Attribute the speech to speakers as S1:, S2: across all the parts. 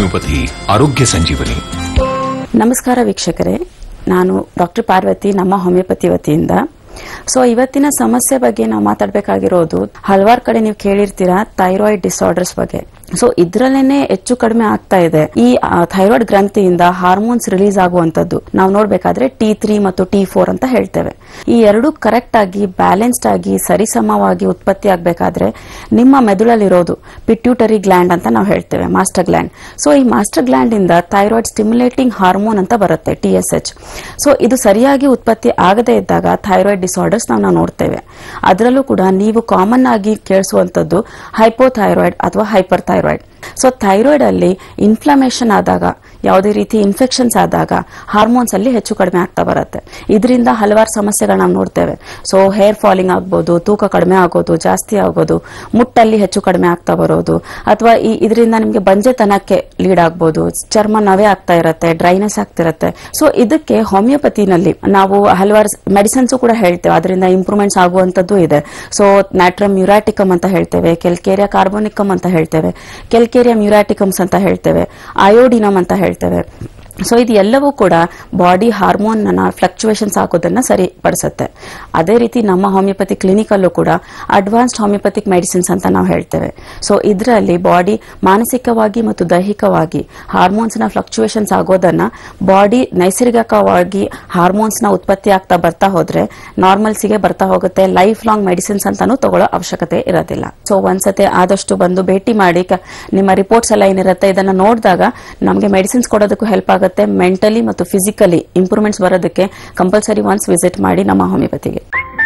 S1: Homeopathy ಆರೋಗ್ಯ ಸಂಜೀವನಿ
S2: ನಮಸ್ಕಾರ ವೀಕ್ಷಕರೇ ನಾನು ಡಾಕ್ಟರ್ ಪಾರ್ವತಿ ನಮ್ಮ ಹೋಮಿಯೋಪತಿ ವತಿಯಿಂದ ಸೊ ಇವತ್ತಿನ ಸಮಸ್ಯೆ ಬಗ್ಗೆ ನಾವು ಮಾತಾಡಬೇಕಾಗಿರೋದು ಹಲವಾರು ಕಡೆ ನೀವು ಕೇಳಿರ್ತೀರಾ ಥೈರಾಯ್ಡ್ ಡಿಸಾರ್ಡರ್ಸ್ ಬಗ್ಗೆ ಸೊ ಇದ್ರಲ್ಲೇನೆ ಹೆಚ್ಚು ಕಡಿಮೆ ಆಗ್ತಾ ಇದೆ ಈ ಥೈರಾಯ್ಡ್ ಗ್ರಂಥಿಯಿಂದ ಹಾರ್ಮೋನ್ಸ್ ರಿಲೀಸ್ ಆಗುವಂತದ್ದು ನಾವು ನೋಡ್ಬೇಕಾದ್ರೆ ಟಿ ತ್ರೀ ಮತ್ತು ಟಿ ಫೋರ್ ಅಂತ ಹೇಳ್ತೇವೆ ಈ ಎರಡು ಕರೆಕ್ಟ್ ಆಗಿ ಬ್ಯಾಲೆನ್ಸ್ಡ್ ಆಗಿ ಸರಿಸಮವಾಗಿ ಉತ್ಪತ್ತಿ ಆಗಬೇಕಾದ್ರೆ ನಿಮ್ಮ ಮೆದುಳಲ್ಲಿರೋದು ಪಿಟ್ಯೂಟರಿ ಗ್ಲ್ಯಾಂಡ್ ಅಂತ ನಾವು ಹೇಳ್ತೇವೆ ಮಾಸ್ಟರ್ ಗ್ಲ್ಯಾಂಡ್ ಸೊ ಈ ಮಾಸ್ಟರ್ ಗ್ಲ್ಯಾಂಡ್ ಇಂದ ಥೈರಾಯ್ಡ್ ಸ್ಟಿಮ್ಯುಲೇಟಿಂಗ್ ಹಾರ್ಮೋನ್ ಅಂತ ಬರುತ್ತೆ ಟಿ ಎಸ್ ಎಚ್ ಸೊ ಇದು ಸರಿಯಾಗಿ ಉತ್ಪತ್ತಿ ಆಗದೇ ಇದ್ದಾಗ ಥೈರಾಯ್ಡ್ ಡಿಸಾರ್ಡರ್ಸ್ ನಾವು ನೋಡ್ತೇವೆ ಅದರಲ್ಲೂ ಕೂಡ ನೀವು ಕಾಮನ್ ಆಗಿ ಕೇಳಿಸುವಂತದ್ದು ಹೈಪೋಥೈರಾಯ್ಡ್ ಅಥವಾ ಹೈಪರ್ ಥೈರಾಯ್ಡ್ ಸೊ ಥೈರಾಯ್ಡ್ ಅಲ್ಲಿ ಇನ್ಫ್ಲಮೇಷನ್ ಆದಾಗ ಯಾವುದೇ ರೀತಿ ಇನ್ಫೆಕ್ಷನ್ಸ್ ಆದಾಗ ಹಾರ್ಮೋನ್ಸ್ ಅಲ್ಲಿ ಹೆಚ್ಚು ಕಡಿಮೆ ಆಗ್ತಾ ಬರುತ್ತೆ ಇದರಿಂದ ಹಲವಾರು ಸಮಸ್ಯೆಗಳು ನಾವು ನೋಡ್ತೇವೆ ಸೊ ಹೇರ್ ಫಾಲಿಂಗ್ ಆಗ್ಬೋದು ತೂಕ ಕಡಿಮೆ ಆಗೋದು ಜಾಸ್ತಿ ಆಗೋದು ಮುಟ್ಟಲ್ಲಿ ಹೆಚ್ಚು ಕಡಿಮೆ ಆಗ್ತಾ ಬರೋದು ಅಥವಾ ಈ ಇದರಿಂದ ನಿಮಗೆ ಬಂಜೆತನಕ್ಕೆ ಲೀಡ್ ಆಗ್ಬೋದು ಚರ್ಮ ನವೆ ಆಗ್ತಾ ಇರುತ್ತೆ ಡ್ರೈನೆಸ್ ಆಗ್ತಿರತ್ತೆ ಸೊ ಇದಕ್ಕೆ ಹೋಮಿಯೋಪತಿನಲ್ಲಿ ನಾವು ಹಲವಾರು ಮೆಡಿಸಿನ್ಸ್ ಕೂಡ ಹೇಳ್ತೇವೆ ಅದರಿಂದ ಇಂಪ್ರೂವ್ಮೆಂಟ್ಸ್ ಆಗುವಂತದ್ದು ಇದೆ ಸೊ ನ್ಯಾಟ್ರಮ್ ಮ್ಯೂರಾಟಿಕಮ್ ಅಂತ ಹೇಳ್ತೇವೆ ಕೆಲ್ಕೇರಿಯಾ ಕಾರ್ಬೋನಿಕಮ್ ಅಂತ ಹೇಳ್ತೇವೆ ಕೆಲ್ಕೇರಿಯಾ ಮ್ಯೂರಾಟಿಕಮ್ಸ್ ಅಂತ ಹೇಳ್ತೇವೆ ಅಯೋಡಿನಮ್ ಅಂತ ಹೇಳ್ತೇವೆ ಸೊ ಇದು ಎಲ್ಲವೂ ಕೂಡ ಬಾಡಿ ಹಾರ್ಮೋನ್ ಫ್ಲಕ್ಚುಯೇಷನ್ಸ್ ಆಗೋದನ್ನ ಸರಿಪಡಿಸುತ್ತೆ ಅದೇ ರೀತಿ ನಮ್ಮ ಹೋಮಿಯೋಪತಿ ಕ್ಲಿನಿಕಲ್ಲೂ ಕೂಡ ಅಡ್ವಾನ್ಸ್ಡ್ ಹೋಮಿಯೋಪತಿಕ್ ಮೆಡಿಸಿನ್ಸ್ ಅಂತ ನಾವು ಹೇಳ್ತೇವೆ ಸೊ ಇದರಲ್ಲಿ ಬಾಡಿ ಮಾನಸಿಕವಾಗಿ ಮತ್ತು ದೈಹಿಕವಾಗಿ ಹಾರ್ಮೋನ್ಸ್ ನ ಫ್ಲಕ್ಚುಯೇಷನ್ಸ್ ಆಗೋದನ್ನ ಬಾಡಿ ನೈಸರ್ಗಿಕವಾಗಿ ಹಾರ್ಮೋನ್ಸ್ ನ ಉತ್ಪತ್ತಿ ಆಗ್ತಾ ಬರ್ತಾ ಹೋದ್ರೆ ನಾರ್ಮಲ್ಸಿಗೆ ಬರ್ತಾ ಹೋಗುತ್ತೆ ಲೈಫ್ ಲಾಂಗ್ ಮೆಡಿಸಿನ್ಸ್ ಅಂತಾನು ತಗೊಳ್ಳೋ ಅವಶ್ಯಕತೆ ಇರೋದಿಲ್ಲ ಸೊ ಒಂದ್ಸತಿ ಆದಷ್ಟು ಬಂದು ಭೇಟಿ ಮಾಡಿ ಕ- ನಿಮ್ಮ ರಿಪೋರ್ಟ್ಸ್ ಎಲ್ಲ ಏನಿರುತ್ತೆ ಇದನ್ನ ನೋಡಿದಾಗ ನಮಗೆ ಮೆಡಿಸಿನ್ಸ್ ಕೊಡೋದಕ್ಕೂ ಹೆಲ್ಪ್ ಆಗುತ್ತೆ ಮೆಂಟಲಿ ಮತ್ತು ಫಿಸಿಕಲಿ ಇಂಪ್ರೂವ್ಮೆಂಟ್ಸ್ ಬರೋದಕ್ಕೆ ಕಂಪಲ್ಸರಿ ಒನ್ಸ್ ವಿಸಿಟ್ ಮಾಡಿ ನಮ್ಮ ಹೋಮಿಯೋಪತಿಗೆ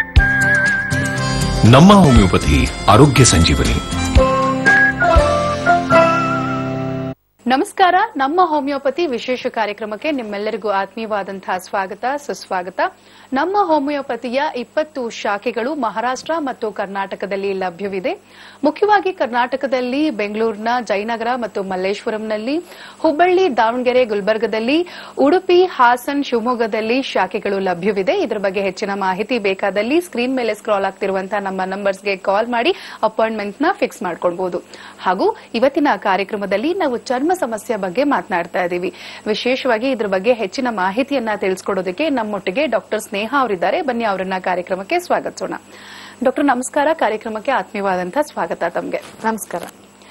S1: ನಮ್ಮ ಹೋಮಿಯೋಪತಿ ಆರೋಗ್ಯ ಸಂಜೀವನಿ
S3: ನಮಸ್ಕಾರ ನಮ್ಮ ಹೋಮಿಯೋಪತಿ ವಿಶೇಷ ಕಾರ್ಯಕ್ರಮಕ್ಕೆ ನಿಮ್ಮೆಲ್ಲರಿಗೂ ಆತ್ಮೀಯವಾದಂತಹ ಸ್ವಾಗತ ಸುಸ್ವಾಗತ ನಮ್ಮ ಹೋಮಿಯೋಪತಿಯ ಇಪ್ಪತ್ತು ಶಾಖೆಗಳು ಮಹಾರಾಷ್ಟ್ರ ಮತ್ತು ಕರ್ನಾಟಕದಲ್ಲಿ ಲಭ್ಯವಿದೆ ಮುಖ್ಯವಾಗಿ ಕರ್ನಾಟಕದಲ್ಲಿ ಬೆಂಗಳೂರಿನ ಜಯನಗರ ಮತ್ತು ಮಲ್ಲೇಶ್ವರಂನಲ್ಲಿ ಹುಬ್ಬಳ್ಳಿ ದಾವಣಗೆರೆ ಗುಲ್ಬರ್ಗದಲ್ಲಿ ಉಡುಪಿ ಹಾಸನ್ ಶಿವಮೊಗ್ಗದಲ್ಲಿ ಶಾಖೆಗಳು ಲಭ್ಯವಿದೆ ಇದರ ಬಗ್ಗೆ ಹೆಚ್ಚಿನ ಮಾಹಿತಿ ಬೇಕಾದಲ್ಲಿ ಸ್ಕ್ರೀನ್ ಮೇಲೆ ಸ್ಕ್ರಾಲ್ ಆಗ್ತಿರುವಂತಹ ನಮ್ಮ ನಂಬರ್ಸ್ಗೆ ಕಾಲ್ ಮಾಡಿ ಅಪಾಯಿಂಟ್ಮೆಂಟ್ ನ ಫಿಕ್ಸ್ ಮಾಡ್ಕೊಳ್ಬಹುದು ಹಾಗೂ ಇವತ್ತಿನ ಕಾರ್ಯಕ್ರಮದಲ್ಲಿ ನಾವು ಚರ್ಮ ಸಮಸ್ಯೆ ಬಗ್ಗೆ ಮಾತನಾಡ್ತಾ ಇದ್ದೀವಿ ವಿಶೇಷವಾಗಿ ಇದ್ರ ಬಗ್ಗೆ ಹೆಚ್ಚಿನ ಮಾಹಿತಿಯನ್ನ ತಿಳಿಸ್ಕೊಡೋದಕ್ಕೆ ನಮ್ಮೊಟ್ಟಿಗೆ ಡಾಕ್ಟರ್ ಸ್ನೇಹ ಅವರಿದ್ದಾರೆ ಬನ್ನಿ ಅವರನ್ನ ಕಾರ್ಯಕ್ರಮಕ್ಕೆ ಸ್ವಾಗತಿಸೋಣ ಡಾಕ್ಟರ್ ನಮಸ್ಕಾರ ಕಾರ್ಯಕ್ರಮಕ್ಕೆ ಆತ್ಮೀಯವಾದಂತಹ ಸ್ವಾಗತ ತಮಗೆ
S4: ನಮಸ್ಕಾರ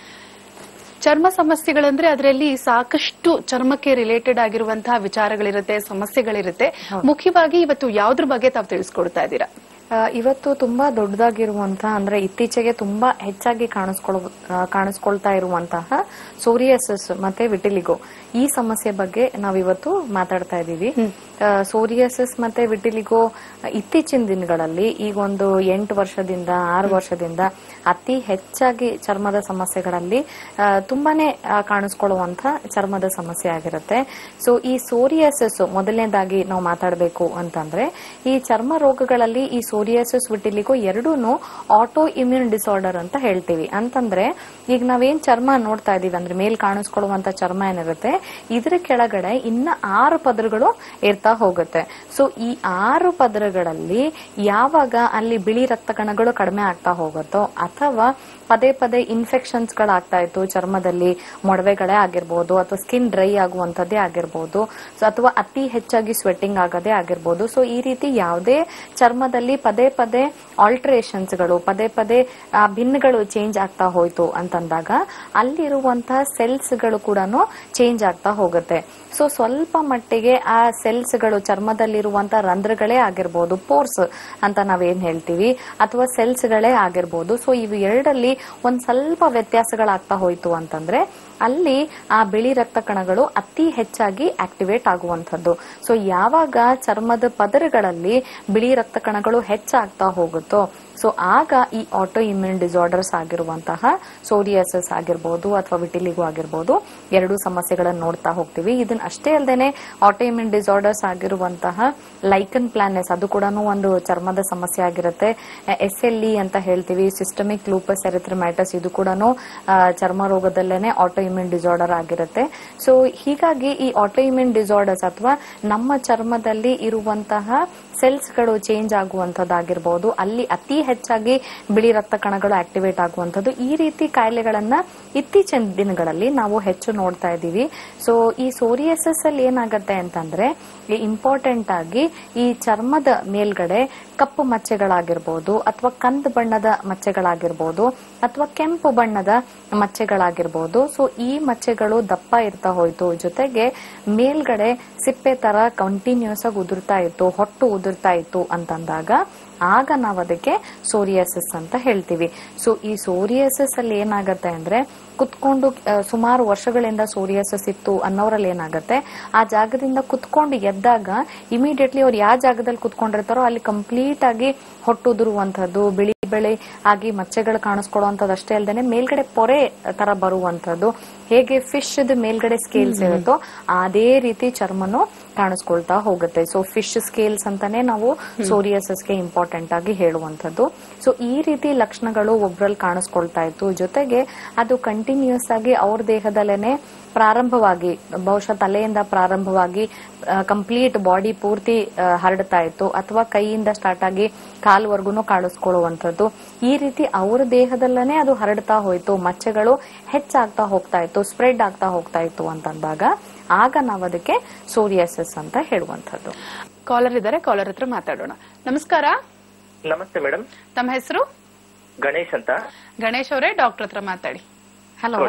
S3: ಚರ್ಮ ಸಮಸ್ಯೆಗಳಂದ್ರೆ ಅದರಲ್ಲಿ ಸಾಕಷ್ಟು ಚರ್ಮಕ್ಕೆ ರಿಲೇಟೆಡ್ ಆಗಿರುವಂತಹ ವಿಚಾರಗಳಿರುತ್ತೆ ಸಮಸ್ಯೆಗಳಿರುತ್ತೆ ಮುಖ್ಯವಾಗಿ ಇವತ್ತು ಯಾವ್ದ್ರ ಬಗ್ಗೆ ತಾವು ತಿಳಿಸ್ಕೊಡ್ತಾ ಇದ್ದೀರಾ
S4: ಆ, ಇವತ್ತು ತುಂಬಾ ದೊಡ್ಡದಾಗಿರುವಂತಹ ಅಂದ್ರೆ ಇತ್ತೀಚೆಗೆ ತುಂಬಾ ಹೆಚ್ಚಾಗಿ ಕಾಣಿಸ್ಕೊಳ್ಳ ಆ, ಕಾಣಿಸ್ಕೊಳ್ತಾ ಇರುವಂತಹ ಸೋರಿಯಸಿಸ್ ಮತ್ತೆ ವಿಟಿಲಿಗೋ ಈ ಸಮಸ್ಯೆ ಬಗ್ಗೆ ನಾವಿವತ್ತು ಮಾತಾಡ್ತಾ ಇದ್ದೀವಿ ಸೋರಿಯಸಿಸ್ ಮತ್ತೆ ವಿಟಿಲಿಗೋ ಇತ್ತೀಚಿನ ದಿನಗಳಲ್ಲಿ ಈಗ ಒಂದು ಎಂಟು ವರ್ಷದಿಂದ ಆರು ವರ್ಷದಿಂದ ಅತಿ ಹೆಚ್ಚಾಗಿ ಚರ್ಮದ ಸಮಸ್ಯೆಗಳಲ್ಲಿ ಆ, ತುಂಬಾನೇ ಆ, ಕಾಣಿಸ್ಕೊಳ್ಳುವಂತ ಚರ್ಮದ ಸಮಸ್ಯೆ ಆಗಿರುತ್ತೆ ಸೊ ಈ ಸೋರಿಯಸಿಸ್ ಮೊದಲನೇದಾಗಿ ನಾವು ಮಾತಾಡಬೇಕು ಅಂತಂದ್ರೆ ಈ ಚರ್ಮ ರೋಗಗಳಲ್ಲಿ ಈ ಸೋರಿಯಸಿಸ್ ವಿಟಿಲಿಗೋ ಎರಡೂ ಆಟೋ ಇಮ್ಯೂನ್ ಡಿಸಾರ್ಡರ್ ಅಂತ ಹೇಳ್ತೀವಿ ಅಂತಂದ್ರೆ ಈಗ ನಾವೇನ್ ಚರ್ಮ ನೋಡ್ತಾ ಇದೀವಿ ಅಂದ್ರೆ ಮೇಲ್ ಕಾಣಿಸ್ಕೊಳ್ಳುವಂತ ಚರ್ಮ ಏನಿರುತ್ತೆ ಇದ್ರ ಕೆಳಗಡೆ ಇನ್ನ ಆರು ಪದರಗಳು ಇರ್ತಾ ಹೋಗುತ್ತೆ ಸೊ ಈ ಆರು ಪದರಗಳಲ್ಲಿ ಯಾವಾಗ ಅಲ್ಲಿ ಬಿಳಿ ರಕ್ತ ಕಣಗಳು ಕಡಿಮೆ ಆಗ್ತಾ ಹೋಗುತ್ತೋ ಅಥವಾ ಪದೇ ಪದೇ ಇನ್ಫೆಕ್ಷನ್ಸ್ ಗಳಾಗ್ತಾ ಇತ್ತು ಚರ್ಮದಲ್ಲಿ ಮೊಡವೆಗಳೇ ಆಗಿರ್ಬೋದು ಅಥವಾ ಸ್ಕಿನ್ ಡ್ರೈ ಆಗುವಂತದ್ದೇ ಆಗಿರ್ಬೋದು ಸೊ ಅಥವಾ ಅತಿ ಹೆಚ್ಚಾಗಿ ಸ್ವೆಟ್ಟಿಂಗ್ ಆಗೋದೇ ಆಗಿರ್ಬೋದು ಸೊ ಈ ರೀತಿ ಯಾವುದೇ ಚರ್ಮದಲ್ಲಿ ಪದೇ ಪದೇ ಆಲ್ಟರೇಷನ್ಸ್ ಗಳು ಪದೇ ಪದೇ ಆ ಭಿನ್ನಗಳು ಚೇಂಜ್ ಆಗ್ತಾ ಹೋಯ್ತು ಅಂತಂದಾಗ ಅಲ್ಲಿರುವಂತಹ ಸೆಲ್ಸ್ ಗಳು ಕೂಡ ಚೇಂಜ್ ಆಗ್ತಾ ಹೋಗುತ್ತೆ ಸೊ ಸ್ವಲ್ಪ ಮಟ್ಟಿಗೆ ಆ ಸೆಲ್ಸ್ ಗಳು ಚರ್ಮದಲ್ಲಿರುವಂತಹ ರಂಧ್ರಗಳೇ ಆಗಿರ್ಬೋದು ಪೋರ್ಸ್ ಅಂತ ನಾವೇನ್ ಹೇಳ್ತೀವಿ ಅಥವಾ ಸೆಲ್ಸ್ ಗಳೇ ಆಗಿರ್ಬೋದು ಸೊ ಇವು ಎರಡಲ್ಲಿ ಒಂದ್ ಸ್ವಲ್ಪ ವ್ಯತ್ಯಾಸಗಳಾಗ್ತಾ ಹೋಯ್ತು ಅಂತಂದ್ರೆ ಅಲ್ಲಿ ಆ ಬಿಳಿ ರಕ್ತ ಕಣಗಳು ಅತಿ ಹೆಚ್ಚಾಗಿ ಆಕ್ಟಿವೇಟ್ ಆಗುವಂಥದ್ದು ಸೊ ಯಾವಾಗ ಚರ್ಮದ ಪದರಗಳಲ್ಲಿ ಬಿಳಿ ರಕ್ತ ಕಣಗಳು ಹೆಚ್ಚಾಗ್ತಾ ಹೋಗುತ್ತೋ ಸೊ ಆಗ ಈ ಆಟೋ ಇಮ್ಯೂನ್ ಡಿಸಾರ್ಡರ್ಸ್ ಆಗಿರುವಂತಹ ಸೋರಿಯಸಸ್ ಆಗಿರ್ಬೋದು ಅಥವಾ ವಿಟಿಲಿಗೋ ಆಗಿರ್ಬೋದು ಎರಡು ಸಮಸ್ಯೆಗಳನ್ನು ನೋಡ್ತಾ ಹೋಗ್ತೀವಿ ಇದನ್ನ ಅಷ್ಟೇ ಅಲ್ಲದೆ ಆಟೋ ಇಮ್ಯೂನ್ ಡಿಸಾರ್ಡರ್ಸ್ ಆಗಿರುವಂತಹ ಲೈಕನ್ ಪ್ಲಾನೆಸ್ ಅದು ಕೂಡ ಒಂದು ಚರ್ಮದ ಸಮಸ್ಯೆ ಆಗಿರುತ್ತೆ ಎಸ್ ಎಲ್ ಇ ಅಂತ ಹೇಳ್ತೀವಿ ಸಿಸ್ಟಮಿಕ್ ಲೂಪಸ್ ಎರಿಥ್ರಮ್ಯಾಟಸ್ ಇದು ಕೂಡ ಚರ್ಮ ರೋಗದಲ್ಲೇನೆ ಆಟೋ ಇಮ್ಯೂನ್ ಡಿಸಾರ್ಡರ್ ಆಗಿರುತ್ತೆ ಸೊ ಹೀಗಾಗಿ ಈ ಆಟೋ ಇಮ್ಯೂನ್ ಡಿಸಾರ್ಡರ್ಸ್ ಅಥವಾ ನಮ್ಮ ಚರ್ಮದಲ್ಲಿ ಇರುವಂತಹ ಸೆಲ್ಸ್ಗಳು ಚೇಂಜ್ ಆಗುವಂತದ್ದಾಗಿರ್ಬೋದು ಅಲ್ಲಿ ಅತಿ ಹೆಚ್ಚಾಗಿ ಬಿಳಿ ರಕ್ತ ಕಣಗಳು ಆಕ್ಟಿವೇಟ್ ಆಗುವಂತದ್ದು ಈ ರೀತಿ ಕಾಯಿಲೆಗಳನ್ನ ಇತ್ತೀಚಿನ ದಿನಗಳಲ್ಲಿ ನಾವು ಹೆಚ್ಚು ನೋಡ್ತಾ ಇದ್ದೀವಿ ಸೊ ಈ ಸೋರಿಯಸಸ್ ಅಲ್ಲಿ ಏನಾಗತ್ತೆ ಅಂತಂದ್ರೆ ಇಂಪಾರ್ಟೆಂಟ್ ಆಗಿ ಈ ಚರ್ಮದ ಮೇಲ್ಗಡೆ ಕಪ್ಪು ಮಚ್ಚೆಗಳಾಗಿರ್ಬೋದು ಅಥವಾ ಕಂದು ಬಣ್ಣದ ಮಚ್ಚೆಗಳಾಗಿರ್ಬೋದು ಅಥವಾ ಕೆಂಪು ಬಣ್ಣದ ಮಚ್ಚೆಗಳಾಗಿರ್ಬೋದು ಸೊ ಈ ಮಚ್ಚೆಗಳು ದಪ್ಪ ಇರ್ತಾ ಹೋಯ್ತು ಜೊತೆಗೆ ಮೇಲ್ಗಡೆ ಸಿಪ್ಪೆ ತರ ಕಂಟಿನ್ಯೂಸ್ ಆಗಿ ಉದುರ್ತಾ ಇತ್ತು ಹೊಟ್ಟು ಉದುರ್ತಾ ಇತ್ತು ಅಂತಂದಾಗ ಆಗ ನಾವು ಅದಕ್ಕೆ ಸೋರಿಯಾಸಿಸ್ ಅಂತ ಹೇಳ್ತೀವಿ ಸೊ ಈ ಸೋರಿಯಾಸಿಸ್ ಅಲ್ಲಿ ಏನಾಗತ್ತೆ ಅಂದ್ರೆ ಕುತ್ಕೊಂಡು ಆ, ಸುಮಾರು ವರ್ಷಗಳಿಂದ ಸೋರಿಯಾಸಿಸ್ ಇತ್ತು ಅನ್ನೋರಲ್ಲಿ ಏನಾಗತ್ತೆ ಆ ಜಾಗದಿಂದ ಕುತ್ಕೊಂಡು ಎದ್ದಾಗ ಇಮಿಡಿಯೇಟ್ಲಿ ಅವ್ರು ಯಾವ ಜಾಗದಲ್ಲಿ ಕುತ್ಕೊಂಡಿರ್ತಾರೋ ಅಲ್ಲಿ ಕಂಪ್ಲೀಟ್ ಆಗಿ ಹೊಟ್ಟುದುರುವಂತದ್ದು ಬಿಳಿ ಬೆಳೆ ಆಗಿ ಮಚ್ಚೆಗಳು ಕಾಣಿಸ್ಕೊಳ್ಳುವಂಥದ್ದು ಅಷ್ಟೇ ಅಲ್ಲದೆ ಮೇಲ್ಗಡೆ ಪೊರೆ ತರ ಬರುವಂತದ್ದು ಹೇಗೆ ಫಿಶ್ ಮೇಲ್ಗಡೆ ಸ್ಕೇಲ್ಸ್ ಇರುತ್ತೋ ಅದೇ ರೀತಿ ಚರ್ಮನು ಕಾಣಿಸ್ಕೊಳ್ತಾ ಹೋಗುತ್ತೆ ಸೊ ಫಿಶ್ ಸ್ಕೇಲ್ಸ್ ಅಂತಾನೆ ನಾವು ಸೋರಿಯಸಸ್ಗೆ ಇಂಪಾರ್ಟೆಂಟ್ ಆಗಿ ಹೇಳುವಂತದ್ದು ಸೊ ಈ ರೀತಿ ಲಕ್ಷಣಗಳು ಒಬ್ರಲ್ಲಿ ಕಾಣಿಸ್ಕೊಳ್ತಾ ಇತ್ತು ಜೊತೆಗೆ ಅದು ಕಂಟಿನ್ಯೂಸ್ ಆಗಿ ಅವ್ರ ದೇಹದಲ್ಲೇನೆ ಪ್ರಾರಂಭವಾಗಿ ಬಹುಶಃ ತಲೆಯಿಂದ ಪ್ರಾರಂಭವಾಗಿ ಕಂಪ್ಲೀಟ್ ಬಾಡಿ ಪೂರ್ತಿ ಆ, ಹರಡ್ತಾ ಇತ್ತು ಅಥವಾ ಕೈಯಿಂದ ಸ್ಟಾರ್ಟ್ ಆಗಿ ಕಾಲ್ವರ್ಗುನು ಕಾಣಿಸ್ಕೊಳ್ಳುವಂಥದ್ದು ಈ ರೀತಿ ಅವ್ರ ದೇಹದಲ್ಲೇ ಅದು ಹರಡ್ತಾ ಹೋಯ್ತು ಮಚ್ಚೆಗಳು ಹೆಚ್ಚಾಗ್ತಾ ಹೋಗ್ತಾ ಇತ್ತು ಸ್ಪ್ರೆಡ್ ಆಗ್ತಾ ಹೋಗ್ತಾ ಇತ್ತು ಅಂತಂದಾಗ ಆಗ ನಾವು ಅದಕ್ಕೆ ಸೋರಿಯಾಸಿಸ್ ಅಂತ ಹೇಳುವಂಥದ್ದು
S3: ಕಾಲರ್ ಇದ್ದಾರೆ ಕಾಲರ್ ಹತ್ರ ಮಾತಾಡೋಣ ನಮಸ್ಕಾರ
S5: ನಮಸ್ತೆ ಮೇಡಮ್
S3: ತಮ್ಮ ಹೆಸರು
S5: ಗಣೇಶ್ ಅಂತ
S3: ಗಣೇಶ್ ಅವರೇ ಡಾಕ್ಟರ್ ಹತ್ರ ಮಾತಾಡಿ
S4: ಹಲೋ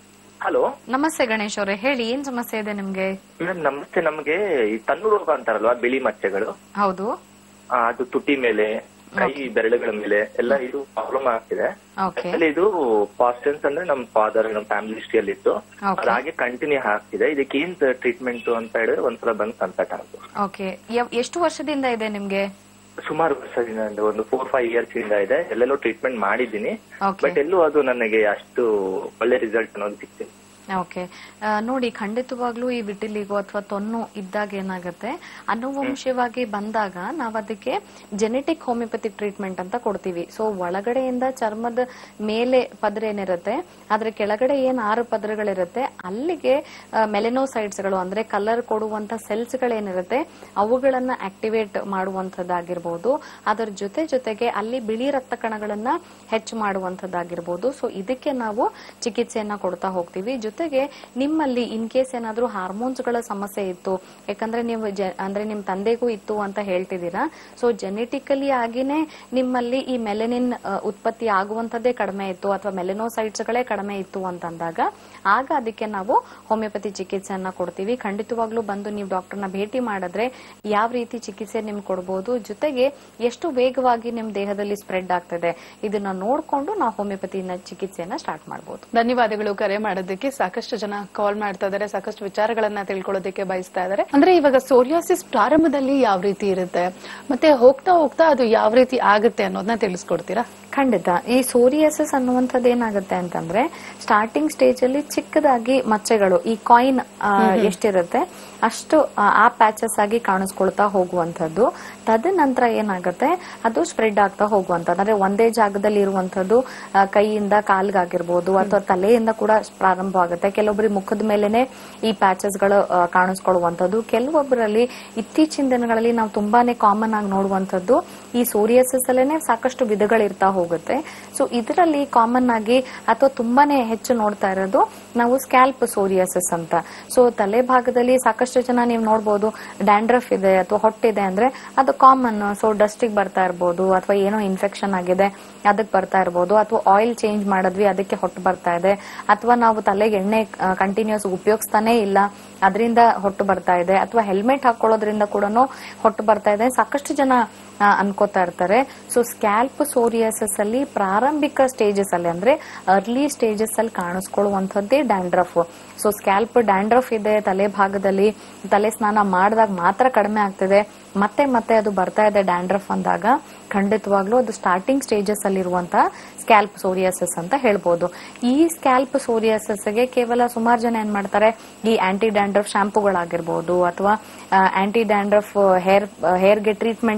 S5: ಹಲೋ
S4: ನಮಸ್ತೆ ಗಣೇಶ್ ಅವರೇ ಹೇಳಿ ಏನ್ ಸಮಸ್ಯೆ ಇದೆ ನಿಮ್ಗೆ
S5: ಮೇಡಮ್ ನಮಸ್ತೆ ನಮಗೆ ಈ ತನ್ನು ರೋಗ ಅಂತಾರಲ್ವಾ ಬಿಳಿ ಮಚ್ಚೆಗಳು
S4: ಹೌದು
S5: ಆ, ಅದು ತುಟಿ ಮೇಲೆ ಕೈ ಬೆರಳುಗಳ ಮೇಲೆ ಎಲ್ಲ ಇದು ಪ್ರಾಬ್ಲಮ್ ಆಗ್ತಿದೆ
S4: ಓಕೆ
S5: ಆಕ್ಚುಲಿ ಇದು ಪಾಸ್ಟೆನ್ಸ್ ಅಂದ್ರೆ ನಮ್ ಫಾದರ್ ನಮ್ ಫ್ಯಾಮಿಲಿ ಹಿಸ್ಟ್ರಿಯಲ್ಲಿ ಇತ್ತು
S4: Okay.
S5: ಅದು ಹಾಗೆ ಕಂಟಿನ್ಯೂ ಆಗ್ತಿದೆ ಇದಕ್ಕೆ ಏನ್ ಟ್ರೀಟ್ಮೆಂಟ್ ಅಂತ ಹೇಳಿದ್ರೆ ಒಂದ್ಸಲ ಬಂದು ಕನ್ಸಲ್ಟ್ ಆಗುತ್ತೆ
S4: ಓಕೆ ಎಷ್ಟು ವರ್ಷದಿಂದ ಇದೆ ನಿಮ್ಗೆ
S5: ಸುಮಾರು ವರ್ಷದಿಂದ ಅಂದ್ರೆ ಒಂದು ಫೋರ್ ಫೈವ್ ಇಯರ್ಸ್ ಇಂದ ಇದೆ ಎಲ್ಲೆಲ್ಲೋ ಟ್ರೀಟ್ಮೆಂಟ್ ಮಾಡಿದ್ದೀನಿ
S4: Okay.
S5: ಬಟ್ ಎಲ್ಲೂ ಅದು ನನಗೆ ಅಷ್ಟು ಒಳ್ಳೆ ರಿಸಲ್ಟ್ ಅನ್ನೋದು ಸಿಕ್ತಿಲ್ಲ
S4: ಓಕೆ ಆ, ನೋಡಿ ಖಂಡಿತವಾಗ್ಲೂ ಈ ವಿಟಿಲಿಗೋ ಅಥವಾ ತೊನ್ನು ಇದ್ದಾಗ ಏನಾಗುತ್ತೆ ಅನುವಂಶವಾಗಿ ಬಂದಾಗ ನಾವು ಅದಕ್ಕೆ ಜೆನೆಟಿಕ್ ಹೋಮಿಯೋಪತಿಕ್ ಟ್ರೀಟ್ಮೆಂಟ್ ಅಂತ ಕೊಡ್ತೀವಿ ಸೊ ಒಳಗಡೆಯಿಂದ ಚರ್ಮದ ಮೇಲೆ ಪದರ ಏನಿರುತ್ತೆ ಅದ್ರ ಕೆಳಗಡೆ ಏನ್ ಆರು ಪದರಗಳಿರುತ್ತೆ ಅಲ್ಲಿಗೆ ಮೆಲೆನೋಸೈಡ್ಸ್ ಗಳು ಅಂದ್ರೆ ಕಲರ್ ಕೊಡುವಂತ ಸೆಲ್ಸ್ ಗಳೇನಿರುತ್ತೆ ಅವುಗಳನ್ನ ಆಕ್ಟಿವೇಟ್ ಮಾಡುವಂತದ್ದಾಗಿರ್ಬೋದು ಅದರ ಜೊತೆ ಜೊತೆಗೆ ಅಲ್ಲಿ ಬಿಳಿ ರಕ್ತ ಕಣಗಳನ್ನ ಹೆಚ್ಚು ಮಾಡುವಂತದ್ದಾಗಿರ್ಬೋದು ಸೊ ಇದಕ್ಕೆ ನಾವು ಚಿಕಿತ್ಸೆಯನ್ನ ಕೊಡ್ತಾ ಹೋಗ್ತೀವಿ ಜೊತೆಗೆ ನಿಮ್ಮಲ್ಲಿ ಇನ್ ಕೇಸ್ ಏನಾದ್ರೂ ಹಾರ್ಮೋನ್ಸ್ ಗಳ ಸಮಸ್ಯೆ ಇತ್ತು ಯಾಕಂದ್ರೆ ನೀವು ಜೆ- ಅಂದ್ರೆ ನಿಮ್ ತಂದೆಗೂ ಇತ್ತು ಅಂತ ಹೇಳ್ತಿದ್ದೀರಾ ಸೊ ಜೆನೆಟಿಕಲಿ ಆಗಿನೇ ನಿಮ್ಮಲ್ಲಿ ಈ ಮೆಲೆನಿನ್ ಉತ್ಪತ್ತಿ ಆಗುವಂತದ್ದೇ ಕಡಿಮೆ ಇತ್ತು ಅಥವಾ ಮೆಲೆನೋಸೈಟ್ಸ್ ಗಳೇ ಕಡಿಮೆ ಇತ್ತು ಅಂತಂದಾಗ ಆಗ ಅದಕ್ಕೆ ನಾವು ಹೋಮಿಯೋಪತಿ ಚಿಕಿತ್ಸೆಯನ್ನ ಕೊಡ್ತೀವಿ ಖಂಡಿತವಾಗ್ಲೂ ಬಂದು ನೀವು ಡಾಕ್ಟರ್ನ ಭೇಟಿ ಮಾಡಿದ್ರೆ ಯಾವ ರೀತಿ ಚಿಕಿತ್ಸೆ ನಿಮ್ಗೆ ಕೊಡ್ಬೋದು ಜೊತೆಗೆ ಎಷ್ಟು ವೇಗವಾಗಿ ನಿಮ್ ದೇಹದಲ್ಲಿ ಸ್ಪ್ರೆಡ್ ಆಗ್ತದೆ ಇದನ್ನ ನೋಡ್ಕೊಂಡು ನಾವು ಹೋಮಿಯೋಪತಿ ಚಿಕಿತ್ಸೆಯನ್ನ ಸ್ಟಾರ್ಟ್ ಮಾಡ್ಬೋದು
S3: ಧನ್ಯವಾದಗಳು ಕರೆ ಮಾಡೋದಕ್ಕೆ ಸಾಕಷ್ಟು ಜನ ಕಾಲ್ ಮಾಡ್ತಾ ಇದಾರೆ ಸಾಕಷ್ಟು ವಿಚಾರಗಳನ್ನ ತಿಳ್ಕೊಳ್ಳೋದಕ್ಕೆ ಬಯಸ್ತಾ ಇದಾರೆ ಅಂದ್ರೆ ಇವಾಗ ಸೋರಿಯಾಸಿಸ್ ಪ್ರಾರಂಭದಲ್ಲಿ ಯಾವ ರೀತಿ ಇರುತ್ತೆ ಮತ್ತೆ ಹೋಗ್ತಾ ಹೋಗ್ತಾ ಅದು ಯಾವ ರೀತಿ ಆಗುತ್ತೆ ಅನ್ನೋದನ್ನ ತಿಳಿಸ್ಕೊಡ್ತೀರಾ
S4: ಖಂಡಿತ ಈ ಸೋರಿಯಸಿಸ್ ಅನ್ನುವಂಥದ್ದು ಏನಾಗುತ್ತೆ ಅಂತಂದ್ರೆ ಸ್ಟಾರ್ಟಿಂಗ್ ಸ್ಟೇಜ್ ಅಲ್ಲಿ ಚಿಕ್ಕದಾಗಿ ಮಚ್ಚೆಗಳು ಈ ಕಾಯಿನ್ ಎಷ್ಟಿರುತ್ತೆ ಅಷ್ಟು ಆ, ಆ ಪ್ಯಾಚಸ್ ಆಗಿ ಕಾಣಿಸ್ಕೊಳ್ತಾ ಹೋಗುವಂಥದ್ದು ತದನಂತರ ಏನಾಗುತ್ತೆ ಅದು ಸ್ಪ್ರೆಡ್ ಆಗ್ತಾ ಹೋಗುವಂಥದ್ದು ಅಂದ್ರೆ ಒಂದೇ ಜಾಗದಲ್ಲಿ ಇರುವಂತದ್ದು ಆ, ಕೈಯಿಂದ ಕಾಲ್ಗಾಗಿರ್ಬೋದು ಅಥವಾ ತಲೆಯಿಂದ ಕೂಡ ಪ್ರಾರಂಭ ಆಗುತ್ತೆ ಕೆಲವೊಬ್ಬರಿಗೆ ಮುಖದ ಮೇಲೆನೆ ಈ ಪ್ಯಾಚಸ್ ಗಳು ಆ, ಕಾಣಿಸ್ಕೊಳ್ಳುವಂಥದ್ದು ಕೆಲವೊಬ್ಬರಲ್ಲಿ ಇತ್ತೀಚಿನ ದಿನಗಳಲ್ಲಿ ನಾವು ತುಂಬಾನೇ ಕಾಮನ್ ಆಗಿ ನೋಡುವಂಥದ್ದು ಈ ಸೋರಿಯಸಿಸ್ ಅಲ್ಲೇನೆ ಸಾಕಷ್ಟು ವಿಧಗಳಿರ್ತಾ ಹೋಗುತ್ತೆ ಸೊ ಇದರಲ್ಲಿ ಕಾಮನ್ ಆಗಿ ಅಥವಾ ತುಂಬಾನೇ ಹೆಚ್ಚು ನೋಡ್ತಾ ಇರೋದು ನಾವು ಸ್ಕ್ಯಾಲ್ಪ್ ಸೋರಿಯಸಿಸ್ ಅಂತ ಸೊ ತಲೆ ಭಾಗದಲ್ಲಿ ಸಾಕಷ್ಟು ಜನ ನೀವು ನೋಡ್ಬೋದು ಡ್ಯಾಂಡ್ರಫ್ ಇದೆ ಅಥವಾ ಹೊಟ್ಟಿದೆ ಅಂದ್ರೆ ಅದು ಕಾಮನ್ ಸೊ ಡಸ್ಟಿಗೆ ಬರ್ತಾ ಇರ್ಬೋದು ಅಥವಾ ಏನೋ ಇನ್ಫೆಕ್ಷನ್ ಆಗಿದೆ ಅದಕ್ಕೆ ಬರ್ತಾ ಇರ್ಬೋದು ಅಥವಾ ಆಯಿಲ್ ಚೇಂಜ್ ಮಾಡಿದ್ವಿ ಅದಕ್ಕೆ ಹೊಟ್ಟು ಬರ್ತಾ ಇದೆ ಅಥವಾ ನಾವು ತಲೆಗೆ ಎಣ್ಣೆ ಕಂಟಿನ್ಯೂಸ್ ಉಪಯೋಗಿಸ್ತಾನೆ ಇಲ್ಲ ಅದರಿಂದ ಹೊಟ್ಟು ಬರ್ತಾ ಇದೆ ಅಥವಾ ಹೆಲ್ಮೆಟ್ ಹಾಕೊಳ್ಳೋದ್ರಿಂದ ಕೂಡ ಹೊಟ್ಟು ಬರ್ತಾ ಇದೆ ಸಾಕಷ್ಟು ಜನ ಆ, ಅನ್ಕೋತಾ ಇರ್ತಾರೆ ಸೊ ಸ್ಕ್ಯಾಲ್ಪ್ ಸೋರಿಯಾಸಿಸ್ ಅಲ್ಲಿ ಪ್ರಾರಂಭಿಕ ಸ್ಟೇಜಸ್ ಅಲ್ಲಿ ಅಂದ್ರೆ ಅರ್ಲಿ ಸ್ಟೇಜಸ್ ಅಲ್ಲಿ ಕಾಣಿಸ್ಕೊಳ್ಳುವಂಥದ್ದೇ ಡ್ಯಾಂಡ್ರಫ್ ಸೊ ಸ್ಕ್ಯಾಲ್ಪ್ ಡ್ಯಾಂಡ್ರಫ್ ಇದೆ ತಲೆ ಭಾಗದಲ್ಲಿ ತಲೆ ಸ್ನಾನ ಮಾಡಿದಾಗ ಮಾತ್ರ ಕಡಿಮೆ ಆಗ್ತಿದೆ ಮತ್ತೆ ಮತ್ತೆ ಅದು ಬರ್ತಾ ಇದೆ ಡ್ಯಾಂಡ್ರಫ್ ಅಂದಾಗ ಖಂಡಿತವಾಗ್ಲೂ ಅದು ಸ್ಟಾರ್ಟಿಂಗ್ ಸ್ಟೇಜಸ್ ಅಲ್ಲಿರುವಂತ ಸ್ಕ್ಯಾಲ್ಪ್ ಸೋರಿಯಾಸಿಸ್ ಅಂತ ಹೇಳ್ಬೋದು ಈ ಸ್ಕ್ಯಾಲ್ಪ್ ಸೋರಿಯಾಸಿಸ್ ಗೆ ಕೇವಲ ಸುಮಾರು ಜನ ಏನ್ ಮಾಡ್ತಾರೆ ಈ ಆಂಟಿ ಡ್ಯಾಂಡ್ರಫ್ ಶಾಂಪೂಗಳಾಗಿರ್ಬೋದು ಅಥವಾ ಆಂಟಿ ಡ್ಯಾಂಡ್ರಫ್ ಹೇರ್ ಹೇರ್ಗೆ ಟ್ರೀಟ್ಮೆಂಟ್ ತೆಗೆದುಕೊಳ್ಳೋದು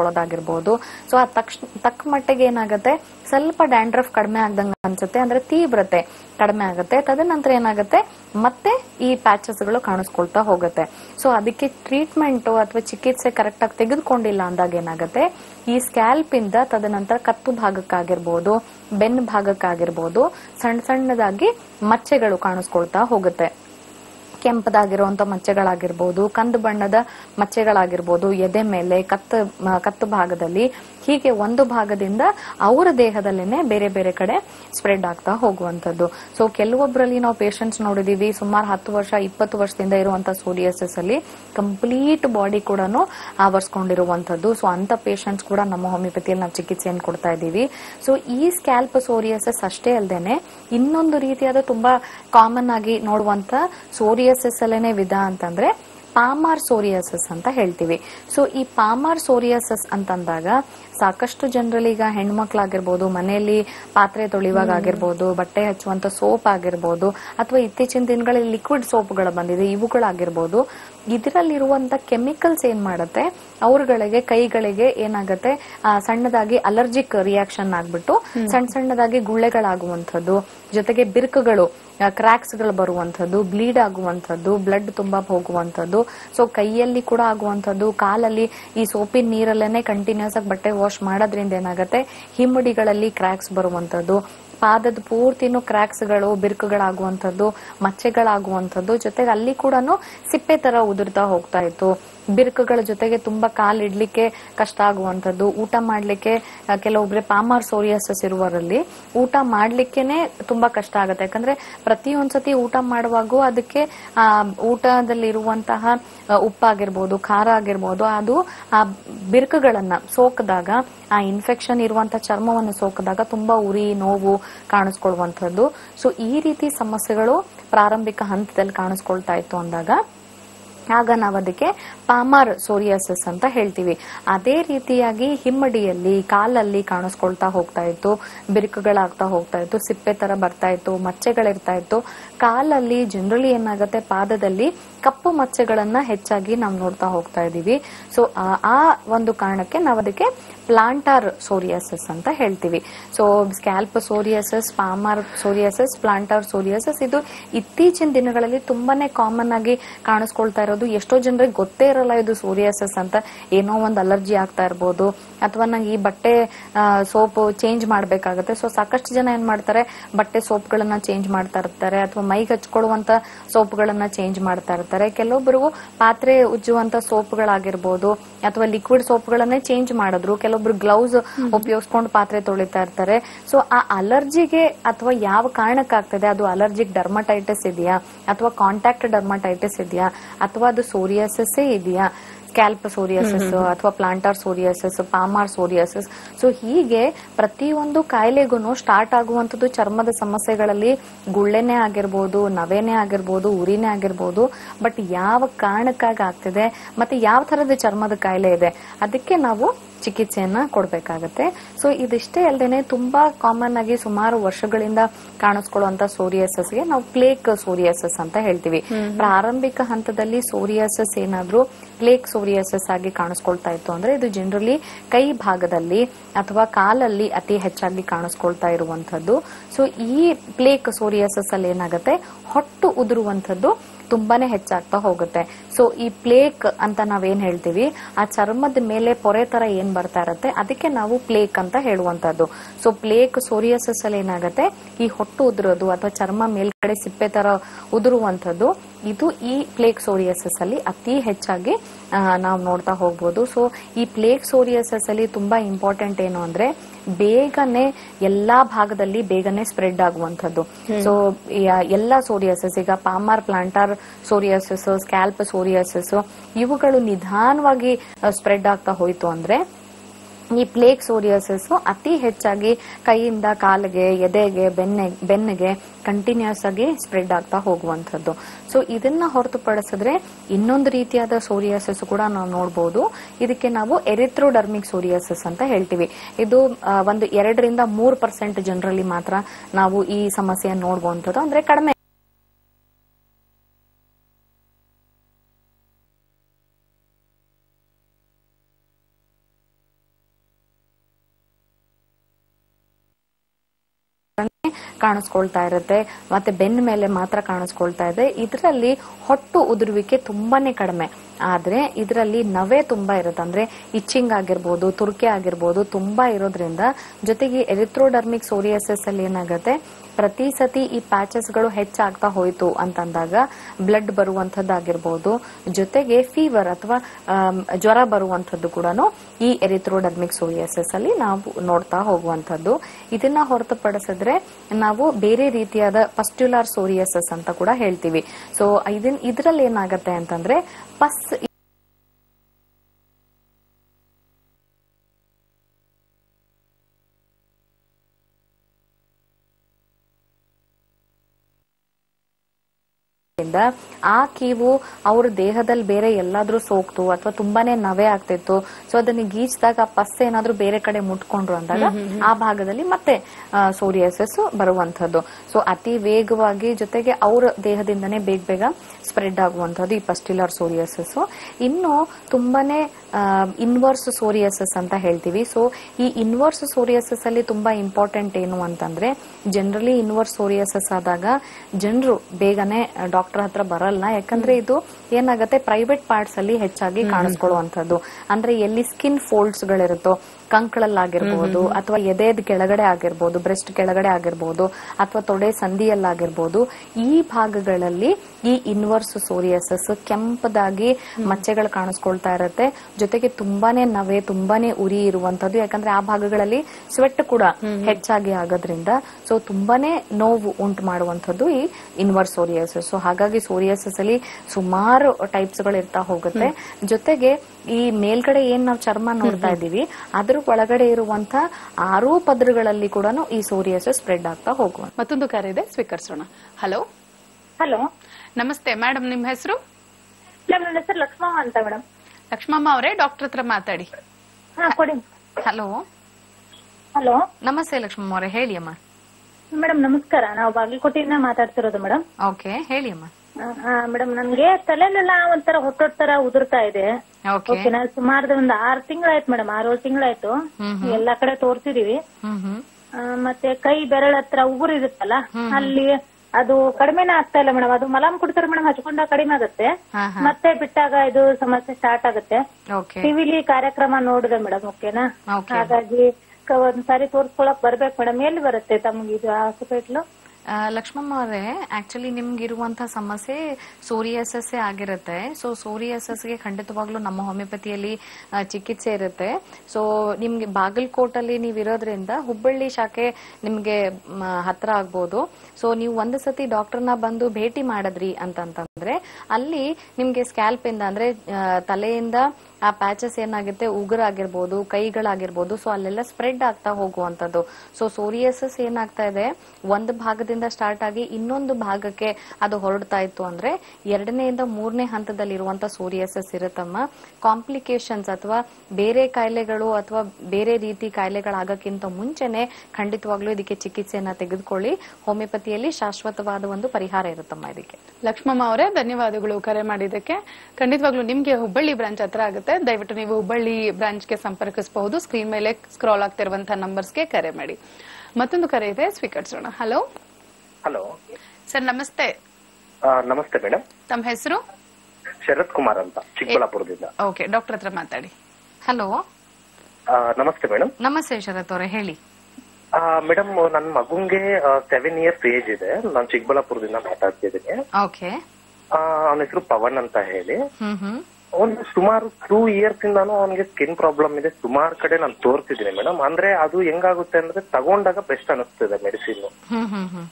S4: ಕಾಣಿಸ್ಕೊಳ್ಳೋದಾಗಿರ್ಬೋದು ಸೊ ಆ ತಕ್ಷ ತಕ್ಕ ಮಟ್ಟಿಗೆ ಏನಾಗುತ್ತೆ ಸ್ವಲ್ಪ ಡ್ಯಾಂಡ್ರಫ್ ಕಡಿಮೆ ಆಗ್ದಂಗ ಅನ್ಸುತ್ತೆ ಅಂದ್ರೆ ತೀವ್ರತೆ ಕಡಿಮೆ ಆಗುತ್ತೆ ತದನಂತರ ಏನಾಗುತ್ತೆ ಮತ್ತೆ ಈ ಪ್ಯಾಚಸ್ ಗಳು ಕಾಣಿಸ್ಕೊಳ್ತಾ ಹೋಗುತ್ತೆ ಸೊ ಅದಕ್ಕೆ ಟ್ರೀಟ್ಮೆಂಟ್ ಅಥವಾ ಚಿಕಿತ್ಸೆ ಕರೆಕ್ಟ್ ಆಗಿ ತೆಗೆದುಕೊಂಡಿಲ್ಲ ಅಂದಾಗ ಏನಾಗುತ್ತೆ ಈ ಸ್ಕ್ಯಾಲ್ಪ್ ಇಂದ ತದನಂತರ ಕತ್ತು ಭಾಗಕ್ಕಾಗಿರ್ಬೋದು ಬೆನ್ನು ಭಾಗಕ್ಕಾಗಿರ್ಬೋದು ಸಣ್ಣ ಸಣ್ಣದಾಗಿ ಮಚ್ಚೆಗಳು ಕಾಣಿಸ್ಕೊಳ್ತಾ ಹೋಗುತ್ತೆ ಕೆಂಪದಾಗಿರುವಂತ ಮಚ್ಚೆಗಳಾಗಿರ್ಬೋದು ಕಂದು ಬಣ್ಣದ ಮಚ್ಚೆಗಳಾಗಿರ್ಬೋದು ಎದೆ ಮೇಲೆ ಕತ್ತು ಮ- ಕತ್ತು ಭಾಗದಲ್ಲಿ ಹೀಗೆ ಒಂದು ಭಾಗದಿಂದ ಅವರ ದೇಹದಲ್ಲೇನೆ ಬೇರೆ ಬೇರೆ ಕಡೆ ಸ್ಪ್ರೆಡ್ ಆಗ್ತಾ ಹೋಗುವಂತದ್ದು ಸೊ ಕೆಲವೊಬ್ಬರಲ್ಲಿ ನಾವು ಪೇಷಂಟ್ಸ್ ನೋಡಿದೀವಿ ಸುಮಾರು ಹತ್ತು ವರ್ಷ ಇಪ್ಪತ್ತು ವರ್ಷದಿಂದ ಇರುವಂತ ಸೋರಿಯಸಿಸ್ ಅಲ್ಲಿ ಕಂಪ್ಲೀಟ್ ಬಾಡಿ ಕೂಡ ಆವರಿಸ್ಕೊಂಡಿರುವಂತದ್ದು ಸೊ ಅಂತ ಪೇಷಂಟ್ಸ್ ಕೂಡ ನಮ್ಮ ಹೋಮಿಯೋಪತಿಯಲ್ಲಿ ನಾವು ಚಿಕಿತ್ಸೆಯನ್ನು ಕೊಡ್ತಾ ಇದ್ದೀವಿ ಸೊ ಈ ಸ್ಕ್ಯಾಲ್ಪ್ ಸೋರಿಯಸಿಸ್ ಅಷ್ಟೇ ಅಲ್ಲದೇನೆ ಇನ್ನೊಂದು ರೀತಿಯಾದ ತುಂಬಾ ಕಾಮನ್ ಆಗಿ ನೋಡುವಂತ ಸೋರಿಯಸಿಸ್ ಅಲ್ಲೇನೆ ವಿಧ ಅಂತಂದ್ರೆ ಪಾಮಾರ್ ಸೋರಿಯಸಿಸ್ ಅಂತ ಹೇಳ್ತೀವಿ ಸೊ ಈ ಪಾಮಾರ್ ಸೋರಿಯಸಿಸ್ ಅಂತಂದಾಗ ಸಾಕಷ್ಟು ಜನರಲ್ಲಿ ಈಗ ಹೆಣ್ಮಕ್ಳಾಗಿರ್ಬೋದು ಮನೆಯಲ್ಲಿ ಪಾತ್ರೆ ತೊಳಿವಾಗ ಆಗಿರ್ಬೋದು ಬಟ್ಟೆ ಹಚ್ಚುವಂತ ಸೋಪ್ ಆಗಿರ್ಬೋದು ಅಥವಾ ಇತ್ತೀಚಿನ ದಿನಗಳಲ್ಲಿ ಲಿಕ್ವಿಡ್ ಸೋಪ್ಗಳು ಬಂದಿದೆ ಇವುಗಳಾಗಿರ್ಬೋದು ಇದರಲ್ಲಿರುವಂತ ಕೆಮಿಕಲ್ಸ್ ಏನ್ ಮಾಡುತ್ತೆ ಅವ್ರಗಳಿಗೆ ಕೈಗಳಿಗೆ ಏನಾಗುತ್ತೆ ಆ, ಸಣ್ಣದಾಗಿ ಅಲರ್ಜಿಕ್ ರಿಯಾಕ್ಷನ್ ಆಗ್ಬಿಟ್ಟು ಸಣ್ಣ ಸಣ್ಣದಾಗಿ ಗುಳ್ಳೆಗಳಾಗುವಂಥದ್ದು ಜೊತೆಗೆ ಬಿರುಕುಗಳು ಕ್ರ್ಯಾಕ್ಸ್ ಗಳು ಬರುವಂತದ್ದು ಬ್ಲೀಡ್ ಆಗುವಂತದ್ದು ಬ್ಲಡ್ ತುಂಬಾ ಹೋಗುವಂತದ್ದು ಸೊ ಕೈಯಲ್ಲಿ ಕೂಡ ಆಗುವಂತದ್ದು ಕಾಲಲ್ಲಿ ಈ ಸೋಪಿನ ನೀರಲ್ಲೇನೆ ಕಂಟಿನ್ಯೂಸ್ ಆಗಿ ಬಟ್ಟೆ ವಾಶ್ ಮಾಡೋದ್ರಿಂದ ಏನಾಗುತ್ತೆ ಹಿಮ್ಮಡಿಗಳಲ್ಲಿ ಕ್ರ್ಯಾಕ್ಸ್ ಬರುವಂತದ್ದು ಪಾದದ ಪೂರ್ತಿನೂ ಕ್ರ್ಯಾಕ್ಸ್ ಗಳು ಬಿರುಕುಗಳಾಗುವಂಥದ್ದು ಮಚ್ಚೆಗಳಾಗುವಂಥದ್ದು ಜೊತೆಗೆ ಅಲ್ಲಿ ಕೂಡ ಸಿಪ್ಪೆ ತರ ಉದುರ್ತಾ ಹೋಗ್ತಾ ಇತ್ತು ಬಿರುಕುಗಳ ಜೊತೆಗೆ ತುಂಬಾ ಕಾಲ್ ಇಡ್ಲಿಕ್ಕೆ ಕಷ್ಟ ಆಗುವಂಥದ್ದು ಊಟ ಮಾಡ್ಲಿಕ್ಕೆ ಆ, ಕೆಲವೊಬ್ರೆ ಪಾಮಾರ್ ಸೋರಿಯಸಸ್ ಇರುವವರಲ್ಲಿ ಊಟ ಮಾಡ್ಲಿಕ್ಕೆನೆ ತುಂಬಾ ಕಷ್ಟ ಆಗುತ್ತೆ ಯಾಕಂದ್ರೆ ಪ್ರತಿಯೊಂದ್ಸತಿ ಊಟ ಮಾಡುವಾಗೂ ಅದಕ್ಕೆ ಆ ಊಟದಲ್ಲಿ ಇರುವಂತಹ ಆ, ಉಪ್ಪಾಗಿರ್ಬೋದು ಖಾರ ಆಗಿರ್ಬೋದು ಅದು ಆ ಬಿರುಕುಗಳನ್ನ ಸೋಕಿದಾಗ ಆ ಇನ್ಫೆಕ್ಷನ್ ಇರುವಂತ ಚರ್ಮವನ್ನು ಸೋಕಿದಾಗ ತುಂಬಾ ಉರಿ ನೋವು ಕಾಣಿಸ್ಕೊಳ್ಳುವಂಥದ್ದು ಸೊ ಈ ರೀತಿ ಸಮಸ್ಯೆಗಳು ಪ್ರಾರಂಭಿಕ ಹಂತದಲ್ಲಿ ಕಾಣಿಸ್ಕೊಳ್ತಾ ಇತ್ತು ಅಂದಾಗ ಆಗ ನಾವು ಅದಕ್ಕೆ ಪಾಮಾರ್ ಸೋರಿಯಾಸಿಸ್ ಅಂತ ಹೇಳ್ತೀವಿ ಅದೇ ರೀತಿಯಾಗಿ ಹಿಮ್ಮಡಿಯಲ್ಲಿ ಕಾಲಲ್ಲಿ ಕಾಣಿಸ್ಕೊಳ್ತಾ ಹೋಗ್ತಾ ಇತ್ತು ಬಿರುಕುಗಳಾಗ್ತಾ ಹೋಗ್ತಾ ಇತ್ತು ಸಿಪ್ಪೆ ತರ ಬರ್ತಾ ಇತ್ತು ಮಚ್ಚೆಗಳಿರ್ತಾ ಇತ್ತು ಕಾಲಲ್ಲಿ ಜನರಲಿ ಏನಾಗುತ್ತೆ ಪಾದದಲ್ಲಿ ಕಪ್ಪು ಮಚ್ಚೆಗಳನ್ನ ಹೆಚ್ಚಾಗಿ ನಾವು ನೋಡ್ತಾ ಹೋಗ್ತಾ ಇದೀವಿ ಸೊ ಆ ಒಂದು ಕಾರಣಕ್ಕೆ ನಾವು ಅದಕ್ಕೆ ಪ್ಲಾಂಟಾರ್ ಸೋರಿಯಾಸಿಸ್ ಅಂತ ಹೇಳ್ತೀವಿ so scalp psoriasis palmar psoriasis plantar psoriasis ಇದು ಇತ್ತೀಚಿನ ದಿನಗಳಲ್ಲಿ ತುಂಬಾನೇ ಕಾಮನ್ ಆಗಿ ಕಾಣಿಸ್ಕೊಳ್ತಾ ಇರೋದು ಎಷ್ಟೋ ಜನರಿಗೆ ಗೊತ್ತೇ ಇರಲ್ಲ ಇದು ಸೋರಿಯಾಸಿಸ್ ಅಂತ ಏನೋ ಒಂದು ಅಲರ್ಜಿ ಆಗ್ತಾ ಇರ್ಬೋದು ಅಥವಾ ನಂಗೆ ಈ ಬಟ್ಟೆ ಸೋಪ್ ಚೇಂಜ್ ಮಾಡ್ಬೇಕಾಗತ್ತೆ ಸೊ ಸಾಕಷ್ಟು ಜನ ಏನ್ ಮಾಡ್ತಾರೆ ಬಟ್ಟೆ ಸೋಪ್ಗಳನ್ನ ಚೇಂಜ್ ಮಾಡ್ತಾ ಇರ್ತಾರೆ ಅಥವಾ ಮೈಗೆ ಹಚ್ಕೊಳ್ಳುವಂತ ಸೋಪ್ಗಳನ್ನ ಚೇಂಜ್ ಮಾಡ್ತಾ ಇರ್ತಾರೆ ಕೆಲವೊಬ್ಬರಿಗೂ ಪಾತ್ರೆ ಉಜ್ಜುವಂತ ಸೋಪ್ಗಳಾಗಿರ್ಬೋದು ಅಥವಾ ಲಿಕ್ವಿಡ್ ಸೋಪ್ಗಳನ್ನೇ ಚೇಂಜ್ ಮಾಡಿದ್ರು ಕೆಲವೊಬ್ರು ಗ್ಲೌಸ್ ಉಪಯೋಗಿಸ್ಕೊಂಡು ಪಾತ್ರೆ ತೊಳಿತಾ ಇರ್ತಾರೆ ಸೊ ಆ ಅಲರ್ಜಿಗೆ ಅಥವಾ ಯಾವ ಕಾರಣಕ್ಕಾಗ್ತದೆ ಅದು ಅಲರ್ಜಿಕ್ ಡರ್ಮಟೈಟಿಸ್ ಇದೆಯಾ ಅಥವಾ ಕಾಂಟ್ಯಾಕ್ಟ್ ಡರ್ಮಟೈಟಿಸ್ ಇದೆಯಾ ಅಥವಾ ಅದು ಸೋರಿಯಾಸಿಸ್ ಇದೆಯಾ ಸ್ಕ್ಯಾಲ್ಪ್ ಸೋರಿಯಾಸಿಸ್ ಅಥವಾ plantar psoriasis palmar psoriasis so ಹೀಗೆ ಪ್ರತಿಯೊಂದು ಕಾಯಿಲೆಗೂ ಸ್ಟಾರ್ಟ್ ಆಗುವಂತದ್ದು ಚರ್ಮದ ಸಮಸ್ಯೆಗಳಲ್ಲಿ ಗುಳ್ಳೆನೆ ಆಗಿರ್ಬೋದು ನವೆನೇ ಆಗಿರ್ಬೋದು ಉರಿನೇ ಆಗಿರ್ಬೋದು ಬಟ್ ಯಾವ ಕಾರಣಕ್ಕಾಗಿ ಆಗ್ತಿದೆ ಮತ್ತೆ ಯಾವ ತರದ ಚರ್ಮದ ಕಾಯಿಲೆ ಇದೆ ಅದಕ್ಕೆ ನಾವು ಚಿಕಿತ್ಸೆಯನ್ನ ಕೊಡ್ಬೇಕಾಗತ್ತೆ ಸೊ ಇದಿಷ್ಟೇ ಅಲ್ಲದೆ ತುಂಬಾ ಕಾಮನ್ ಆಗಿ ಸುಮಾರು ವರ್ಷಗಳಿಂದ ಕಾಣಿಸ್ಕೊಳ್ಳುವಂತ ಸೋರಿಯಾಸಸ್ಗೆ ನಾವು ಪ್ಲೇಕ್ ಸೋರಿಯಾಸಸ್ ಅಂತ ಹೇಳ್ತೀವಿ ಪ್ರಾರಂಭಿಕ ಹಂತದಲ್ಲಿ ಸೋರಿಯಾಸಸ್ ಏನಾದ್ರೂ ಪ್ಲೇಕ್ ಸೋರಿಯಾಸಸ್ ಆಗಿ ಕಾಣಿಸ್ಕೊಳ್ತಾ ಇತ್ತು ಅಂದ್ರೆ ಇದು ಜನರಲಿ ಕೈ ಭಾಗದಲ್ಲಿ ಅಥವಾ ಕಾಲಲ್ಲಿ ಅತಿ ಹೆಚ್ಚಾಗಿ ಕಾಣಿಸ್ಕೊಳ್ತಾ ಇರುವಂತದ್ದು ಸೊ ಈ ಪ್ಲೇಕ್ ಸೋರಿಯಾಸಸ್ ಅಲ್ಲಿ ಏನಾಗುತ್ತೆ ಹೊಟ್ಟು ಉದುರುವಂತದ್ದು ತುಂಬಾನೇ ಹೆಚ್ಚಾಗ್ತಾ ಹೋಗುತ್ತೆ ಸೊ ಈ ಪ್ಲೇಕ್ ಅಂತ ನಾವೇನ್ ಹೇಳ್ತೀವಿ ಆ ಚರ್ಮದ ಮೇಲೆ ಪೊರೆ ತರ ಏನ್ ಬರ್ತಾ ಇರತ್ತೆ ಅದಕ್ಕೆ ನಾವು ಪ್ಲೇಕ್ ಅಂತ ಹೇಳುವಂತದ್ದು ಸೊ ಪ್ಲೇಕ್ ಸೋರಿಯಸಸ್ ಅಲ್ಲಿ ಏನಾಗುತ್ತೆ ಈ ಹೊಟ್ಟು ಉದುರೋದು ಅಥವಾ ಚರ್ಮ ಮೇಲ್ಗಡೆ ಸಿಪ್ಪೆ ತರ ಉದುರುವಂತದ್ದು ಇದು ಈ ಪ್ಲೇಕ್ ಸೋರಿಯಸಸ್ ಅಲ್ಲಿ ಅತಿ ಹೆಚ್ಚಾಗಿ ನಾವು ನೋಡ್ತಾ ಹೋಗ್ಬೋದು ಸೊ ಈ ಪ್ಲೇಕ್ ಸೋರಿಯಸಸ್ ಅಲ್ಲಿ ತುಂಬಾ ಇಂಪಾರ್ಟೆಂಟ್ ಏನು ಅಂದ್ರೆ ಬೇಗನೆ ಎಲ್ಲಾ ಭಾಗದಲ್ಲಿ ಬೇಗನೆ ಸ್ಪ್ರೆಡ್ ಆಗುವಂತದ್ದು ಸೊ ಎಲ್ಲಾ ಸೋರಿಯಸಸ್ ಈಗ ಪಾಮಾರ್ ಪ್ಲಾಂಟಾರ್ ಸೋರಿಯಸಸ್ ಸ್ಕ್ಯಾಲ್ಪ್ ಸೋರಿಯಸಸ್ ಇವುಗಳು ನಿಧಾನವಾಗಿ ಸ್ಪ್ರೆಡ್ ಆಗ್ತಾ ಹೋಯ್ತು ಅಂದ್ರೆ ಈ ಪ್ಲೇಕ್ ಸೋರಿಯಸಸ್ ಅತಿ ಹೆಚ್ಚಾಗಿ ಕೈಯಿಂದ ಕಾಲಿಗೆ ಎದೆಗೆ ಬೆನ್ನೆ ಬೆನ್ನಿಗೆ ಕಂಟಿನ್ಯೂಸ್ ಆಗಿ ಸ್ಪ್ರೆಡ್ ಆಗ್ತಾ ಹೋಗುವಂತದ್ದು ಸೊ ಇದನ್ನ ಹೊರತುಪಡಿಸಿದ್ರೆ ಇನ್ನೊಂದು ರೀತಿಯಾದ ಸೋರಿಯಾಸಿಸ್ ಕೂಡ ನಾವು ನೋಡಬಹುದು ಇದಕ್ಕೆ ನಾವು ಎರಿಥ್ರೋಡರ್ಮಿಕ್ ಸೋರಿಯಾಸಿಸ್ ಅಂತ ಹೇಳ್ತೀವಿ ಇದು ಆ, ಒಂದು ಎರಡರಿಂದ ಮೂರು ಪರ್ಸೆಂಟ್ ಜನರಲ್ಲಿ ಮಾತ್ರ ನಾವು ಈ ಸಮಸ್ಯೆಯನ್ನು ನೋಡಬಹುವಂಥದ್ದು ಅಂದ್ರೆ ಕಡಿಮೆ ಕಾಣಿಸ್ಕೊಳ್ತಾ ಇರುತ್ತೆ ಮತ್ತೆ ಬೆನ್ನ ಮೇಲೆ ಮಾತ್ರ ಕಾಣಿಸ್ಕೊಳ್ತಾ ಇದೆ ಇದರಲ್ಲಿ ಹೊಟ್ಟು ಉದುರುವಿಕೆ ತುಂಬಾನೇ ಕಡಿಮೆ ಆದ್ರೆ ಇದರಲ್ಲಿ ನವೆ ತುಂಬಾ ಇರುತ್ತೆ ಅಂದ್ರೆ ಇಚ್ಚಿಂಗ್ ಆಗಿರ್ಬೋದು ತುರ್ಕೆ ಆಗಿರ್ಬೋದು ತುಂಬಾ ಇರೋದ್ರಿಂದ ಜೊತೆಗೆ ಎರಿಥ್ರೋಡರ್ಮಿಕ್ ಸೋರಿಯಸಿಸ್ ಅಲ್ಲಿ ಏನಾಗುತ್ತೆ ಪ್ರತಿ ಸತಿ ಈ ಪ್ಯಾಚಸ್ ಗಳು ಹೆಚ್ಚಾಗ್ತಾ ಹೋಯ್ತು ಅಂತಂದಾಗ ಬ್ಲಡ್ ಬರುವಂತದ್ದಾಗಿರ್ಬೋದು ಜೊತೆಗೆ ಫೀವರ್ ಅಥವಾ ಆಮ್, ಜ್ವರ ಬರುವಂತದ್ದು ಕೂಡ ಈ ಎರಿಥ್ರೋಡರ್ಮಿಕ್ ಸೋರಿಯಸಿಸ್ ಅಲ್ಲಿ ನಾವು ನೋಡ್ತಾ ಹೋಗುವಂತದ್ದು ಇದನ್ನ ಹೊರತುಪಡಿಸಿದ್ರೆ ನಾವು ಬೇರೆ ರೀತಿಯಾದ ಪಸ್ಟ್ಯುಲಾರ್ ಸೋರಿಯಸಿಸ್ ಅಂತ ಕೂಡ ಹೇಳ್ತೀವಿ ಸೊ ಇದನ್ ಇದ್ರಲ್ಲಿ ಏನಾಗತ್ತೆ ಅಂತಂದ್ರೆ ಪಸ್ ಇಂದ ಆ ಕೀವು ಅವ್ರ ದೇಹದಲ್ಲಿ ಬೇರೆ ಎಲ್ಲಾದ್ರೂ ಸೋಕ್ತು ಅಥವಾ ತುಂಬಾನೇ ನವೆ ಆಗ್ತಿತ್ತು ಸೊ ಅದನ್ನ ಗೀಚ್ದಾಗ ಆ ಪಸ್ ಏನಾದ್ರೂ ಬೇರೆ ಕಡೆ ಮುಟ್ಕೊಂಡ್ರು ಅಂದಾಗ ಆ ಭಾಗದಲ್ಲಿ ಮತ್ತೆ ಸೋರಿಯಸಿಸ್ ಬರುವಂತದ್ದು ಸೊ ಅತಿ ವೇಗವಾಗಿ ಜೊತೆಗೆ ಅವ್ರ ದೇಹದಿಂದನೇ ಬೇಗ ಬೇಗ ಸ್ಪ್ರೆಡ್ ಆಗುವಂತದ್ದು ಈ ಪಸ್ಟಿಲರ್ ಸೋರಿಯಸಿಸ್ ಇನ್ನು ತುಂಬಾನೇ ಇನ್ವರ್ಸ್ ಸೋರಿಯಸಿಸ್ ಅಂತ ಹೇಳ್ತೀವಿ ಸೊ ಈ ಇನ್ವರ್ಸ್ ಸೋರಿಯಸಿಸ್ ಅಲ್ಲಿ ತುಂಬಾ ಇಂಪಾರ್ಟೆಂಟ್ ಏನು ಅಂತಂದ್ರೆ ಜನರಲಿ ಇನ್ವರ್ಸ್ ಸೋರಿಯಸಿಸ್ ಆದಾಗ ಜನರು ಬೇಗನೆ ಡಾಕ್ಟರ್ ಹತ್ರ ಬರಲ್ಲ ಯಾಕಂದ್ರೆ ಇದು ಏನಾಗುತ್ತೆ ಪ್ರೈವೇಟ್ ಪಾರ್ಟ್ಸ್ ಅಲ್ಲಿ ಹೆಚ್ಚಾಗಿ ಕಾಣಿಸ್ಕೊಳ್ಳುವಂತದ್ದು ಅಂದ್ರೆ ಎಲ್ಲಿ ಸ್ಕಿನ್ ಫೋಲ್ಡ್ಸ್ ಗಳಿರುತ್ತೋ ಕಂಕಳಲ್ಲಾಗಿರ್ಬೋದು ಅಥವಾ ಎದೆದ್ ಕೆಳಗಡೆ ಆಗಿರ್ಬೋದು ಬ್ರೆಸ್ಟ್ ಕೆಳಗಡೆ ಆಗಿರ್ಬೋದು ಅಥವಾ ತೊಡೆ ಸಂಧಿಯಲ್ಲಾಗಿರ್ಬೋದು ಈ ಭಾಗಗಳಲ್ಲಿ ಈ ಇನ್ವರ್ಸ್ ಸೋರಿಯಸಸ್ ಕೆಂಪದಾಗಿ ಮಚ್ಚೆಗಳು ಕಾಣಿಸ್ಕೊಳ್ತಾ ಇರುತ್ತೆ ಜೊತೆಗೆ ತುಂಬಾನೇ ನವೆ ತುಂಬಾನೇ ಉರಿ ಇರುವಂತದ್ದು ಯಾಕಂದ್ರೆ ಆ ಭಾಗಗಳಲ್ಲಿ ಸ್ವೆಟ್ ಕೂಡ ಹೆಚ್ಚಾಗಿ ಆಗೋದ್ರಿಂದ ಸೊ ತುಂಬಾನೇ ನೋವು ಉಂಟು ಮಾಡುವಂತದ್ದು ಈ ಇನ್ವರ್ಸ್ ಸೋರಿಯಸಸ್ ಸೊ ಹಾಗಾಗಿ ಸೋರಿಯಸಸ್ ಅಲ್ಲಿ ಸುಮಾರು ಟೈಪ್ಸ್ ಗಳು ಇರ್ತಾ ಹೋಗುತ್ತೆ ಜೊತೆಗೆ ಈ ಮೇಲ್ಗಡೆ ಏನ್ ನಾವು ಚರ್ಮ ನೋಡ್ತಾ ಇದ್ದೀವಿ ಅದ್ರ ಒಳಗಡೆ ಇರುವಂತ ಆರೂ ಪದರಗಳಲ್ಲಿ ಕೂಡ ಈ ಸೋರಿಯಸಸ್ ಸ್ಪ್ರೆಡ್ ಆಗ್ತಾ ಹೋಗುವ
S3: ಮತ್ತೊಂದು ಕರೆ ಇದೆ ಸ್ವೀಕರಿಸೋಣ ಹಲೋ
S6: ಹಲೋ
S3: ನಮಸ್ತೆ ಮೇಡಮ್ ನಿಮ್ಮ ಹೆಸರು
S6: ಮೇಡಮ್ ನನ್ನ ಹೆಸರು ಲಕ್ಷ್ಮಮ್ಮ ಅಂತ ಮೇಡಮ್
S3: ಲಕ್ಷ್ಮಮ್ಮ ಅವರೇ ಡಾಕ್ಟರ್ ಹತ್ರ ಮಾತಾಡಿ
S6: ಹಾ ಕೊಡಿ
S4: ಹಲೋ
S6: ಹಲೋ
S4: ನಮಸ್ತೆ ಲಕ್ಷ್ಮಮ್ಮ ಅವರೇ ಹೇಳಿ ಅಮ್ಮ
S6: ಮೇಡಮ್ ನಮಸ್ಕಾರ ನಾವು ಬಾಗಲಕೋಟೆಯಿಂದ ಮಾತಾಡ್ತಿರೋದು ಮೇಡಮ್
S4: ಓಕೆ ಹೇಳಿ ಅಮ್ಮ
S6: ಮೇಡಮ್ ನನ್ಗೆ ತಲೆಲೆಲ್ಲ ಒಂಥರ ಹೊಟ್ಟೊಟ್ ತರ ಉದುರ್ತಾ ಇದೆ
S4: ಓಕೆ
S6: ಓಕೆ ನಾನು ಸುಮಾರು ಒಂದು ಆರ್ ತಿಂಗಳಾಯ್ತು ಮೇಡಮ್ ಆರು ಏಳು ತಿಂಗಳಾಯ್ತು ಎಲ್ಲಾ ಕಡೆ ತೋರ್ಸಿದೀವಿ
S4: ಹ್ಮ್ ಹ್ಮ್
S6: ಆ, ಮತ್ತೆ ಕೈ ಬೆರಳ ಹತ್ರ ಉಗುರು ಇರುತ್ತಲ್ಲ ಅಲ್ಲಿ ಅದು ಕಡಿಮೆನೇ ಆಗ್ತಾ ಇಲ್ಲ ಮೇಡಮ್ ಅದು ಮಲಾಮ್ ಕೊಡ್ತಾರೆ ಮೇಡಮ್ ಹಚ್ಕೊಂಡಾಗ ಕಡಿಮೆ ಆಗುತ್ತೆ
S4: ಹಾ ಹಾ
S6: ಮತ್ತೆ ಬಿಟ್ಟಾಗ ಇದು ಸಮಸ್ಯೆ ಸ್ಟಾರ್ಟ್ ಆಗುತ್ತೆ
S4: ಓಕೆ
S6: ಟಿವಿಲಿ ಕಾರ್ಯಕ್ರಮ ನೋಡಿದೆ ಮೇಡಮ್ ಓಕೆನಾ
S4: ಓಕೆ
S6: ಹಾಗಾಗಿ ಕ- ಒಂದ್ಸಾರಿ ತೋರ್ಸ್ಕೊಳಕ್ ಬರ್ಬೇಕು ಮೇಡಮ್ ಎಲ್ಲಿ ಬರುತ್ತೆ ತಮ್ಗೆ ಇದು ಹಾಸ್ಪಿಟ್ಲು
S4: ಆ, ಲಕ್ಷ್ಮಮ್ಮ ಅವರೇ ಆಕ್ಚುಲಿ ನಿಮ್ಗಿರುವಂತ ಸಮಸ್ಯೆ ಸೋರಿಯಸಸ್ ಆಗಿರುತ್ತೆ ಸೊ ಸೋರಿಯಸಸ್ಗೆ ಖಂಡಿತವಾಗ್ಲೂ ನಮ್ಮ ಹೋಮಿಯೋಪತಿಯಲ್ಲಿ ಆ, ಚಿಕಿತ್ಸೆ ಇರುತ್ತೆ ಸೊ ನಿಮ್ಗೆ ಬಾಗಲಕೋಟಲ್ಲಿ ನೀವು ಇರೋದ್ರಿಂದ ಹುಬ್ಬಳ್ಳಿ ಶಾಖೆ ನಿಮ್ಗೆ ಮ, ಹತ್ರ ಆಗ್ಬೋದು ಸೊ ನೀವು ಒಂದು ಸತಿ ಡಾಕ್ಟರ್ನ ಬಂದು ಭೇಟಿ ಮಾಡಿದ್ರಿ ಅಂತಂತಂದ್ರೆ ಅಲ್ಲಿ ನಿಮ್ಗೆ ಸ್ಕ್ಯಾಲ್ಪ್ ಇಂದ ಅಂದ್ರೆ ಆ, ತಲೆಯಿಂದ ಆ ಪ್ಯಾಚಸ್ ಏನಾಗುತ್ತೆ ಉಗುರಾಗಿರ್ಬೋದು ಕೈಗಳಾಗಿರ್ಬೋದು ಸೊ ಅಲ್ಲೆಲ್ಲ ಸ್ಪ್ರೆಡ್ ಆಗ್ತಾ ಹೋಗುವಂತದ್ದು ಸೊ ಸೋರಿಯಸಸ್ ಏನಾಗ್ತಾ ಇದೆ ಒಂದು ಭಾಗದಿಂದ ಸ್ಟಾರ್ಟ್ ಆಗಿ ಇನ್ನೊಂದು ಭಾಗಕ್ಕೆ ಅದು ಹೊರಡ್ತಾ ಇತ್ತು ಅಂದ್ರೆ ಎರಡನೆಯಿಂದ ಮೂರನೇ ಹಂತದಲ್ಲಿ ಇರುವಂತ ಸೋರಿಯಸಸ್ ಇರುತ್ತಮ್ಮ ಕಾಂಪ್ಲಿಕೇಶನ್ಸ್ ಅಥವಾ ಬೇರೆ ಕಾಯಿಲೆಗಳು ಅಥವಾ ಬೇರೆ ರೀತಿ ಕಾಯಿಲೆಗಳಾಗಕ್ಕಿಂತ ಮುಂಚೆನೆ ಖಂಡಿತವಾಗ್ಲೂ ಇದಕ್ಕೆ ಚಿಕಿತ್ಸೆಯನ್ನ ತೆಗೆದುಕೊಳ್ಳಿ ಹೋಮಿಯೋಪತಿಯಲ್ಲಿ ಶಾಶ್ವತವಾದ ಒಂದು ಪರಿಹಾರ ಇರುತ್ತಮ್ಮ ಇದಕ್ಕೆ
S3: ಲಕ್ಷ್ಮಮ್ಮ ಅವರೇ ಧನ್ಯವಾದಗಳು ಕರೆ ಮಾಡಿದ್ದಕ್ಕೆ ಖಂಡಿತವಾಗ್ಲೂ ನಿಮ್ಗೆ ಹುಬ್ಬಳ್ಳಿ ಬ್ರಾಂಚ್ ಹತ್ರ ಆಗುತ್ತೆ ದಯವಿಟ್ಟು ನೀವು ಹುಬ್ಬಳ್ಳಿ ಬ್ರಾಂಚ್ಗೆ ಸಂಪರ್ಕಿಸಬಹುದು ಸ್ಕ್ರೀನ್ ಮೇಲೆ ಸ್ಕ್ರಾಲ್ ಆಗ್ತಿರುವಂತಹ ನಂಬರ್ಸ್ಗೆ ಕರೆ ಮಾಡಿ ಮತ್ತೊಂದು ಕರೆ ಇದೆ ಸ್ವೀಕರಿಸೋಣ ಹಲೋ
S5: ಹಲೋ
S3: ಸರ್ ನಮಸ್ತೆ
S5: ನಮಸ್ತೆ ಮೇಡಮ್
S3: ತಮ್ಮ ಹೆಸರು
S5: ಶರತ್ ಕುಮಾರ್ ಅಂತ ಚಿಕ್ಕಬಳ್ಳಾಪುರದಿಂದ
S3: ಓಕೆ ಡಾಕ್ಟರ್ ಹತ್ರ ಮಾತಾಡಿ
S4: ಹಲೋ
S5: ಆ, ನಮಸ್ತೆ ಮೇಡಮ್
S4: ನಮಸ್ತೆ ಶರತ್ ಅವರೇ ಹೇಳಿ
S5: ಮೇಡಮ್ ನನ್ನ ಮಗುಂಗೆ ಸೆವೆನ್ ಇಯರ್ಸ್ ಏಜ್ ಇದೆ ನಾನು ಚಿಕ್ಕಬಳ್ಳಾಪುರದಿಂದ ಮಾತಾಡ್ತಿದ್ದೀನಿ
S4: ಓಕೆ
S5: ಅವನ ಹೆಸರು ಪವನ್ ಅಂತ ಹೇಳಿ
S4: ಹ್ಮ್ ಹ್ಮ್
S5: ಒಂದು ಸುಮಾರು ಟೂ ಇಯರ್ಸ್ ಇಂದಾನು ಅವನಿಗೆ ಸ್ಕಿನ್ ಪ್ರಾಬ್ಲಮ್ ಇದೆ ಸುಮಾರು ಕಡೆ ನಾನು ತೋರಿಸಿದ್ದೀನಿ ಮೇಡಮ್ ಅಂದ್ರೆ ಅದು ಹೆಂಗಾಗುತ್ತೆ ಅಂದ್ರೆ ತಗೊಂಡಾಗ ಬೆಸ್ಟ್ ಅನಿಸ್ತದೆ ಮೆಡಿಸಿನ್
S4: ಹ್ಮ್ ಹ್ಮ್ ಹ್ಮ್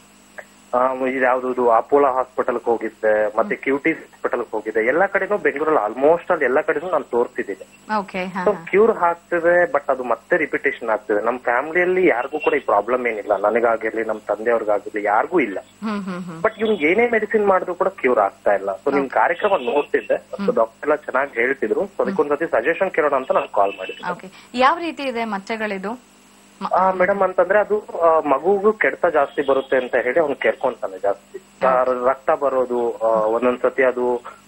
S5: ಇದು ಯಾವ್ದು ಅಪೋಲೋ ಹಾಸ್ಪಿಟಲ್ ಹೋಗಿದ್ದೆ ಮತ್ತೆ ಕ್ಯೂಟಿ ಹಾಸ್ಪಿಟಲ್ ಹೋಗಿದೆ ಎಲ್ಲಾ ಕಡೆನೂ ಬೆಂಗಳೂರಲ್ಲಿ ಆಲ್ಮೋಸ್ಟ್ ಅಲ್ಲಿ ಎಲ್ಲಾ ಕಡೆನೂ ನಾನು ತೋರಿಸಿದ್ದೀನಿ
S4: ಓಕೆ ಹಾ
S5: ಸೊ ಕ್ಯೂರ್ ಆಗ್ತಿದೆ ಬಟ್ ಅದು ಮತ್ತೆ ರಿಪಿಟೇಷನ್ ಆಗ್ತಿದೆ ನಮ್ಮ ಫ್ಯಾಮಿಲಿಯಲ್ಲಿ ಯಾರಿಗೂ ಕೂಡ ಈ ಪ್ರಾಬ್ಲಮ್ ಏನಿಲ್ಲ ನನಗಾಗಿರ್ಲಿ ನಮ್ಮ ತಂದೆಯವ್ರಿಗಾಗಿರ್ಲಿ ಯಾರಿಗೂ ಇಲ್ಲ
S4: ಹ್ಮ್ ಹ್ಮ್ ಹ್ಮ್
S5: ಬಟ್ ಇವ್ನಿಗೆ ಏನೇ ಮೆಡಿಸಿನ್ ಮಾಡಿದ್ರು ಕೂಡ ಕ್ಯೂರ್ ಆಗ್ತಾ ಇಲ್ಲ ಸೊ ನಿಮ್ ಕಾರ್ಯಕ್ರಮ ನೋಡ್ತಿದ್ದೆ ಸೊ ಡಾಕ್ಟರ್ ಎಲ್ಲ ಚೆನ್ನಾಗಿ ಹೇಳ್ತಿದ್ರು ಸೊ ಅದಕ್ಕೊಂದ್ಸತಿ ಸಜೆಷನ್ ಕೇಳೋಣ ಅಂತ ನಾನು ಕಾಲ್ ಮಾಡಿದ್ದೆ
S4: ಓಕೆ ಯಾವ ರೀತಿ ಇದೆ ಮಚ್ಚೆಗಳಿದು
S5: ಮೇಡಮ್ ಅಂತಂದ್ರೆ ಅದು ಆ, ಮಗುಗೂ ಕೆಡ್ತ ಜಾಸ್ತಿ ಬರುತ್ತೆ ಅಂತ ಹೇಳಿ ಅವ್ನು ಕೆರ್ಕೊಂತಾನೆ ಜಾಸ್ತಿ ಆ, ರಕ್ತ ಬರೋದು ಆ, ಒಂದೊಂದ್ಸತಿ ಅದು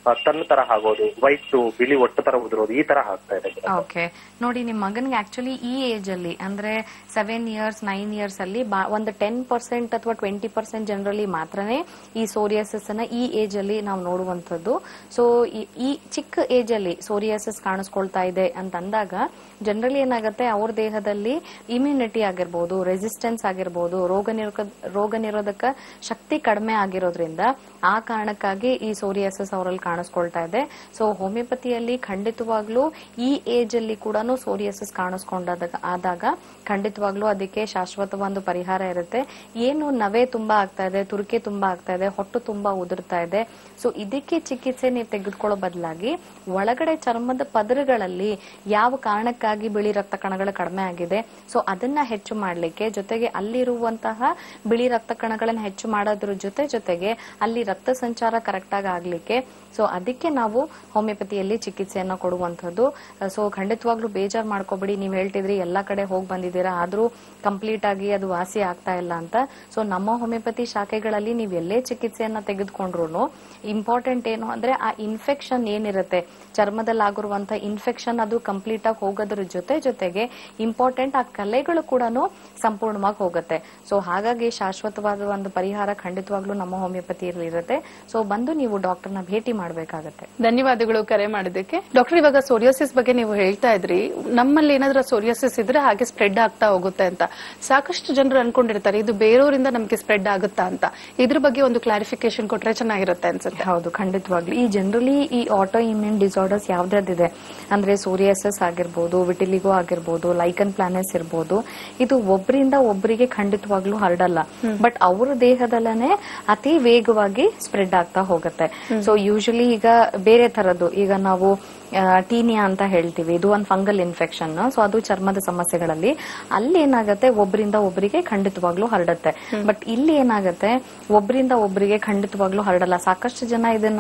S5: ಆ, ತನ್ನ ತರ ಆಗೋದು ವೈಟ್ ಬಿಳಿ ಒಟ್ಟು ತರ ಉದುರೋದು ಈ ತರ ಆಗ್ತಾ ಇದೆ ಮೇಡಮ್
S4: ಓಕೆ ನೋಡಿ ನಿಮ್ ಮಗನ್ಗೆ ಆಕ್ಚುಲಿ ಈ ಏಜ್ ಅಲ್ಲಿ ಅಂದ್ರೆ ಸೆವೆನ್ ಇಯರ್ಸ್ ನೈನ್ ಇಯರ್ಸ್ ಅಲ್ಲಿ ಬಾ- ಒಂದು ಟೆನ್ ಪರ್ಸೆಂಟ್ ಅಥವಾ ಟ್ವೆಂಟಿ ಪರ್ಸೆಂಟ್ ಜನರಲಿ ಮಾತ್ರನೇ ಈ ಸೋರಿಯಾಸಿಸ್ ಅನ್ನ ಈ ಏಜ್ ಅಲ್ಲಿ ನಾವು ನೋಡುವಂತದ್ದು ಸೊ ಈ ಚಿಕ್ಕ ಏಜ್ ಅಲ್ಲಿ ಸೋರಿಯಾಸಿಸ್ ಕಾಣಿಸ್ಕೊಳ್ತಾ ಇದೆ ಅಂತ ಅಂದಾಗ ಜನರಲಿ ಏನಾಗುತ್ತೆ ಅವ್ರ ದೇಹದಲ್ಲಿ ಇಮ್ಯುನಿಟಿ ಆಗಿರ್ಬೋದು ರೆಸಿಸ್ಟೆನ್ಸ್ ಆಗಿರ್ಬೋದು ರೋಗ ನಿರೋಧಕ ರೋಗ ನಿರೋಧಕ ಶಕ್ತಿ ಕಡಿಮೆ ಆಗಿರೋದ್ರಿಂದ ಆ ಕಾರಣಕ್ಕಾಗಿ ಈ ಸೋರಿಯಾಸಿಸ್ ಅವರಲ್ಲಿ ಕಾಣಿಸ್ಕೊಳ್ತಾ ಇದೆ ಸೊ ಹೋಮಿಯೋಪತಿಯಲ್ಲಿ ಖಂಡಿತವಾಗ್ಲೂ ಈ ಏಜ್ ಅಲ್ಲಿ ಕೂಡ ಸೋರಿಯಾಸಿಸ್ ಕಾಣಿಸ್ಕೊಂಡಾದಾಗ ಆದಾಗ ಖಂಡಿತವಾಗ್ಲೂ ಅದಕ್ಕೆ ಶಾಶ್ವತ ಒಂದು ಪರಿಹಾರ ಇರುತ್ತೆ ಏನು ನವೆ ತುಂಬಾ ಆಗ್ತಾ ಇದೆ ತುರಿಕೆ ತುಂಬಾ ಆಗ್ತಾ ಇದೆ ಹೊಟ್ಟು ತುಂಬಾ ಉದುರ್ತಾ ಇದೆ ಸೊ ಇದಕ್ಕೆ ಚಿಕಿತ್ಸೆ ನೀವು ತೆಗೆದುಕೊಳ್ಳೋ ಬದಲಾಗಿ ಒಳಗಡೆ ಚರ್ಮದ ಪದರಗಳಲ್ಲಿ ಯಾವ ಕಾರಣಕ್ಕಾಗಿ ಬಿಳಿ ರಕ್ತ ಕಣಗಳು ಕಡಿಮೆ ಆಗಿದೆ ಸೊ ಅದನ್ನ ಹೆಚ್ಚು ಮಾಡ್ಲಿಕ್ಕೆ ಜೊತೆಗೆ ಅಲ್ಲಿರುವಂತಹ ಬಿಳಿ ರಕ್ತ ಕಣಗಳನ್ನ ಹೆಚ್ಚು ಮಾಡೋದ್ರ ಜೊತೆ ಜೊತೆಗೆ ಅಲ್ಲಿ ರಕ್ತ ಸಂಚಾರ ಕರೆಕ್ಟ್ ಆಗಿ ಆಗ್ಲಿಕ್ಕೆ ಸೊ ಅದಕ್ಕೆ ನಾವು ಹೋಮಿಯೋಪತಿಯಲ್ಲಿ ಚಿಕಿತ್ಸೆಯನ್ನ ಕೊಡುವಂತದ್ದು ಸೊ ಖಂಡಿತವಾಗ್ಲೂ ಬೇಜಾರ್ ಮಾಡ್ಕೋಬೇಡಿ ನೀವ್ ಹೇಳ್ತಿದ್ರಿ ಎಲ್ಲಾ ಕಡೆ ಹೋಗಿ ಬಂದಿದ್ದೀರಾ ಆದ್ರೂ ಕಂಪ್ಲೀಟ್ ಆಗಿ ಅದು ವಾಸಿ ಆಗ್ತಾ ಇಲ್ಲ ಅಂತ ಸೊ ನಮ್ಮ ಹೋಮಿಯೋಪತಿ ಶಾಖೆಗಳಲ್ಲಿ ನೀವ್ ಎಲ್ಲೇ ಚಿಕಿತ್ಸೆಯನ್ನ ತೆಗೆದುಕೊಂಡ್ರು ಇಂಪಾರ್ಟೆಂಟ್ ಏನು ಅಂದ್ರೆ ಆ ಇನ್ಫೆಕ್ಷನ್ ಏನಿರುತ್ತೆ ಚರ್ಮದಲ್ಲಿ ಆಗಿರುವಂತ ಇನ್ಫೆಕ್ಷನ್ ಅದು ಕಂಪ್ಲೀಟ್ ಆಗಿ ಹೋಗೋದ್ರ ಜೊತೆ ಜೊತೆಗೆ ಇಂಪಾರ್ಟೆಂಟ್ ಆ ಕಲೆಗಳು ಕೂಡ ಸಂಪೂರ್ಣವಾಗಿ ಹೋಗುತ್ತೆ ಸೊ ಹಾಗಾಗಿ ಶಾಶ್ವತವಾದ ಒಂದು ಪರಿಹಾರ ಖಂಡಿತವಾಗ್ಲೂ ನಮ್ಮ ಹೋಮಿಯೋಪತಿಯಲ್ಲಿ ಇರುತ್ತೆ ಸೊ ಬಂದು ನೀವು ಡಾಕ್ಟರ್ನ ಭೇಟಿ ಮಾಡಬೇಕಾಗತ್ತೆ
S3: ಧನ್ಯವಾದಗಳು ಕರೆ ಮಾಡಿದ್ದಕ್ಕೆ ಡಾಕ್ಟರ್ ಇವಾಗ ಸೋರಿಯಾಸಿಸ್ ಬಗ್ಗೆ ನೀವು ಹೇಳ್ತಾ ಇದ್ರಿ ನಮ್ಮಲ್ಲಿ ಏನಾದ್ರೂ ಸೋರಿಯಾಸಿಸ್ ಇದ್ರೆ ಹಾಗೆ ಸ್ಪ್ರೆಡ್ ಆಗ್ತಾ ಹೋಗುತ್ತೆ ಅಂತ ಸಾಕಷ್ಟು ಜನರು ಅನ್ಕೊಂಡಿರ್ತಾರೆ ಇದು ಬೇರೆಯವರಿಂದ ನಮ್ಗೆ ಸ್ಪ್ರೆಡ್ ಆಗುತ್ತಾ ಅಂತ ಇದ್ರ ಬಗ್ಗೆ ಒಂದು ಕ್ಲಾರಿಫಿಕೇಶನ್ ಕೊಟ್ರೆ ಚೆನ್ನಾಗಿರುತ್ತೆ ಅನ್ಸುತ್ತೆ
S4: ಹೌದು ಖಂಡಿತವಾಗ್ಲು ಈ ಜನರಲಿ ಈ ಆಟೋ ಇಮ್ಯೂನ್ ಡಿಸಾರ್ಡರ್ಸ್ ಯಾವ್ದಾದಿದೆ ಅಂದ್ರೆ ಸೋರಿಯಾಸಿಸ್ ಆಗಿರ್ಬೋದು ವಿಟಿಲಿಗೋ ಆಗಿರ್ಬೋದು ಲೈಕನ್ ಪ್ಲಾನೆಸ್ ಇರ್ಬೋದು ಇದು ಒಬ್ಬರಿಂದ ಒಬ್ಬರಿಗೆ ಖಂಡಿತವಾಗ್ಲೂ ಹರಡಲ್ಲ ಬಟ್ ಅವ್ರ ದೇಹದಲ್ಲೇ ಅತಿ ವೇಗವಾಗಿ ಸ್ಪ್ರೆಡ್ ಆಗ್ತಾ ಹೋಗುತ್ತೆ ಸೊ ಯೂಶಲಿ ಈಗ ಬೇರೆ ತರದ್ದು ಈಗ ನಾವು ಟೀನಿಯಾ ಅಂತ ಹೇಳ್ತೀವಿ ಇದು ಒಂದು ಫಂಗಲ್ ಇನ್ಫೆಕ್ಷನ್ ಸೊ ಅದು ಚರ್ಮದ ಸಮಸ್ಯೆಗಳಲ್ಲಿ ಅಲ್ಲಿ ಏನಾಗುತ್ತೆ ಒಬ್ಬರಿಂದ ಒಬ್ಬರಿಗೆ ಖಂಡಿತವಾಗ್ಲೂ ಹರಡುತ್ತೆ ಬಟ್ ಇಲ್ಲಿ ಏನಾಗುತ್ತೆ ಒಬ್ಬರಿಂದ ಒಬ್ಬರಿಗೆ ಖಂಡಿತವಾಗ್ಲೂ ಹರಡಲ್ಲ ಸಾಕಷ್ಟು ಜನ ಇದನ್ನ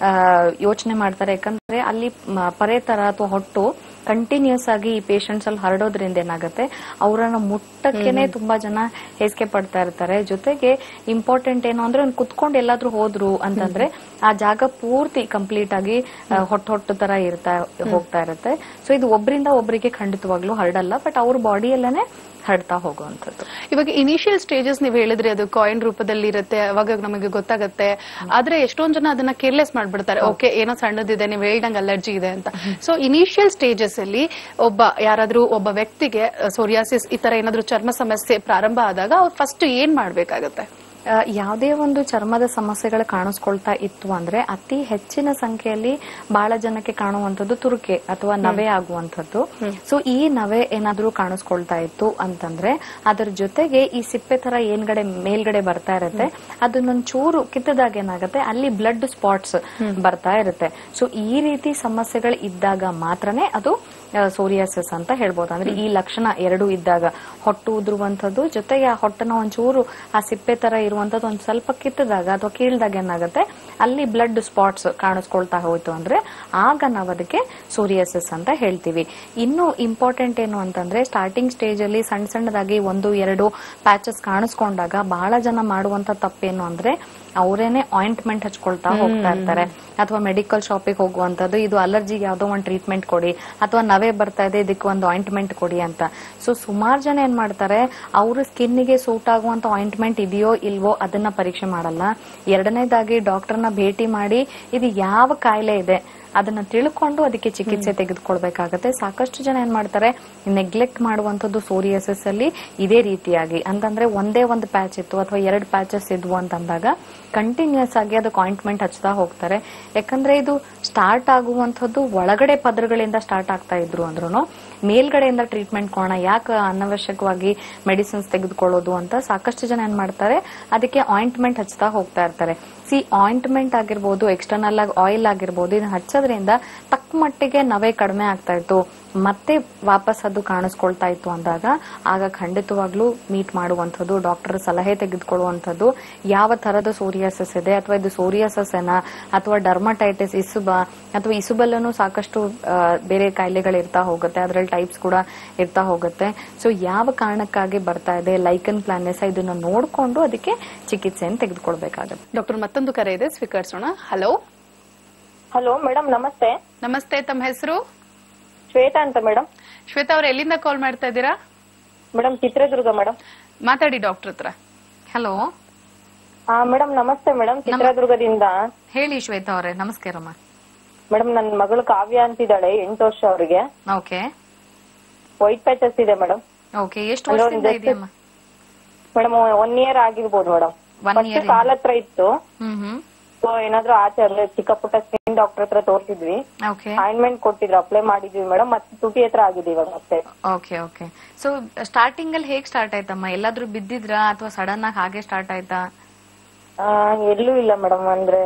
S4: ಯೋಚನೆ ಮಾಡ್ತಾರೆ ಯಾಕಂದ್ರೆ ಅಲ್ಲಿ ಮ- ಪರೆ ತರ ಅಥವಾ ಹೊಟ್ಟು ಕಂಟಿನ್ಯೂಸ್ ಆಗಿ ಈ ಪೇಷಂಟ್ಸ್ ಅಲ್ಲಿ ಹರಡೋದ್ರಿಂದ ಏನಾಗುತ್ತೆ ಅವರನ್ನ ಮುಟ್ಟಕ್ಕೆನೆ ತುಂಬಾ ಜನ ಹೇಸಿಗೆ ಪಡ್ತಾ ಇರ್ತಾರೆ ಜೊತೆಗೆ ಇಂಪಾರ್ಟೆಂಟ್ ಏನು ಅಂದ್ರೆ ಒಂದ್ ಕುತ್ಕೊಂಡು ಎಲ್ಲಾದ್ರೂ ಹೋದ್ರು ಅಂತಂದ್ರೆ ಆ ಜಾಗ ಪೂರ್ತಿ ಕಂಪ್ಲೀಟ್ ಆಗಿ ಆ, ಹೊಟ್ಟು ಹೊಟ್ಟು ತರ ಇರ್ತಾ ಹೋಗ್ತಾ ಇರುತ್ತೆ ಸೊ ಇದು ಒಬ್ಬರಿಂದ ಒಬ್ಬರಿಗೆ ಖಂಡಿತವಾಗ್ಲೂ ಹರಡಲ್ಲ ಬಟ್ ಅವ್ರ ಬಾಡಿಯಲ್ಲೇನೆ ಹರಡ್ತಾ ಹೋಗುವಂಥದ್ದು
S3: ಇವಾಗ ಇನಿಷಿಯಲ್ ಸ್ಟೇಜಸ್ ನೀವು ಹೇಳಿದ್ರಿ ಅದು ಕಾಯಿನ್ ರೂಪದಲ್ಲಿ ಇರುತ್ತೆ ಅವಾಗ ನಮಗೆ ಗೊತ್ತಾಗುತ್ತೆ ಆದ್ರೆ ಎಷ್ಟೊಂದ್ ಜನ ಅದನ್ನ ಕೇರ್ಲೆಸ್ ಮಾಡ್ಬಿಡ್ತಾರೆ ಓಕೆ ಏನೋ ಸಣ್ಣದಿದೆ ನೀವು ಹೇಳ್ದಂಗೆ ಅಲರ್ಜಿ ಇದೆ ಅಂತ ಸೊ ಇನಿಷಿಯಲ್ ಸ್ಟೇಜಸ್ ಅಲ್ಲಿ ಒಬ್ಬ ಯಾರಾದ್ರೂ ಒಬ್ಬ ವ್ಯಕ್ತಿಗೆ ಸೋರಿಯಾಸಿಸ್ ಈ ತರ ಏನಾದ್ರೂ ಚರ್ಮ ಸಮಸ್ಯೆ ಪ್ರಾರಂಭ ಆದಾಗ ಅವ್ರು ಫಸ್ಟ್ ಏನ್ ಮಾಡ್ಬೇಕಾಗತ್ತೆ
S4: ಆ, ಯಾವುದೇ ಒಂದು ಚರ್ಮದ ಸಮಸ್ಯೆಗಳು ಕಾಣಿಸ್ಕೊಳ್ತಾ ಇತ್ತು ಅಂದ್ರೆ ಅತಿ ಹೆಚ್ಚಿನ ಸಂಖ್ಯೆಯಲ್ಲಿ ಬಹಳ ಜನಕ್ಕೆ ಕಾಣುವಂಥದ್ದು ತುರುಕೆ ಅಥವಾ ನವೆ ಆಗುವಂಥದ್ದು ಸೊ ಈ ನವೆ ಏನಾದ್ರೂ ಕಾಣಿಸ್ಕೊಳ್ತಾ ಇತ್ತು ಅಂತಂದ್ರೆ ಅದರ ಜೊತೆಗೆ ಈ ಸಿಪ್ಪೆ ತರ ಏನ್ಗಡೆ ಮೇಲ್ಗಡೆ ಬರ್ತಾ ಇರುತ್ತೆ ಅದನ್ನೊಂದ್ ಚೂರು ಕಿತ್ತದಾಗ ಏನಾಗುತ್ತೆ ಅಲ್ಲಿ ಬ್ಲಡ್ ಸ್ಪಾಟ್ಸ್ ಬರ್ತಾ ಇರುತ್ತೆ ಸೊ ಈ ರೀತಿ ಸಮಸ್ಯೆಗಳು ಇದ್ದಾಗ ಮಾತ್ರನೇ ಅದು ಸೋರಿಯಾಸಿಸ್ ಅಂತ ಹೇಳ್ಬೋದು ಅಂದ್ರೆ ಈ ಲಕ್ಷಣ ಎರಡು ಇದ್ದಾಗ ಹೊಟ್ಟು ಉದುರುವಂಥದ್ದು ಜೊತೆಗೆ ಆ ಹೊಟ್ಟನ ಒಂಚೂರು ಆ ಸಿಪ್ಪೆ ತರ ಇರುವಂತದ್ದು ಒಂದ್ ಸ್ವಲ್ಪ ಕಿತ್ತದಾಗ ಅಥವಾ ಕೀಳ್ದಾಗ ಏನಾಗುತ್ತೆ ಅಲ್ಲಿ ಬ್ಲಡ್ ಸ್ಪಾಟ್ಸ್ ಕಾಣಿಸ್ಕೊಳ್ತಾ ಹೋಯ್ತು ಅಂದ್ರೆ ಆಗ ನಾವು ಅದಕ್ಕೆ ಸೋರಿಯಾಸಿಸ್ ಅಂತ ಹೇಳ್ತೀವಿ ಇನ್ನು ಇಂಪಾರ್ಟೆಂಟ್ ಏನು ಅಂತಂದ್ರೆ ಸ್ಟಾರ್ಟಿಂಗ್ ಸ್ಟೇಜ್ ಅಲ್ಲಿ ಸಣ್ಣ ಸಣ್ಣದಾಗಿ ಒಂದು ಎರಡು ಪ್ಯಾಚಸ್ ಕಾಣಿಸ್ಕೊಂಡಾಗ ಬಹಳ ಜನ ಮಾಡುವಂತ ತಪ್ಪೇನು ಅಂದ್ರೆ ಅವರೇನೆ ಆಯಿಂಟ್ಮೆಂಟ್ ಹಚ್ಕೊಳ್ತಾ ಹೋಗ್ತಾ ಇರ್ತಾರೆ ಅಥವಾ ಮೆಡಿಕಲ್ ಶಾಪಿಗೆ ಹೋಗುವಂತದ್ದು ಇದು ಅಲರ್ಜಿಗೆ ಯಾವ್ದೋ ಒಂದು ಟ್ರೀಟ್ಮೆಂಟ್ ಕೊಡಿ ಅಥವಾ ನವೆ ಬರ್ತಾ ಇದೆ ಇದಕ್ಕೆ ಒಂದು ಆಯಿಂಟ್ಮೆಂಟ್ ಕೊಡಿ ಅಂತ ಸೊ ಸುಮಾರು ಜನ ಏನ್ ಮಾಡ್ತಾರೆ ಅವ್ರ ಸ್ಕಿನ್ನಿಗೆ ಸೂಟ್ ಆಗುವಂತ ಆಯಿಂಟ್ಮೆಂಟ್ ಇದೆಯೋ ಇಲ್ವೋ ಅದನ್ನ ಪರೀಕ್ಷೆ ಮಾಡಲ್ಲ ಎರಡನೇದಾಗಿ ಡಾಕ್ಟರ್ನ ಭೇಟಿ ಮಾಡಿ ಇದು ಯಾವ ಕಾಯಿಲೆ ಇದೆ ಅದನ್ನ ತಿಳ್ಕೊಂಡು ಅದಕ್ಕೆ ಚಿಕಿತ್ಸೆ ತೆಗೆದುಕೊಳ್ಬೇಕಾಗತ್ತೆ ಸಾಕಷ್ಟು ಜನ ಏನ್ ಮಾಡ್ತಾರೆ ನೆಗ್ಲೆಕ್ಟ್ ಮಾಡುವಂತದ್ದು ಸೋರಿಯಸಿಸ್ ಅಲ್ಲಿ ಇದೇ ರೀತಿಯಾಗಿ ಅಂತಂದ್ರೆ ಒಂದೇ ಒಂದು ಪ್ಯಾಚ್ ಇತ್ತು ಅಥವಾ ಎರಡು ಪ್ಯಾಚಸ್ ಇದ್ವು ಅಂತಂದಾಗ ಕಂಟಿನ್ಯೂಸ್ ಆಗಿ ಅದಕ್ಕೆ ಆಯಿಂಟ್ಮೆಂಟ್ ಹಚ್ತಾ ಹೋಗ್ತಾರೆ ಯಾಕಂದ್ರೆ ಇದು ಸ್ಟಾರ್ಟ್ ಆಗುವಂತದ್ದು ಒಳಗಡೆ ಪದರಗಳಿಂದ ಸ್ಟಾರ್ಟ್ ಆಗ್ತಾ ಇದ್ರು ಅಂದ್ರೂ ಮೇಲ್ಗಡೆಯಿಂದ ಟ್ರೀಟ್ಮೆಂಟ್ ಕೊಡೋಣ ಯಾಕೆ ಅನವಶ್ಯಕವಾಗಿ ಮೆಡಿಸಿನ್ಸ್ ತೆಗೆದುಕೊಳ್ಳೋದು ಅಂತ ಸಾಕಷ್ಟು ಜನ ಏನ್ ಮಾಡ್ತಾರೆ ಅದಕ್ಕೆ ಆಯಿಂಟ್ಮೆಂಟ್ ಹಚ್ತಾ ಹೋಗ್ತಾ ಇರ್ತಾರೆ ಸಿ ಆಯಿಂಟ್ಮೆಂಟ್ ಆಗಿರ್ಬೋದು ಎಕ್ಸ್ಟರ್ನಲ್ ಆಗಿ ಆಯಿಲ್ ಆಗಿರ್ಬೋದು ಇದನ್ನ ಹಚ್ಚೋದ್ರಿಂದ ತಕ್ಕ ಮಟ್ಟಿಗೆ ನವೆ ಕಡಿಮೆ ಆಗ್ತಾ ಇತ್ತು ಮತ್ತೆ ವಾಪಸ್ ಅದು ಕಾಣಿಸ್ಕೊಳ್ತಾ ಇತ್ತು ಅಂದಾಗ ಆಗ ಖಂಡಿತವಾಗ್ಲೂ ಮೀಟ್ ಮಾಡುವಂಥದ್ದು ಡಾಕ್ಟರ್ ಸಲಹೆ ತೆಗೆದುಕೊಳ್ಳುವಂಥದ್ದು ಯಾವ ತರದ ಸೋರಿಯಾಸಿಸ್ ಇದೆ ಅಥವಾ ಇದು ಸೋರಿಯಾಸಿಸ್ ಏನ ಅಥವಾ ಡರ್ಮಟೈಟಿಸ್ ಇಸುಬ ಅಥವಾ ಇಸುಬಲ್ಲೂ ಸಾಕಷ್ಟು ಆ, ಬೇರೆ ಕಾಯಿಲೆಗಳು ಇರ್ತಾ ಹೋಗುತ್ತೆ ಅದರಲ್ಲಿ ಟೈಪ್ಸ್ ಕೂಡ ಇರ್ತಾ ಹೋಗುತ್ತೆ ಸೊ ಯಾವ ಕಾರಣಕ್ಕಾಗಿ ಬರ್ತಾ ಇದೆ ಲೈಕನ್ ಪ್ಲಾನೆಸ ಇದನ್ನ ನೋಡ್ಕೊಂಡು ಅದಕ್ಕೆ ಚಿಕಿತ್ಸೆಯನ್ನು ತೆಗೆದುಕೊಳ್ಬೇಕಾಗುತ್ತೆ
S3: ಡಾಕ್ಟರ್ ಮತ್ತೊಂದು ಕರೆ ಇದೆ ಸ್ವೀಕರಿಸೋಣ ಹಲೋ
S7: ಹಲೋ ಮೇಡಮ್ ನಮಸ್ತೆ
S3: ನಮಸ್ತೆ ತಮ್ಮ ಹೆಸರು
S7: ಶ್ವೇತಾ ಅಂತ ಮೇಡಮ್
S3: ಶ್ವೇತಾ ಅವ್ರು ಎಲ್ಲಿಂದ ಕಾಲ್ ಮಾಡ್ತಾ ಇದ್ದೀರಾ
S7: ಮೇಡಮ್ ಚಿತ್ರದುರ್ಗ ಮೇಡಮ್
S3: ಮಾತಾಡಿ ಡಾಕ್ಟರ್ ಹತ್ರ
S4: ಹಲೋ
S7: ಹಾ ಮೇಡಮ್ ನಮಸ್ತೆ ಮೇಡಮ್ ಚಿತ್ರದುರ್ಗದಿಂದ
S4: ಹೇಳಿ ಶ್ವೇತಾ ಅವರೇ ನಮಸ್ಕಾರಮ್ಮ
S7: ಮೇಡಮ್ ನನ್ನ ಮಗಳು ಕಾವ್ಯ ಅಂತಿದ್ದಾಳೆ ಎಂಟು ವರ್ಷ ಅವ್ರಿಗೆ
S4: ಓಕೆ
S7: ವೈಟ್ ಪ್ಯಾಚಸ್ ಇದೆ ಮೇಡಮ್
S4: ಓಕೆ ಎಷ್ಟು
S7: Hello,
S4: ವರ್ಷದಿಂದ
S7: just-
S4: ಇದೆಯಮ್ಮ
S7: ಮೇಡಮ್ ಒನ್ ಇಯರ್ ಆಗಿರ್ಬೋದು madam
S4: One
S7: first
S4: year
S7: call ಹತ್ರ ಇತ್ತು
S4: ಹ್ಮ್ ಹ್ಮ್
S7: ಸೊ ಏನಾದ್ರು ಆಚೆ ಅಲ್ಲೇ ಚಿಕ್ಕ ಪುಟ್ಟ ಸ್ಕಿನ್ ಡಾಕ್ಟರ್ ಹತ್ರ ತೋರ್ಸಿದ್ವಿ
S4: ಓಕೆ
S7: ಆಯಿಂಟ್ಮೆಂಟ್ ಕೊಟ್ಟಿದ್ರು ಅಪ್ಲೈ ಮಾಡಿದ್ವಿ ಮೇಡಮ್ ಮತ್ತೆ ತುಟಿ ಹತ್ರ ಆಗಿದೆ ಇವಾಗ ಮತ್ತೆ
S4: ಓಕೆ ಓಕೆ ಸೊ ಸ್ಟಾರ್ಟಿಂಗ್ ಅಲ್ಲಿ ಹೇಗ್ ಸ್ಟಾರ್ಟ್ ಆಯ್ತಮ್ಮ ಎಲ್ಲಾದ್ರೂ ಬಿದ್ದಿದ್ರಾ ಅಥವಾ ಸಡನ್ ಆಗಿ ಹಾಗೆ ಸ್ಟಾರ್ಟ್ ಆಯ್ತಾ
S7: ಆ, ಎಲ್ಲೂ ಇಲ್ಲ ಮೇಡಮ್ ಅಂದ್ರೆ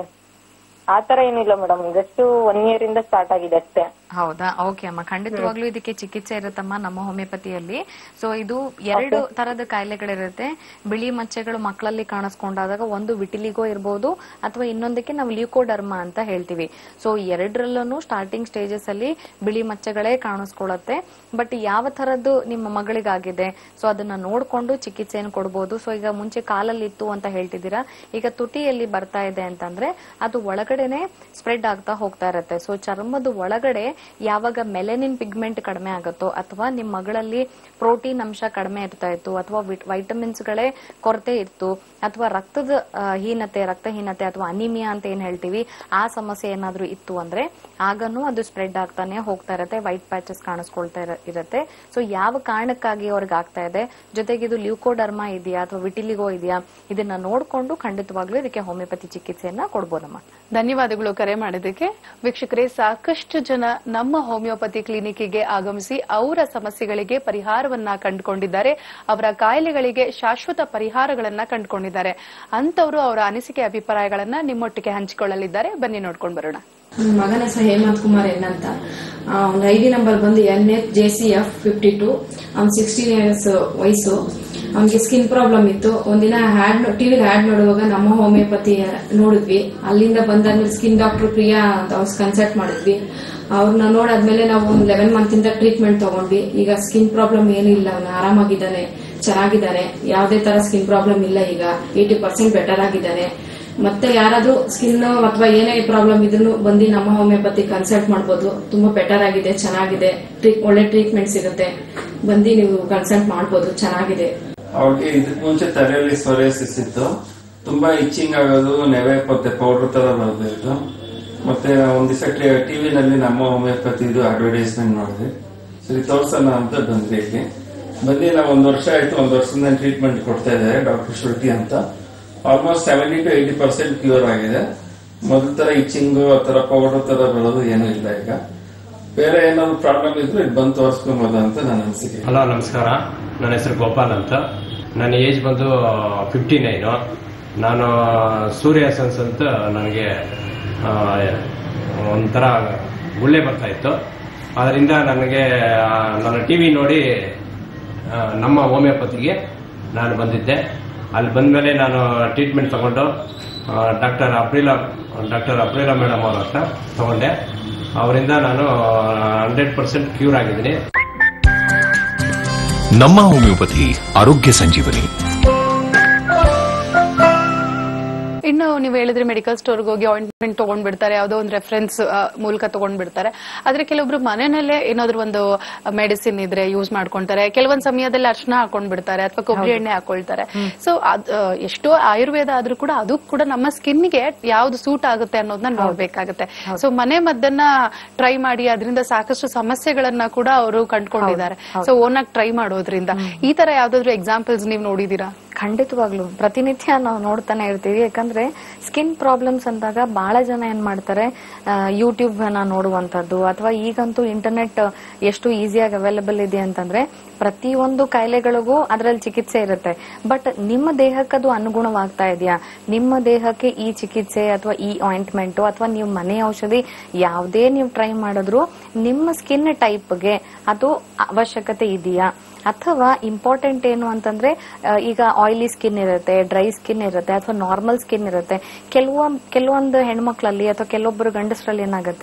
S7: ಆತರ ಏನಿಲ್ಲ ಮೇಡಮ್ ಜಸ್ಟ್ ಒನ್ ಇಯರ್ ಇಂದ ಸ್ಟಾರ್ಟ್ ಆಗಿದೆ ಅಷ್ಟೇ
S4: ಹೌದಾ ಓಕೆ ಅಮ್ಮ ಖಂಡಿತವಾಗ್ಲೂ ಇದಕ್ಕೆ ಚಿಕಿತ್ಸೆ ಇರುತ್ತಮ್ಮ ನಮ್ಮ ಹೋಮಿಯೋಪತಿಯಲ್ಲಿ ಸೊ ಇದು ಎರಡು ತರದ ಕಾಯಿಲೆಗಳಿರುತ್ತೆ ಬಿಳಿ ಮಚ್ಚೆಗಳು ಮಕ್ಕಳಲ್ಲಿ ಕಾಣಿಸ್ಕೊಂಡಾದಾಗ ಒಂದು ವಿಟಿಲಿಗೋ ಇರಬಹುದು ಅಥವಾ ಇನ್ನೊಂದಕ್ಕೆ ನಾವು ಲ್ಯೂಕೋಡರ್ಮಾ ಅಂತ ಹೇಳ್ತೀವಿ ಸೊ ಎರಡರಲ್ಲೂ ಸ್ಟಾರ್ಟಿಂಗ್ ಸ್ಟೇಜಸ್ ಅಲ್ಲಿ ಬಿಳಿ ಮಚ್ಚೆಗಳೇ ಕಾಣಿಸ್ಕೊಳ್ಳುತ್ತೆ ಬಟ್ ಯಾವ ತರದ್ದು ನಿಮ್ಮ ಮಗಳಿಗಾಗಿದೆ ಸೊ ಅದನ್ನ ನೋಡ್ಕೊಂಡು ಚಿಕಿತ್ಸೆಯನ್ನು ಕೊಡಬಹುದು ಸೊ ಈಗ ಮುಂಚೆ ಕಾಲಲ್ಲಿ ಇತ್ತು ಅಂತ ಹೇಳ್ತಿದ್ದೀರಾ ಈಗ ತುಟಿಯಲ್ಲಿ ಬರ್ತಾ ಇದೆ ಅಂತಂದ್ರೆ ಅದು ಒಳಗಡೆನೆ ಸ್ಪ್ರೆಡ್ ಆಗ್ತಾ ಹೋಗ್ತಾ ಇರುತ್ತೆ ಸೊ ಚರ್ಮದ ಒಳಗಡೆ ಯಾವಾಗ ಮೆಲೆನಿನ್ ಪಿಗ್ಮೆಂಟ್ ಕಡಿಮೆ ಆಗುತ್ತೋ ಅಥವಾ ನಿಮ್ಮ ಮಗಳಲ್ಲಿ ಪ್ರೋಟೀನ್ ಅಂಶ ಕಡಿಮೆ ಇರ್ತಾ ಇತ್ತು ಅಥವಾ ವೈಟಮಿನ್ಸ್ ಗಳೇ ಕೊರತೆ ಇತ್ತು ಅಥವಾ ರಕ್ತದ ಆ, ಹೀನತೆ ರಕ್ತಹೀನತೆ ಅಥವಾ ಅನಿಮಿಯಾ ಅಂತ ಏನ್ ಹೇಳ್ತೀವಿ ಆ ಸಮಸ್ಯೆ ಏನಾದ್ರೂ ಇತ್ತು ಅಂದ್ರೆ ಆಗನೂ ಅದು ಸ್ಪ್ರೆಡ್ ಆಗ್ತಾನೆ ಹೋಗ್ತಾ ಇರುತ್ತೆ ವೈಟ್ ಪ್ಯಾಚಸ್ ಕಾಣಿಸ್ಕೊಳ್ತಾ ಇರ- ಇರುತ್ತೆ ಸೊ ಯಾವ ಕಾರಣಕ್ಕಾಗಿ ಅವ್ರಿಗೆ ಆಗ್ತಾ ಇದೆ ಜೊತೆಗೆ ಇದು ಲ್ಯೂಕೋಡರ್ಮಾ ಇದೆಯಾ ಅಥವಾ ವಿಟಿಲಿಗೋ ಇದೆಯಾ ಇದನ್ನ ನೋಡ್ಕೊಂಡು ಖಂಡಿತವಾಗ್ಲೂ ಇದಕ್ಕೆ ಹೋಮಿಯೋಪತಿ ಚಿಕಿತ್ಸೆಯನ್ನ ಕೊಡ್ಬೋದಮ್ಮ
S3: ಧನ್ಯವಾದಗಳು ಕರೆ ಮಾಡಿದ್ದಕ್ಕೆ ವೀಕ್ಷಕರೇ ಸಾಕಷ್ಟು ಜನ ನಮ್ಮ ಹೋಮಿಯೋಪತಿ ಕ್ಲಿನಿಕ್ಗೆ ಆಗಮಿಸಿ ಅವರ ಸಮಸ್ಯೆಗಳಿಗೆ ಪರಿಹಾರವನ್ನ ಕಂಡುಕೊಂಡಿದ್ದಾರೆ ಅವರ ಕಾಯಿಲೆಗಳಿಗೆ ಶಾಶ್ವತ ಪರಿಹಾರಗಳನ್ನ ಕಂಡುಕೊಂಡಿದ್ದಾರೆ ಅಂತವರು ಅವರ ಅನಿಸಿಕೆ ಅಭಿಪ್ರಾಯಗಳನ್ನ ನಿಮ್ಮೊಟ್ಟಿಗೆ ಹಂಚಿಕೊಳ್ಳಲಿದ್ದಾರೆ ಬನ್ನಿ ನೋಡ್ಕೊಂಡು ಬರೋಣ
S8: ನನ್ನ ಮಗನ ಹೆಸರು ಹೇಮಂತ್ ಕುಮಾರ್ ಎನ್ ಅಂತ ಅವ್ನ ಐ ಡಿ ನಂಬರ್ ಬಂದು N H J C F fifty two ಅವ್ನ್ ಸಿಕ್ಸ್ಟೀನ್ ಇಯರ್ಸ್ ವಯಸ್ಸು ಅವ್ನಿಗೆ ಸ್ಕಿನ್ ಪ್ರಾಬ್ಲಮ್ ಇತ್ತು ಒಂದಿನ ಹ್ಯಾಡ್ ಟಿವಿಲಿ ಹ್ಯಾಡ್ ನೋಡುವಾಗ ನಮ್ಮ ಹೋಮಿಯೋಪತಿ ನೋಡಿದ್ವಿ ಅಲ್ಲಿಂದ ಬಂದಾದ್ಮೇಲೆ ಸ್ಕಿನ್ ಡಾಕ್ಟರ್ ಪ್ರಿಯಾ ಅಂತ ಅವ್ರು ಕನ್ಸಲ್ಟ್ ಮಾಡಿದ್ವಿ ಅವ್ರನ್ನ ನೋಡಾದ್ಮೇಲೆ ನಾವು ಒಂದು ಲೆವೆನ್ ಮಂತ್ ಇಂದ ಟ್ರೀಟ್ಮೆಂಟ್ ತಗೊಂಡ್ವಿ ಈಗ ಸ್ಕಿನ್ ಪ್ರಾಬ್ಲಮ್ ಏನೂ ಇಲ್ಲ ಅವನು ಆರಾಮಾಗಿದ್ದಾನೆ ಚೆನ್ನಾಗಿದ್ದಾನೆ ಯಾವುದೇ ತರ ಸ್ಕಿನ್ ಪ್ರಾಬ್ಲಮ್ ಇಲ್ಲ ಈಗ ಏಯ್ಟಿ ಪರ್ಸೆಂಟ್ ಬೆಟರ್ ಆಗಿದ್ದಾನೆ ಮತ್ತೆ ಯಾರಾದ್ರೂ ಸ್ಕಿನ್ ಅಥವಾ ಏನೇ ಪ್ರಾಬ್ಲಮ್ ಇದ್ರೂ ಬಂದು ನಮ್ಮ ಹೋಮಿಯೋಪತಿ ಕನ್ಸಲ್ಟ್ ಮಾಡ್ಬೋದು ತುಂಬಾ ಬೆಟರ್ ಆಗಿದೆ ಚೆನ್ನಾಗಿದೆ ಟ್ರೀಟ್ ಒಳ್ಳೆ ಟ್ರೀಟ್ಮೆಂಟ್ ಸಿಗುತ್ತೆ ಬಂದು ನೀವು ಕನ್ಸಲ್ಟ್ ಮಾಡ್ಬೋದು ಚೆನ್ನಾಗಿದೆ
S9: ಅವ್ರಿಗೆ ಇದಕ್ ಮುಂಚೆ ತಲೆಯಲ್ಲಿ ಸೊರೇಸಿಸ್ ಇತ್ತು ತುಂಬಾ ಇಚ್ಚಿಂಗ್ ಆಗೋದು ನೆವೆ ಪತ್ತೆ ಪೌಡರ್ ತರ ಬರೋದು ಇತ್ತು ಮತ್ತೆ ಒಂದ್ ದಿವಸ ಟಿವಿನಲ್ಲಿ ನಮ್ಮ ಹೋಮಿಯೋಪತಿ ಇದು ಅಡ್ವರ್ಟೈಸ್ಮೆಂಟ್ ನೋಡಿದ್ವಿ ಸರಿ ತೋರ್ಸೋಣ ಅಂತ ಬಂದ್ವಿ ಇಲ್ಲಿ ಬಂದು ನಾವು ಒಂದ್ ವರ್ಷ ಆಯ್ತು ಒಂದ್ ವರ್ಷದಿಂದ ಟ್ರೀಟ್ಮೆಂಟ್ ಕೊಡ್ತಾ ಇದ್ದಾರೆ ಡಾಕ್ಟರ್ ಶ್ರುತಿ ಅಂತ almost seventy to eighty percent cure ಆಗಿದೆ ಮೊದಲ ತರ ಇಚ್ಚಿಂಗು ಆ ತರ ಪೌಡರ್ ತರ ಬರೋದು ಏನೂ ಇಲ್ಲ ಈಗ ಬೇರೆ ಏನಾದ್ರು ಪ್ರಾಬ್ಲಮ್ ಇದ್ರು ಇಲ್ಲಿ ಬಂದು ತೋರಿಸ್ಕೊಬೋದು ಅಂತ ನನ್ನ ಅನಿಸಿಕೆ
S10: ಹಲೋ ನಮಸ್ಕಾರ ನನ್ನ ಹೆಸರು ಗೋಪಾಲ್ ಅಂತ ನನ್ನ ಏಜ್ ಬಂದು ಫಿಫ್ಟಿ ನೈನು ನಾನು ಸೂರ್ಯ ಸನ್ಸ್ ಅಂತ ನನಗೆ ಆ, ಒಂಥರ ಗುಳ್ಳೆ ಬರ್ತಾ ಇತ್ತು ಅದರಿಂದ ನನಗೆ ಆ, ನನ್ನ ಟಿ ವಿ ನೋಡಿ ಆ, ನಮ್ಮ ಹೋಮಿಯೋಪತಿಗೆ ನಾನು ಬಂದಿದ್ದೆ ಅಲ್ಲಿ ಬಂದಮೇಲೆ ನಾನು ಟ್ರೀಟ್ಮೆಂಟ್ ತಗೊಂಡು doctor Aprila doctor Aprila madam ಅವ್ರ ಹತ್ರ ತಗೊಂಡೆ ಅವರಿಂದ ನಾನು ಹಂಡ್ರೆಡ್ ಪರ್ಸೆಂಟ್ ಕ್ಯೂರ್ ಆಗಿದ್ದೀನಿ
S1: ನಮ್ಮ ಹೋಮಿಯೋಪತಿ ಆರೋಗ್ಯ ಸಂಜೀವನಿ
S3: ಇನ್ನು ನೀವು ಹೇಳಿದ್ರೆ ಮೆಡಿಕಲ್ ಸ್ಟೋರ್ಗೆ ಹೋಗಿ ಆಯಿಂಟ್ಮೆಂಟ್ ತಗೊಂಡ್ ಬಿಡ್ತಾರೆ ಯಾವುದೋ ಒಂದು ರೆಫರೆನ್ಸ್ ಮೂಲಕ ತಗೊಂಡ್ ಬಿಡ್ತಾರೆ ಆದ್ರೆ ಕೆಲವೊಬ್ರು ಮನೆಯಲ್ಲೇ ಏನಾದ್ರು ಒಂದು ಮೆಡಿಸಿನ್ ಇದ್ರೆ ಯೂಸ್ ಮಾಡ್ಕೊಂತಾರೆ ಕೆಲವೊಂದ್ ಸಮಯದಲ್ಲಿ ಅರ್ಶನ ಹಾಕೊಂಡ್ ಬಿಡ್ತಾರೆ ಅಥವಾ ಕೊಬ್ಬರಿ ಎಣ್ಣೆ ಹಾಕೊಳ್ತಾರೆ ಸೊ ಎಷ್ಟೋ ಆಯುರ್ವೇದ ಆದ್ರೂ ಕೂಡ ಅದು ಕೂಡ ನಮ್ಮ ಸ್ಕಿನ್ಗೆ ಯಾವ್ದು ಸೂಟ್ ಆಗುತ್ತೆ ಅನ್ನೋದನ್ನ ನೋಡ್ಬೇಕಾಗುತ್ತೆ ಸೊ ಮನೆ ಮದ್ದನ್ನ ಟ್ರೈ ಮಾಡಿ ಅದರಿಂದ ಸಾಕಷ್ಟು ಸಮಸ್ಯೆಗಳನ್ನ ಕೂಡ ಅವರು ಕಂಡ್ಕೊಂಡಿದ್ದಾರೆ ಸೊ ಓನಾಗಿ ಟ್ರೈ ಮಾಡೋದ್ರಿಂದ ಈ ತರ ಯಾವ್ದಾದ್ರು ಎಕ್ಸಾಂಪಲ್ಸ್ ನೀವು ನೋಡಿದೀರಾ
S4: ಖಂಡಿತವಾಗ್ಲು ಪ್ರತಿನಿತ್ಯ ನಾವು ನೋಡ್ತಾನೆ ಇರ್ತೀವಿ ಯಾಕಂದ್ರೆ ಸ್ಕಿನ್ ಪ್ರಾಬ್ಲಮ್ಸ್ ಅಂದಾಗ ಬಹಳ ಜನ ಏನ್ ಮಾಡ್ತಾರೆ ಯೂಟ್ಯೂಬ್ ನ ನೋಡುವಂತದ್ದು ಅಥವಾ ಈಗಂತೂ ಇಂಟರ್ನೆಟ್ ಎಷ್ಟು ಈಸಿಯಾಗಿ ಅವೈಲಬಲ್ ಇದೆ ಅಂತಂದ್ರೆ ಪ್ರತಿಯೊಂದು ಕಾಯಿಲೆಗಳಿಗೂ ಅದರಲ್ಲಿ ಚಿಕಿತ್ಸೆ ಇರುತ್ತೆ ಬಟ್ ನಿಮ್ಮ ದೇಹಕ್ಕೆ ಅದು ಅನುಗುಣವಾಗ್ತಾ ಇದೆಯಾ ನಿಮ್ಮ ದೇಹಕ್ಕೆ ಈ ಚಿಕಿತ್ಸೆ ಅಥವಾ ಈ ಆಯಿಂಟ್ಮೆಂಟ್ ಅಥವಾ ನೀವು ಮನೆ ಔಷಧಿ ಯಾವುದೇ ನೀವು ಟ್ರೈ ಮಾಡಿದ್ರು ನಿಮ್ಮ ಸ್ಕಿನ್ ಟೈಪ್ಗೆ ಅದು ಅವಶ್ಯಕತೆ ಇದೆಯಾ ಅಥವಾ ಇಂಪಾರ್ಟೆಂಟ್ ಏನು ಅಂತಂದ್ರೆ ಆ, ಈಗ ಆಯಿಲಿ ಸ್ಕಿನ್ ಇರುತ್ತೆ ಡ್ರೈ ಸ್ಕಿನ್ ಇರುತ್ತೆ ಅಥವಾ ನಾರ್ಮಲ್ ಸ್ಕಿನ್ ಇರುತ್ತೆ ಕೆಲವೊಂದ್ ಕೆಲವೊಂದು ಹೆಣ್ಮಕ್ಳಲ್ಲಿ ಅಥವಾ ಕೆಲವೊಬ್ಬರು ಗಂಡಸರಲ್ಲಿ ಏನಾಗುತ್ತೆ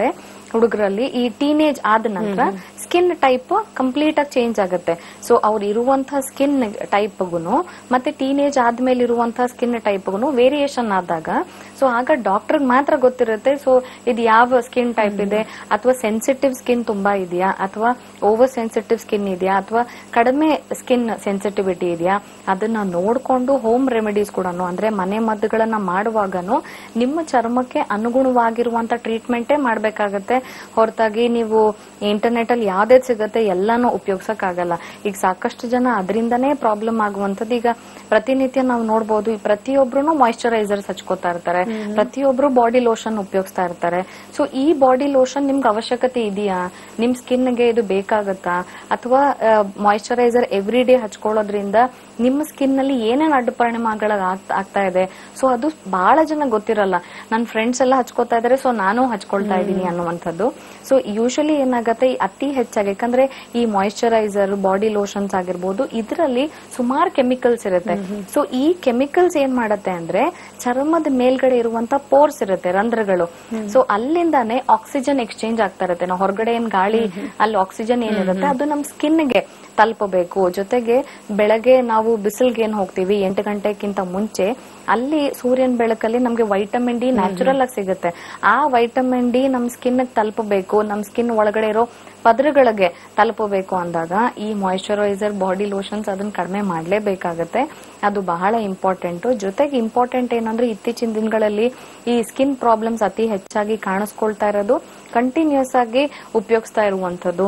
S4: ಹುಡುಗರಲ್ಲಿ ಈ ಟೀನೇಜ್ ಆದ ನಂತರ ಸ್ಕಿನ್ ಟೈಪ್ ಕಂಪ್ಲೀಟ್ ಆಗಿ ಚೇಂಜ್ ಆಗುತ್ತೆ ಸೊ ಅವ್ರು ಇರುವಂತಹ ಸ್ಕಿನ್ ಟೈಪ್ಗುನು ಮತ್ತೆ ಟೀನೇಜ್ ಆದ್ಮೇಲೆ ಇರುವಂತಹ ಸ್ಕಿನ್ ಟೈಪ್ಗುನು ವೇರಿಯೇಷನ್ ಆದಾಗ ಸೊ ಆಗ ಡಾಕ್ಟರ್ ಮಾತ್ರ ಗೊತ್ತಿರುತ್ತೆ ಸೊ ಇದು ಯಾವ ಸ್ಕಿನ್ ಟೈಪ್ ಇದೆ ಅಥವಾ ಸೆನ್ಸಿಟಿವ್ ಸ್ಕಿನ್ ತುಂಬಾ ಇದೆಯಾ ಅಥವಾ ಓವರ್ ಸೆನ್ಸಿಟಿವ್ ಸ್ಕಿನ್ ಇದೆಯಾ ಅಥವಾ ಕಡಿಮೆ ಸ್ಕಿನ್ ಸೆನ್ಸಿಟಿವಿಟಿ ಇದೆಯಾ ಅದನ್ನ ನೋಡ್ಕೊಂಡು ಹೋಮ್ ರೆಮಿಡೀಸ್ ಕೂಡ ಅಂದ್ರೆ ಮನೆ ಮದ್ದುಗಳನ್ನ ಮಾಡುವಾಗನು ನಿಮ್ಮ ಚರ್ಮಕ್ಕೆ ಅನುಗುಣವಾಗಿರುವಂತ ಟ್ರೀಟ್ಮೆಂಟೇ ಮಾಡ್ಬೇಕಾಗತ್ತೆ ಹೊರತಾಗಿ ನೀವು ಇಂಟರ್ನೆಟ್ ಅಲ್ಲಿ ಯಾವ್ದೇ ಸಿಗತ್ತೆ ಎಲ್ಲಾನು ಉಪಯೋಗಿಸಕ್ ಆಗಲ್ಲ ಈಗ ಸಾಕಷ್ಟು ಜನ ಅದರಿಂದನೇ ಪ್ರಾಬ್ಲಮ್ ಆಗುವಂತದ್ದು ಈಗ ಪ್ರತಿನಿತ್ಯ ನಾವು ನೋಡ್ಬೋದು ಈ ಪ್ರತಿಯೊಬ್ರು ಮಾಯಿಶ್ಚರೈಸರ್ಸ್ ಹಚ್ಕೋತಾ ಇರ್ತಾರೆ ಪ್ರತಿಯೊಬ್ರು ಬಾಡಿ ಲೋಷನ್ ಉಪಯೋಗಿಸ್ತಾ ಇರ್ತಾರೆ ಸೊ ಈ ಬಾಡಿ ಲೋಷನ್ ನಿಮ್ಗೆ ಅವಶ್ಯಕತೆ ಇದೆಯಾ ನಿಮ್ ಸ್ಕಿನ್ ಗೆ ಇದು ಬೇಕಾಗತ್ತಾ ಅಥವಾ ಮಾಯಿಶ್ಚರೈಸರ್ ಎವ್ರಿ ಡೇ ಹಚ್ಕೊಳ್ಳೋದ್ರಿಂದ ನಿಮ್ಮ ಸ್ಕಿನ್ ನಲ್ಲಿ ಏನೇನ್ ಅಡ್ಡ ಪರಿಣಾಮಗಳ ಆಗ್ತಾ ಇದೆ ಸೊ ಅದು ಬಹಳ ಜನ ಗೊತ್ತಿರಲ್ಲ ನನ್ನ ಫ್ರೆಂಡ್ಸ್ ಎಲ್ಲ ಹಚ್ಕೋತಾ ಇದಾರೆ ಸೊ ನಾನು ಹಚ್ಕೊಳ್ತಾ ಇದ್ದೀನಿ ಅನ್ನುವಂಥದ್ದು ಸೊ ಯೂಶಲಿ ಏನಾಗತ್ತೆ ಈ ಅತಿ ಹೆಚ್ಚಾಗಿ ಯಾಕಂದ್ರೆ ಈ ಮಾಯಿಶ್ಚರೈಸರ್ ಬಾಡಿ ಲೋಷನ್ಸ್ ಆಗಿರ್ಬೋದು ಇದರಲ್ಲಿ ಸುಮಾರು ಕೆಮಿಕಲ್ಸ್ ಇರುತ್ತೆ ಸೊ ಈ ಕೆಮಿಕಲ್ಸ್ ಏನ್ ಮಾಡತ್ತೆ ಅಂದ್ರೆ ಚರ್ಮದ ಮೇಲ್ಗಡೆ ಇರುವಂತ ಪೋರ್ಸ್ ಇರುತ್ತೆ ರಂಧ್ರಗಳು ಸೊ ಅಲ್ಲಿಂದಾನೆ ಆಕ್ಸಿಜನ್ ಎಕ್ಸ್ಚೇಂಜ್ ಆಗ್ತಾ ಇರುತ್ತೆ ನಾವು ಹೊರಗಡೆ ಏನ್ ಗಾಳಿ ಅಲ್ಲಿ ಆಕ್ಸಿಜನ್ ಏನಿರುತ್ತೆ ಅದು ನಮ್ ಸ್ಕಿನ್ ಗೆ ತಲುಪಬೇಕು ಜೊತೆಗೆ ಬೆಳಗ್ಗೆ ನಾವು ಬಿಸಿಲ್ಗೆ ಏನ್ ಹೋಗ್ತೀವಿ ಎಂಟು ಗಂಟೆಗಿಂತ ಮುಂಚೆ ಅಲ್ಲಿ ಸೂರ್ಯನ ಬೆಳಕಲ್ಲಿ ನಮ್ಗೆ ವೈಟಮಿನ್ ಡಿ ನ್ಯಾಚುರಲ್ ಆಗಿ ಸಿಗುತ್ತೆ ಆ ವೈಟಮಿನ್ ಡಿ ನಮ್ ಸ್ಕಿನ್ ತಲುಪಬೇಕು ನಮ್ ಸ್ಕಿನ್ ಒಳಗಡೆ ಇರೋ ಪದರಗಳಿಗೆ ತಲುಪಬೇಕು ಅಂದಾಗ ಈ ಮಾಯಿಶ್ಚರೈಸರ್ ಬಾಡಿ ಲೋಷನ್ಸ್ ಅದನ್ನ ಕಡಿಮೆ ಮಾಡ್ಲೇಬೇಕಾಗತ್ತೆ ಅದು ಬಹಳ ಇಂಪಾರ್ಟೆಂಟ್ ಜೊತೆಗೆ ಇಂಪಾರ್ಟೆಂಟ್ ಏನಂದ್ರೆ ಇತ್ತೀಚಿನ ದಿನಗಳಲ್ಲಿ ಈ ಸ್ಕಿನ್ ಪ್ರಾಬ್ಲಮ್ಸ್ ಅತಿ ಹೆಚ್ಚಾಗಿ ಕಾಣಿಸ್ಕೊಳ್ತಾ ಇರೋದು ಕಂಟಿನ್ಯೂಸ್ ಆಗಿ ಉಪಯೋಗಿಸ್ತಾ ಇರುವಂತದ್ದು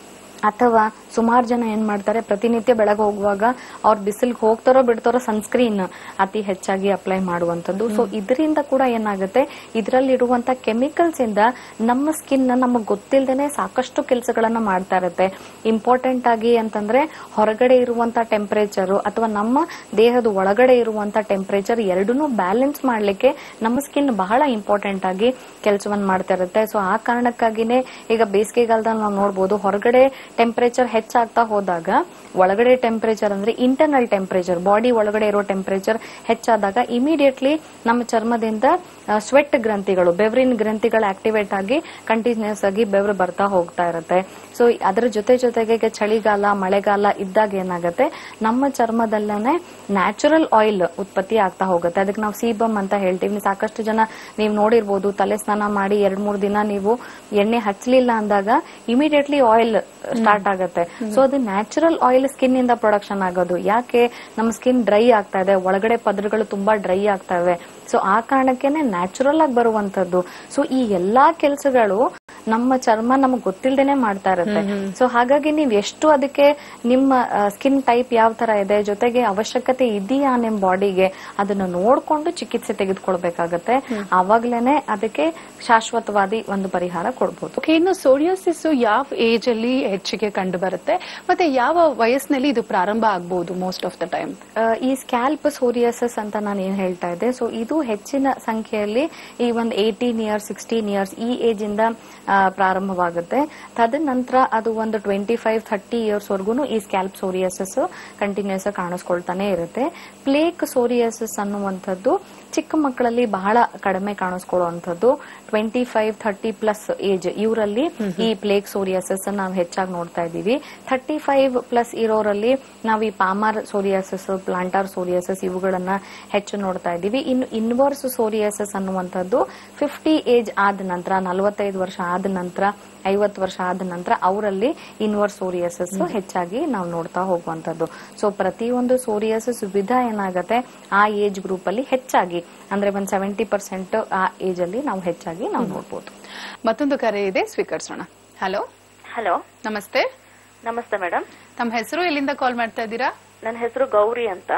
S4: ಅಥವಾ ಸುಮಾರು ಜನ ಏನ್ ಮಾಡ್ತಾರೆ ಪ್ರತಿನಿತ್ಯ ಬೆಳಗ್ಗೆ ಹೋಗುವಾಗ ಅವ್ರ ಬಿಸಿಲ್ಗೆ ಹೋಗ್ತಾರೋ ಬಿಡ್ತಾರೋ ಸನ್ಸ್ಕ್ರೀನ್ ಅತಿ ಹೆಚ್ಚಾಗಿ ಅಪ್ಲೈ ಮಾಡುವಂತದ್ದು ಸೊ ಇದರಿಂದ ಕೂಡ ಏನಾಗುತ್ತೆ ಇದರಲ್ಲಿರುವಂತ ಕೆಮಿಕಲ್ಸ್ ಇಂದ ನಮ್ಮ ಸ್ಕಿನ್ ನಮಗೆ ಗೊತ್ತಿಲ್ಲದೇನೆ ಸಾಕಷ್ಟು ಕೆಲಸಗಳನ್ನ ಮಾಡ್ತಾ ಇರುತ್ತೆ ಇಂಪಾರ್ಟೆಂಟ್ ಆಗಿ ಅಂತಂದ್ರೆ ಹೊರಗಡೆ ಇರುವಂತ ಟೆಂಪರೇಚರ್ ಅಥವಾ ನಮ್ಮ ದೇಹದ ಒಳಗಡೆ ಇರುವಂತ ಟೆಂಪರೇಚರ್ ಎರಡನ್ನೂ ಬ್ಯಾಲೆನ್ಸ್ ಮಾಡ್ಲಿಕ್ಕೆ ನಮ್ಮ ಸ್ಕಿನ್ ಬಹಳ ಇಂಪಾರ್ಟೆಂಟ್ ಆಗಿ ಕೆಲಸವನ್ನ ಮಾಡ್ತಾ ಇರುತ್ತೆ ಸೊ ಆ ಕಾರಣಕ್ಕಾಗಿನೇ ಈಗ ಬೇಸಿಗೆಗಾಲದಲ್ಲಿ ನಾವು ನೋಡ್ಬೋದು ಹೊರಗಡೆ ಟೆಂಪರೇಚರ್ ಹೆಚ್ಚಾಗ್ತಾ ಹೋದಾಗ ಒಳಗಡೆ ಟೆಂಪರೇಚರ್ ಅಂದ್ರೆ ಇಂಟರ್ನಲ್ ಟೆಂಪರೇಚರ್ ಬಾಡಿ ಒಳಗಡೆ ಇರೋ ಟೆಂಪರೇಚರ್ ಹೆಚ್ಚಾದಾಗ ಇಮಿಡಿಯೇಟ್ಲಿ ನಮ್ಮ ಚರ್ಮದಿಂದ ಸ್ವೆಟ್ ಗ್ರಂಥಿಗಳು ಬೆವರಿನ ಗ್ರಂಥಿಗಳು ಆಕ್ಟಿವೇಟ್ ಆಗಿ ಕಂಟಿನ್ಯೂಸ್ ಆಗಿ ಬೆವರು ಬರ್ತಾ ಹೋಗ್ತಾ ಇರುತ್ತೆ ಸೊ ಅದರ ಜೊತೆ ಜೊತೆಗೆ ಈಗ ಚಳಿಗಾಲ ಮಳೆಗಾಲ ಇದ್ದಾಗ ಏನಾಗುತ್ತೆ ನಮ್ಮ ಚರ್ಮದಲ್ಲೇ ನ್ಯಾಚುರಲ್ ಆಯಿಲ್ ಉತ್ಪತ್ತಿ ಆಗ್ತಾ ಹೋಗುತ್ತೆ ಅದಕ್ಕೆ ನಾವು ಸೀಬಮ್ ಅಂತ ಹೇಳ್ತೀವಿ ನೀವು ಸಾಕಷ್ಟು ಜನ ನೀವು ನೋಡಿರ್ಬೋದು ತಲೆ ಸ್ನಾನ ಮಾಡಿ ಎರಡ್ ಮೂರ್ ದಿನ ನೀವು ಎಣ್ಣೆ ಹಚ್ಚಲಿಲ್ಲ ಅಂದಾಗ ಇಮಿಡಿಯೇಟ್ಲಿ ಆಯಿಲ್ ಸ್ಟಾರ್ಟ್ ಆಗುತ್ತೆ ಸೊ ಅದು ನ್ಯಾಚುರಲ್ ಆಯಿಲ್ ಸ್ಕಿನ್ ಇಂದ ಪ್ರೊಡಕ್ಷನ್ ಆಗೋದು ಯಾಕೆ ನಮ್ಮ ಸ್ಕಿನ್ ಡ್ರೈ ಆಗ್ತಾ ಇದೆ ಒಳಗಡೆ ಪದರಗಳು ತುಂಬಾ ಡ್ರೈ ಆಗ್ತಾ ಇವೆ ಸೊ ಆ ಕಾರಣಕ್ಕೇನೆ ನ್ಯಾಚುರಲ್ ಆಗಿ ಬರುವಂತದ್ದು ಸೊ ಈ ಎಲ್ಲಾ ಕೆಲಸಗಳು ನಮ್ಮ ಚರ್ಮ ನಮಗ್ ಗೊತ್ತಿಲ್ದೇನೆ ಮಾಡ್ತಾ ಇರುತ್ತೆ ಸೊ ಹಾಗಾಗಿ ನೀವ್ ಎಷ್ಟು ಅದಕ್ಕೆ ನಿಮ್ಮ ಸ್ಕಿನ್ ಟೈಪ್ ಯಾವ ತರ ಇದೆ ಜೊತೆಗೆ ಅವಶ್ಯಕತೆ ಇದೆಯಾ ನಿಮ್ ಬಾಡಿಗೆ ಅದನ್ನ ನೋಡ್ಕೊಂಡು ಚಿಕಿತ್ಸೆ ತೆಗೆದುಕೊಳ್ಬೇಕಾಗತ್ತೆ ಆವಾಗ್ಲೇನೆ ಅದಕ್ಕೆ ಶಾಶ್ವತವಾದಿ ಒಂದು ಪರಿಹಾರ ಕೊಡ್ಬೋದು
S3: ಓಕೆ ಇನ್ನು ಸೋರಿಯೋಸಿಸ್ ಯಾವ ಏಜ್ ಅಲ್ಲಿ ಹೆಚ್ಚಿಗೆ ಕಂಡು ಬರುತ್ತೆ ಮತ್ತೆ ಯಾವ ವಯಸ್ಸಿನಲ್ಲಿ ಇದು ಪ್ರಾರಂಭ ಆಗಬಹುದು ಮೋಸ್ಟ್ ಆಫ್ ದ ಟೈಮ್
S4: ಆ, ಈ ಸ್ಕ್ಯಾಲ್ಪ್ ಸೋರಿಯಸಸ್ ಅಂತ ನಾನು ಏನ್ ಹೇಳ್ತಾ ಇದ್ದೆ ಸೊ ಇದು ಹೆಚ್ಚಿನ ಸಂಖ್ಯೆಯಲ್ಲಿ ಈ ಒಂದು ಏಯ್ಟೀನ್ ಇಯರ್ಸ್ ಸಿಕ್ಸ್ಟೀನ್ ಇಯರ್ಸ್ ಈ ಏಜ್ ಇಂದ ಆ, ಪ್ರಾರಂಭವಾಗುತ್ತೆ ತದನಂತರ ಅದು ಒಂದು ಟ್ವೆಂಟಿ ಫೈವ್ ಥರ್ಟಿ ಇಯರ್ಸ್ ವರ್ಗು ಈ ಸ್ಕ್ಯಾಲ್ಪ್ ಸೋರಿಯಸಸ್ ಕಂಟಿನ್ಯೂಸ್ ಆಗಿ ಕಾಣಿಸ್ಕೊಳ್ತಾನೆ ಇರುತ್ತೆ ಪ್ಲೇಕ್ ಸೋರಿಯಸಸ್ ಅನ್ನುವಂಥದ್ದು ಚಿಕ್ಕ ಮಕ್ಕಳಲ್ಲಿ ಬಹಳ ಕಡಿಮೆ ಕಾಣಿಸ್ಕೊಳ್ಳುವಂಥದ್ದು twenty five thirty plus age ಇವರಲ್ಲಿ ಈ ಪ್ಲೇಕ್ ಸೋರಿಯಸಸ್ ನಾವು ಹೆಚ್ಚಾಗಿ ನೋಡ್ತಾ ಇದ್ದೀವಿ ಥರ್ಟಿ ಫೈವ್ ಪ್ಲಸ್ ಇರೋರಲ್ಲಿ ನಾವು ಈ ಪಾಮಾರ್ ಸೋರಿಯಾಸಿಸ್ ಪ್ಲಾಂಟಾರ್ ಸೋರಿಯಾಸಿಸ್ ಇವುಗಳನ್ನ ಹೆಚ್ಚು ನೋಡ್ತಾ ಇದ್ದೀವಿ ಇನ್ನು ಇನ್ವರ್ಸ್ ಸೋರಿಯಾಸಿಸ್ ಅನ್ನುವಂಥದ್ದು ಫಿಫ್ಟಿ ಏಜ್ ಆದ ನಂತರ ನಲವತ್ತೈದು ವರ್ಷ ಆದ ನಂತರ ಐವತ್ತು ವರ್ಷ ಆದ ನಂತರ ಅವರಲ್ಲಿ ಇನ್ವರ್ಸ್ ಸೋರಿಯಾಸಿಸ್ ಹೆಚ್ಚಾಗಿ ನಾವು ನೋಡ್ತಾ ಹೋಗುವಂತದ್ದು ಸೊ ಪ್ರತಿಯೊಂದು ಸೋರಿಯಾಸಿಸ್ ವಿಧ ಏನಾಗತ್ತೆ ಆ ಏಜ್ ಗ್ರೂಪ್ ಅಲ್ಲಿ ಹೆಚ್ಚಾಗಿ ಅಂದ್ರೆ ಒಂದ್ ಸೆವೆಂಟಿ ಪರ್ಸೆಂಟ್ ಆ ಏಜ್ ಅಲ್ಲಿ ನಾವು ಹೆಚ್ಚಾಗಿ ನಾವು ನೋಡ್ಬೋದು
S3: ಮತ್ತೊಂದು ಕರೆ ಇದೆ ಸ್ವೀಕರಿಸೋಣ ಹಲೋ
S11: ಹಲೋ
S3: ನಮಸ್ತೆ
S11: ನಮಸ್ತೆ ಮೇಡಮ್
S3: ತಮ್ಮ ಹೆಸರು ಎಲ್ಲಿಂದ ಕಾಲ್ ಮಾಡ್ತಾ ಇದ್ದೀರಾ
S11: ನನ್ನ ಹೆಸರು ಗೌರಿ ಅಂತ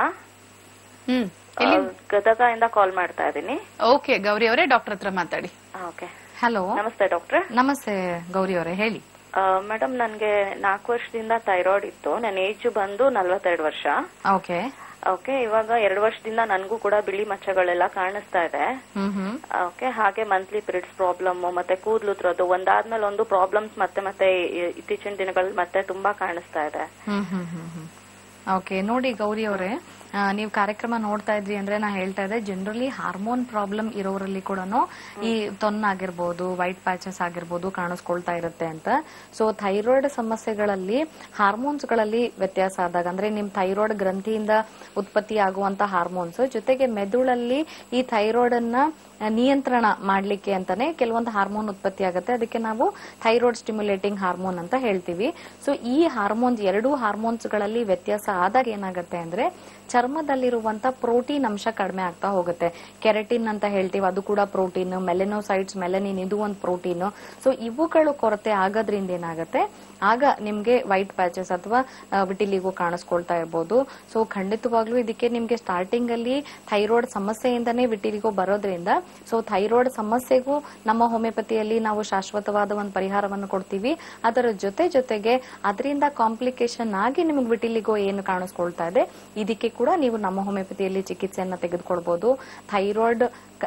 S3: ಹ್ಮ್
S11: ಆ, ಗದಗ ಇಂದ ಕಾಲ್ ಮಾಡ್ತಾ ಇದ್ದೀನಿ
S3: ಓಕೆ ಗೌರಿ ಅವರೇ ಡಾಕ್ಟರ್ ಹತ್ರ ಮಾತಾಡಿ
S11: ಓಕೆ
S4: ಹಲೋ
S11: ನಮಸ್ತೆ ಡಾಕ್ಟ್ರೆ
S4: ನಮಸ್ತೆ ಗೌರಿ ಅವರೇ ಹೇಳಿ
S11: ಮೇಡಮ್ ನನ್ಗೆ ನಾಲ್ಕು ವರ್ಷದಿಂದ ಥೈರಾಯ್ಡ್ ಇತ್ತು ನನ್ನ ಏಜ್ ಬಂದು ನಲ್ವತ್ತೆರಡು ವರ್ಷ
S4: ಓಕೆ
S11: ಓಕೆ ಇವಾಗ ಎರಡು ವರ್ಷದಿಂದ ನನ್ಗೂ ಕೂಡ ಬಿಳಿ ಮಚ್ಚಗಳೆಲ್ಲ ಕಾಣಿಸ್ತಾ ಇದೆ
S4: ಹ್ಮ್ ಹ್ಮ್
S11: ಓಕೆ ಹಾಗೆ ಮಂತ್ಲಿ ಪೀರಿಯಡ್ಸ್ ಪ್ರಾಬ್ಲಮ್ ಮತ್ತೆ ಕೂದಲು ಉದ್ರೋದು ಒಂದಾದ್ಮೇಲೆ ಒಂದು ಪ್ರಾಬ್ಲಮ್ಸ್ ಮತ್ತೆ ಮತ್ತೆ ಈ- ಇತ್ತೀಚಿನ ದಿನಗಳಲ್ಲಿ ಮತ್ತೆ ತುಂಬಾ ಕಾಣಿಸ್ತಾ ಇದೆ
S4: ಹ್ಮ್ ಹ್ಮ್ ಹ್ಮ್ ಹ್ಮ್ ಓಕೆ ನೋಡಿ ಗೌರಿ ಅವರೇ ನೀವು ಕಾರ್ಯಕ್ರಮ ನೋಡ್ತಾ ಇದ್ರಿ ಅಂದ್ರೆ ನಾ ಹೇಳ್ತಾ ಇದ್ದೆ ಜನರಲಿ ಹಾರ್ಮೋನ್ ಪ್ರಾಬ್ಲಮ್ ಇರೋರಲ್ಲಿ ಕೂಡ ಈ ತೊನ್ನಾಗಿರ್ಬೋದು ವೈಟ್ ಪ್ಯಾಚಸ್ ಆಗಿರ್ಬೋದು ಕಾಣಿಸ್ಕೊಳ್ತಾ ಇರುತ್ತೆ ಅಂತ ಸೊ ಥೈರಾಯ್ಡ್ ಸಮಸ್ಯೆಗಳಲ್ಲಿ ಹಾರ್ಮೋನ್ಸ್ ಗಳಲ್ಲಿ ವ್ಯತ್ಯಾಸ ಆದಾಗ ಅಂದ್ರೆ ನಿಮ್ ಥೈರಾಯ್ಡ್ ಗ್ರಂಥಿಯಿಂದ ಉತ್ಪತ್ತಿ ಆಗುವಂತ ಹಾರ್ಮೋನ್ಸ್ ಜೊತೆಗೆ ಮೆದುಳಲ್ಲಿ ಈ ಥೈರಾಯ್ಡ್ ಅನ್ನ ನಿಯಂತ್ರಣ ಮಾಡ್ಲಿಕ್ಕೆ ಅಂತಾನೆ ಕೆಲವೊಂದು ಹಾರ್ಮೋನ್ ಉತ್ಪತ್ತಿ ಆಗುತ್ತೆ ಅದಕ್ಕೆ ನಾವು ಥೈರಾಯ್ಡ್ ಸ್ಟಿಮ್ಯುಲೇಟಿಂಗ್ ಹಾರ್ಮೋನ್ ಅಂತ ಹೇಳ್ತೀವಿ ಸೊ ಈ ಹಾರ್ಮೋನ್ಸ್ ಎರಡೂ ಹಾರ್ಮೋನ್ಸ್ ಗಳಲ್ಲಿ ವ್ಯತ್ಯಾಸ ಆದಾಗ ಏನಾಗುತ್ತೆ ಅಂದ್ರೆ ಚರ್ಮದಲ್ಲಿರುವಂತ ಪ್ರೋಟೀನ್ ಅಂಶ ಕಡಿಮೆ ಆಗ್ತಾ ಹೋಗುತ್ತೆ ಕೆರೆಟಿನ್ ಅಂತ ಹೇಳ್ತೀವಿ ಅದು ಕೂಡ ಪ್ರೋಟೀನ್ ಮೆಲೆನೋಸೈಟ್ಸ್ ಮೆಲನಿನ್ ಇದು ಒಂದು ಪ್ರೋಟೀನ್ ಸೊ ಇವುಗಳು ಕೊರತೆ ಆಗೋದ್ರಿಂದ ಏನಾಗುತ್ತೆ ಆಗ ನಿಮ್ಗೆ ವೈಟ್ ಪ್ಯಾಚಸ್ ಅಥವಾ ವಿಟಿಲಿಗೋ ಕಾಣಿಸ್ಕೊಳ್ತಾ ಇರ್ಬೋದು ಸೊ ಖಂಡಿತವಾಗ್ಲೂ ಇದಕ್ಕೆ ನಿಮ್ಗೆ ಸ್ಟಾರ್ಟಿಂಗ್ ಅಲ್ಲಿ ಥೈರಾಯ್ಡ್ ಸಮಸ್ಯೆಯಿಂದನೇ ವಿಟಿಲಿಗೋ ಬರೋದ್ರಿಂದ ಸೊ ಥೈರಾಯ್ಡ್ ಸಮಸ್ಯೆಗೂ ನಮ್ಮ ಹೋಮಿಯೋಪತಿಯಲ್ಲಿ ನಾವು ಶಾಶ್ವತವಾದ ಒಂದು ಪರಿಹಾರವನ್ನು ಕೊಡ್ತೀವಿ ಅದರ ಜೊತೆ ಜೊತೆಗೆ ಅದರಿಂದ ಕಾಂಪ್ಲಿಕೇಶನ್ ಆಗಿ ನಿಮಗೆ ವಿಟಿಲಿಗೋ ಏನು ಕಾಣಿಸ್ಕೊಳ್ತಾ ಇದೆ ಇದಕ್ಕೆ ಕೂಡ ನೀವು ನಮ್ಮ ಹೋಮಿಯೋಪತಿಯಲ್ಲಿ ಚಿಕಿತ್ಸೆಯನ್ನ ತೆಗೆದುಕೊಳ್ಬಹುದು ಥೈರಾಯ್ಡ್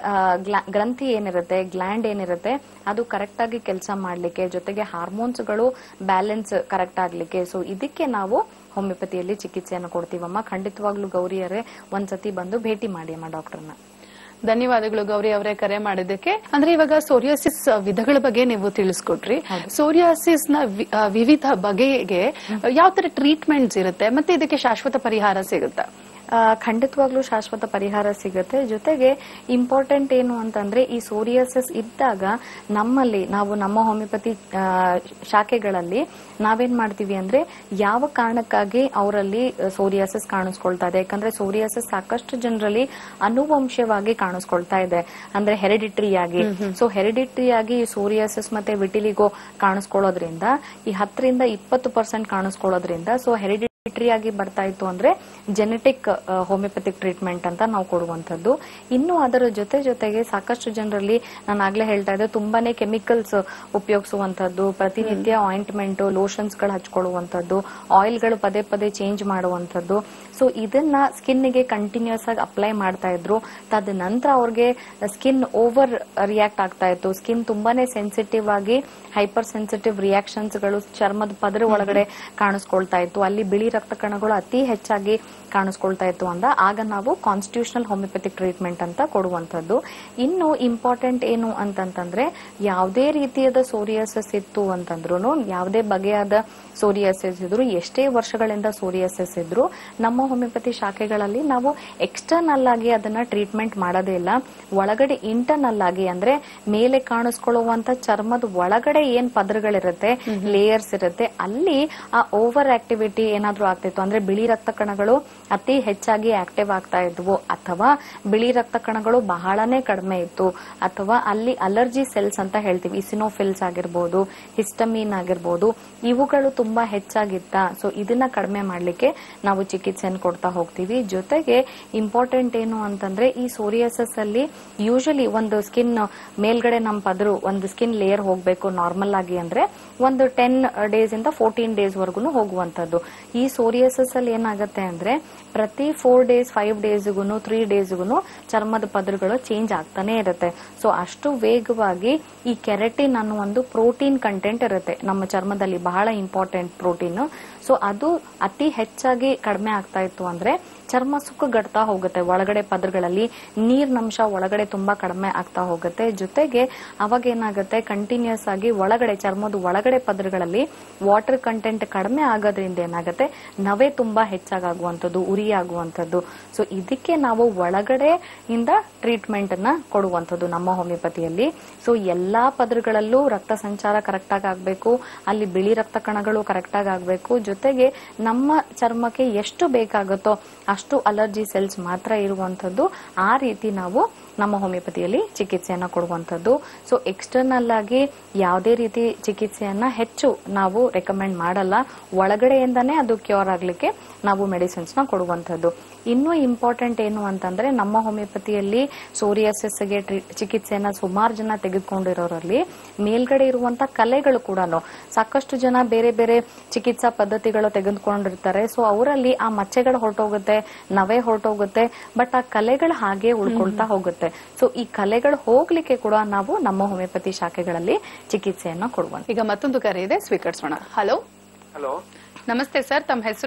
S4: ಗ್ರಂಥಿ ಏನಿರುತ್ತೆ ಗ್ಲ್ಯಾಂಡ್ ಏನಿರುತ್ತೆ ಅದು ಕರೆಕ್ಟ್ ಆಗಿ ಕೆಲಸ ಮಾಡ್ಲಿಕ್ಕೆ ಜೊತೆಗೆ ಹಾರ್ಮೋನ್ಸ್ಗಳು ಬ್ಯಾಲೆನ್ಸ್ ಕರೆಕ್ಟ್ ಆಗ್ಲಿಕ್ಕೆ ಸೊ ಇದಕ್ಕೆ ನಾವು ಹೋಮಿಯೋಪತಿಯಲ್ಲಿ ಚಿಕಿತ್ಸೆಯನ್ನು ಕೊಡ್ತೀವಮ್ಮ ಖಂಡಿತವಾಗ್ಲೂ ಗೌರಿಯರೇ ಒಂದ್ಸತಿ ಬಂದು ಭೇಟಿ ಮಾಡಿ ಅಮ್ಮ ಡಾಕ್ಟರ್ನ
S3: ಧನ್ಯವಾದಗಳು ಗೌರಿ ಅವರೇ ಕರೆ ಮಾಡಿದ್ದಕ್ಕೆ ಅಂದ್ರೆ ಇವಾಗ ಸೋರಿಯಾಸಿಸ್ ವಿಧಗಳ ಬಗ್ಗೆ ನೀವು ತಿಳಿಸ್ಕೊಟ್ರಿ ಸೋರಿಯಾಸಿಸ್ ನ ವಿ- ಆ, ವಿವಿಧ ಬಗೆಗೆ ಯಾವ ತರ ಟ್ರೀಟ್ಮೆಂಟ್ಸ್ ಇರುತ್ತೆ ಮತ್ತೆ ಇದಕ್ಕೆ ಶಾಶ್ವತ ಪರಿಹಾರ ಸಿಗುತ್ತಾ
S4: ಆ, ಖಂಡಿತವಾಗ್ಲೂ ಶಾಶ್ವತ ಪರಿಹಾರ ಸಿಗುತ್ತೆ ಜೊತೆಗೆ ಇಂಪಾರ್ಟೆಂಟ್ ಏನು ಅಂತಂದ್ರೆ ಈ ಸೋರಿಯಾಸಿಸ್ ಇದ್ದಾಗ ನಮ್ಮಲ್ಲಿ ನಾವು ನಮ್ಮ ಹೋಮಿಯೋಪತಿ ಆ, ಶಾಖೆಗಳಲ್ಲಿ ನಾವೇನ್ ಮಾಡ್ತೀವಿ ಅಂದ್ರೆ ಯಾವ ಕಾರಣಕ್ಕಾಗಿ ಅವರಲ್ಲಿ ಸೋರಿಯಾಸಿಸ್ ಕಾಣಿಸ್ಕೊಳ್ತಾ ಇದೆ ಯಾಕಂದ್ರೆ ಸೋರಿಯಾಸಿಸ್ ಸಾಕಷ್ಟು ಜನರಲ್ಲಿ ಅನುವಂಶವಾಗಿ ಕಾಣಿಸ್ಕೊಳ್ತಾ ಇದೆ ಅಂದ್ರೆ ಹೆರಿಡಿಟ್ರಿ ಆಗಿ ಸೊ ಹೆರಿಡಿಟ್ರಿ ಆಗಿ ಈ ಸೋರಿಯಾಸಿಸ್ ಮತ್ತೆ ವಿಟಿಲಿಗೋ ಕಾಣಿಸ್ಕೊಳ್ಳೋದ್ರಿಂದ ಈ ಹತ್ತರಿಂದ ಇಪ್ಪತ್ತು ಪರ್ಸೆಂಟ್ ಕಾಣಿಸ್ಕೊಳ್ಳೋದ್ರಿಂದ ಸೊ ಹೆರಿಡಿ ಟ್ರೀ ಆಗಿ ಬರ್ತಾ ಇತ್ತು ಅಂದ್ರೆ ಜೆನೆಟಿಕ್ ಹೋಮಿಯೋಪತಿಕ್ ಟ್ರೀಟ್ಮೆಂಟ್ ಅಂತ ನಾವು ಕೊಡುವಂತದ್ದು ಇನ್ನು ಅದರ ಜೊತೆ ಜೊತೆಗೆ ಸಾಕಷ್ಟು ಜನರಲ್ಲಿ ನಾನು ಆಗ್ಲೇ ಹೇಳ್ತಾ ಇದ್ದೆ ತುಂಬಾನೇ ಕೆಮಿಕಲ್ಸ್ ಉಪಯೋಗಿಸುವಂತದ್ದು ಪ್ರತಿನಿತ್ಯ ಆಯಿಂಟ್ಮೆಂಟ್ ಲೋಷನ್ಸ್ ಗಳು ಹಚ್ಕೊಳ್ಳುವಂತದ್ದು ಆಯಿಲ್ ಗಳು ಪದೇ ಪದೇ ಚೇಂಜ್ ಮಾಡುವಂತದ್ದು ಸೊ ಇದನ್ನ ಸ್ಕಿನ್ ಗೆ ಕಂಟಿನ್ಯೂಸ್ ಆಗಿ ಅಪ್ಲೈ ಮಾಡ್ತಾ ಇದ್ರು ತದನಂತರ ಅವ್ರಿಗೆ ಸ್ಕಿನ್ ಓವರ್ ರಿಯಾಕ್ಟ್ ಆಗ್ತಾ ಇತ್ತು ಸ್ಕಿನ್ ತುಂಬಾನೇ ಸೆನ್ಸಿಟಿವ್ ಆಗಿ ಹೈಪರ್ ಸೆನ್ಸಿಟಿವ್ ರಿಯಾಕ್ಷನ್ಸ್ ಗಳು ಚರ್ಮದ ಪದರ ಒಳಗಡೆ ಕಾಣಿಸ್ಕೊಳ್ತಾ ಇತ್ತು ಅಲ್ಲಿ ಬಿಳಿ ರಕ್ತ ಕಣಗಳು ಅತಿ ಹೆಚ್ಚಾಗಿ ಕಾಣಿಸ್ಕೊಳ್ತಾ ಇತ್ತು ಅಂದ ಆಗ ನಾವು ಕಾನ್ಸ್ಟಿಟ್ಯೂಷನಲ್ ಹೋಮಿಯೋಪತಿಕ್ ಟ್ರೀಟ್ಮೆಂಟ್ ಅಂತ ಕೊಡುವಂತದ್ದು ಇನ್ನು ಇಂಪಾರ್ಟೆಂಟ್ ಏನು ಅಂತಂತಂದ್ರೆ ಯಾವುದೇ ರೀತಿಯಾದ ಸೋರಿಯಾಸಿಸ್ ಇತ್ತು ಅಂತಂದ್ರು ಯಾವುದೇ ಬಗೆಯಾದ ಸೋರಿಯಾಸಿಸ್ ಇದ್ರು ಎಷ್ಟೇ ವರ್ಷಗಳಿಂದ ಸೋರಿಯಾಸಿಸ್ ಇದ್ರು ನಮ್ಮ ಹೋಮಿಯೋಪತಿ ಶಾಖೆಗಳಲ್ಲಿ ನಾವು ಎಕ್ಸ್ಟರ್ನಲ್ ಆಗಿ ಅದನ್ನ ಟ್ರೀಟ್ಮೆಂಟ್ ಮಾಡೋದೇ ಇಲ್ಲ ಒಳಗಡೆ ಇಂಟರ್ನಲ್ ಆಗಿ ಅಂದ್ರೆ ಮೇಲೆ ಕಾಣಿಸ್ಕೊಳ್ಳುವಂತ ಚರ್ಮದ ಒಳಗಡೆ ಏನ್ ಪದರಗಳಿರುತ್ತೆ ಲೇಯರ್ಸ್ ಇರುತ್ತೆ ಅಲ್ಲಿ ಆ ಓವರ್ ಆಕ್ಟಿವಿಟಿ ಏನಾದ್ರೂ ಆಗ್ತಿತ್ತು ಅಂದ್ರೆ ಬಿಳಿ ರಕ್ತ ಕಣಗಳು ಅತಿ ಹೆಚ್ಚಾಗಿ ಆಕ್ಟಿವ್ ಆಗ್ತಾ ಇದ್ವು ಅಥವಾ ಬಿಳಿ ರಕ್ತ ಕಣಗಳು ಬಹಳನೇ ಕಡಿಮೆ ಇತ್ತು ಅಥವಾ ಅಲ್ಲಿ ಅಲರ್ಜಿ ಸೆಲ್ಸ್ ಅಂತ ಹೇಳ್ತೀವಿ ಇಸಿನೋಫಿಲ್ಸ್ ಆಗಿರ್ಬೋದು ಹಿಸ್ಟಮೀನ್ ಆಗಿರ್ಬೋದು ಇವುಗಳು ತುಂಬಾ ಹೆಚ್ಚಾಗಿತ್ತ ಸೊ ಇದನ್ನ ಕಡಿಮೆ ಮಾಡ್ಲಿಕ್ಕೆ ನಾವು ಚಿಕಿತ್ಸೆಯನ್ನು ಕೊಡ್ತಾ ಹೋಗ್ತೀವಿ ಜೊತೆಗೆ ಇಂಪಾರ್ಟೆಂಟ್ ಏನು ಅಂತಂದ್ರೆ ಈ ಸೋರಿಯಾಸಸ್ ಅಲ್ಲಿ ಯೂಶಲಿ ಒಂದು ಸ್ಕಿನ್ ಮೇಲ್ಗಡೆ ನಮ್ಮ ಪದರು ಒಂದು ಸ್ಕಿನ್ ಲೇಯರ್ ಹೋಗ್ಬೇಕು ನಾರ್ಮಲ್ ಆಗಿ ಅಂದ್ರೆ ಒಂದು ಟೆನ್ ಡೇಸ್ ಇಂದ ಫೋರ್ಟೀನ್ ಡೇಸ್ ವರ್ಗುನು ಹೋಗುವಂತದ್ದು ಈ ಸೋರಿಯಾಸಸ್ ಅಲ್ಲಿ ಏನಾಗುತ್ತೆ ಅಂದ್ರೆ ಪ್ರತಿ ಫೋರ್ ಡೇಸ್ ಫೈವ್ ಡೇಸ್ಗೂ ತ್ರೀ ಡೇಸ್ಗೂ ಚರ್ಮದ ಪದರಗಳು ಚೇಂಜ್ ಆಗ್ತಾನೆ ಇರುತ್ತೆ ಸೊ ಅಷ್ಟು ವೇಗವಾಗಿ ಈ ಕೆರೆಟಿನ್ ಅನ್ನೋ ಒಂದು ಪ್ರೋಟೀನ್ ಕಂಟೆಂಟ್ ಇರುತ್ತೆ ನಮ್ಮ ಚರ್ಮದಲ್ಲಿ ಬಹಳ ಇಂಪಾರ್ಟೆಂಟ್ ಪ್ರೋಟೀನ್ ಸೊ ಅದು ಅತಿ ಹೆಚ್ಚಾಗಿ ಕಡಿಮೆ ಆಗ್ತಾ ಇತ್ತು ಅಂದ್ರೆ ಚರ್ಮ ಸುಕ್ಕುಗಡ್ತಾ ಹೋಗುತ್ತೆ ಒಳಗಡೆ ಪದರಗಳಲ್ಲಿ ನೀರಿನಂಶ ಒಳಗಡೆ ತುಂಬಾ ಕಡಿಮೆ ಆಗ್ತಾ ಹೋಗುತ್ತೆ ಜೊತೆಗೆ ಅವಾಗ ಏನಾಗುತ್ತೆ ಕಂಟಿನ್ಯೂಸ್ ಆಗಿ ಒಳಗಡೆ ಚರ್ಮದ ಒಳಗಡೆ ಪದರಗಳಲ್ಲಿ ವಾಟರ್ ಕಂಟೆಂಟ್ ಕಡಿಮೆ ಆಗೋದ್ರಿಂದ ಏನಾಗುತ್ತೆ ನವೆ ತುಂಬಾ ಹೆಚ್ಚಾಗುವಂಥದ್ದು ಉರಿ ಆಗುವಂಥದ್ದು ಸೊ ಇದಕ್ಕೆ ನಾವು ಒಳಗಡೆ ಇಂದ ಟ್ರೀಟ್ಮೆಂಟ್ ಅನ್ನ ಕೊಡುವಂಥದ್ದು ನಮ್ಮ ಹೋಮಿಯೋಪತಿಯಲ್ಲಿ ಸೊ ಎಲ್ಲಾ ಪದರಗಳಲ್ಲೂ ರಕ್ತ ಸಂಚಾರ ಕರೆಕ್ಟ್ ಆಗಿ ಆಗ್ಬೇಕು ಅಲ್ಲಿ ಬಿಳಿ ರಕ್ತ ಕಣಗಳು ಕರೆಕ್ಟ್ ಆಗಿ ಆಗ್ಬೇಕು ಜೊತೆಗೆ ನಮ್ಮ ಚರ್ಮಕ್ಕೆ ಎಷ್ಟು ಬೇಕಾಗುತ್ತೋ ಅಷ್ಟು ಅಲರ್ಜಿ ಸೆಲ್ಸ್ ಮಾತ್ರ ಇರುವಂತದ್ದು ಆ ರೀತಿ ನಾವು ನಮ್ಮ ಹೋಮಿಯೋಪತಿಯಲ್ಲಿ ಚಿಕಿತ್ಸೆಯನ್ನ ಕೊಡುವಂತದ್ದು ಸೊ ಎಕ್ಸ್ಟರ್ನಲ್ ಆಗಿ ಯಾವುದೇ ರೀತಿ ಚಿಕಿತ್ಸೆಯನ್ನ ಹೆಚ್ಚು ನಾವು ರೆಕಮೆಂಡ್ ಮಾಡಲ್ಲ ಒಳಗಡೆಯಿಂದಾನೇ ಅದು ಕ್ಯೂರ್ ಆಗ್ಲಿಕ್ಕೆ ನಾವು ಮೆಡಿಸಿನ್ಸ್ ನ ಕೊಡುವಂತದ್ದು ಇನ್ನೂ ಇಂಪಾರ್ಟೆಂಟ್ ಏನು ಅಂತಂದ್ರೆ ನಮ್ಮ ಹೋಮಿಯೋಪತಿಯಲ್ಲಿ ಸೋರಿಯಾಸಿಸ್ಗೆ ಚಿಕಿತ್ಸೆಯನ್ನ ಸುಮಾರು ಜನ ತೆಗೆದುಕೊಂಡಿರೋರಲ್ಲಿ ಮೇಲ್ಗಡೆ ಇರುವಂತ ಕಲೆಗಳು ಕೂಡ ಸಾಕಷ್ಟು ಜನ ಬೇರೆ ಬೇರೆ ಚಿಕಿತ್ಸಾ ಪದ್ಧತಿಗಳು ತೆಗೆದುಕೊಂಡಿರ್ತಾರೆ ಸೊ ಅವರಲ್ಲಿ ಆ ಮಚ್ಚೆಗಳು ಹೊರಟೋಗುತ್ತೆ ನವೆ ಹೊರಟೋಗುತ್ತೆ ಬಟ್ ಆ ಕಲೆಗಳು ಹಾಗೆ ಉಳ್ಕೊಳ್ತಾ ಹೋಗುತ್ತೆ ಸೊ ಈ ಕಲೆಗಳು ಹೋಗ್ಲಿಕ್ಕೆ ಕೂಡ ನಾವು ನಮ್ಮ ಹೋಮಿಯೋಪತಿ ಶಾಖೆಗಳಲ್ಲಿ ಚಿಕಿತ್ಸೆಯನ್ನ ಕೊಡುವಂತ
S3: ಈಗ ಮತ್ತೊಂದು ಕರೆ ಇದೆ ಸ್ವೀಕರಿಸೋಣ ಹಲೋ
S12: ಹಲೋ
S3: ನಮಸ್ತೆ ಸರ್ ತಮ್ಮ ಹೆಸರು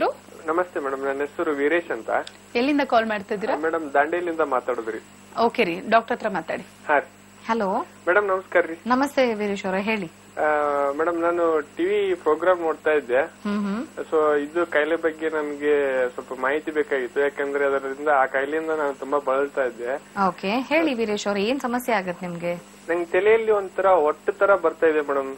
S12: ನಮಸ್ತೆ ಮೇಡಮ್ ನನ್ನ ಹೆಸರು ವೀರೇಶ್ ಅಂತ
S3: ಎಲ್ಲಿಂದ ಕಾಲ್ ಮಾಡ್ತಾ ಇದ್ದೀರಾ
S12: ಮೇಡಮ್ ದಾಂಡೇಲಿಂದ ಮಾತಾಡೋದ್ರಿ
S3: ಓಕೆ ರೀ ಡಾಕ್ಟರ್ ಹತ್ರ ಮಾತಾಡಿ
S12: ಹಾ ರೀ
S4: ಹಲೋ
S12: ಮೇಡಮ್ ನಮಸ್ಕಾರ ರೀ
S4: ನಮಸ್ತೆ ವೀರೇಶ್ ಅವರೇ ಹೇಳಿ
S12: ಮೇಡಮ್ ನಾನು ಟಿವಿ ಪ್ರೋಗ್ರಾಮ್ ನೋಡ್ತಾ ಇದ್ದೆ
S4: ಹ್ಮ್ ಹ್ಮ್
S12: ಸೊ ಇದು ಕಾಯಿಲೆ ಬಗ್ಗೆ ನನ್ಗೆ ಸ್ವಲ್ಪ ಮಾಹಿತಿ ಬೇಕಾಗಿತ್ತು ಯಾಕಂದ್ರೆ ಅದರಿಂದ ಆ ಕಾಯಿಲೆಯಿಂದ ನಾನು ತುಂಬಾ ಬಳಲ್ತಾ ಇದ್ದೆ
S4: ಓಕೆ ಹೇಳಿ ವೀರೇಶ್ ಅವ್ರೆ ಏನ್ ಸಮಸ್ಯೆ ಆಗತ್ತೆ ನಿಮ್ಗೆ
S12: ನಂಗೆ ತಲೆಯಲ್ಲಿ ಒಂಥರ ಒಟ್ಟು ತರ ಬರ್ತಾ ಇದೆ ಮೇಡಮ್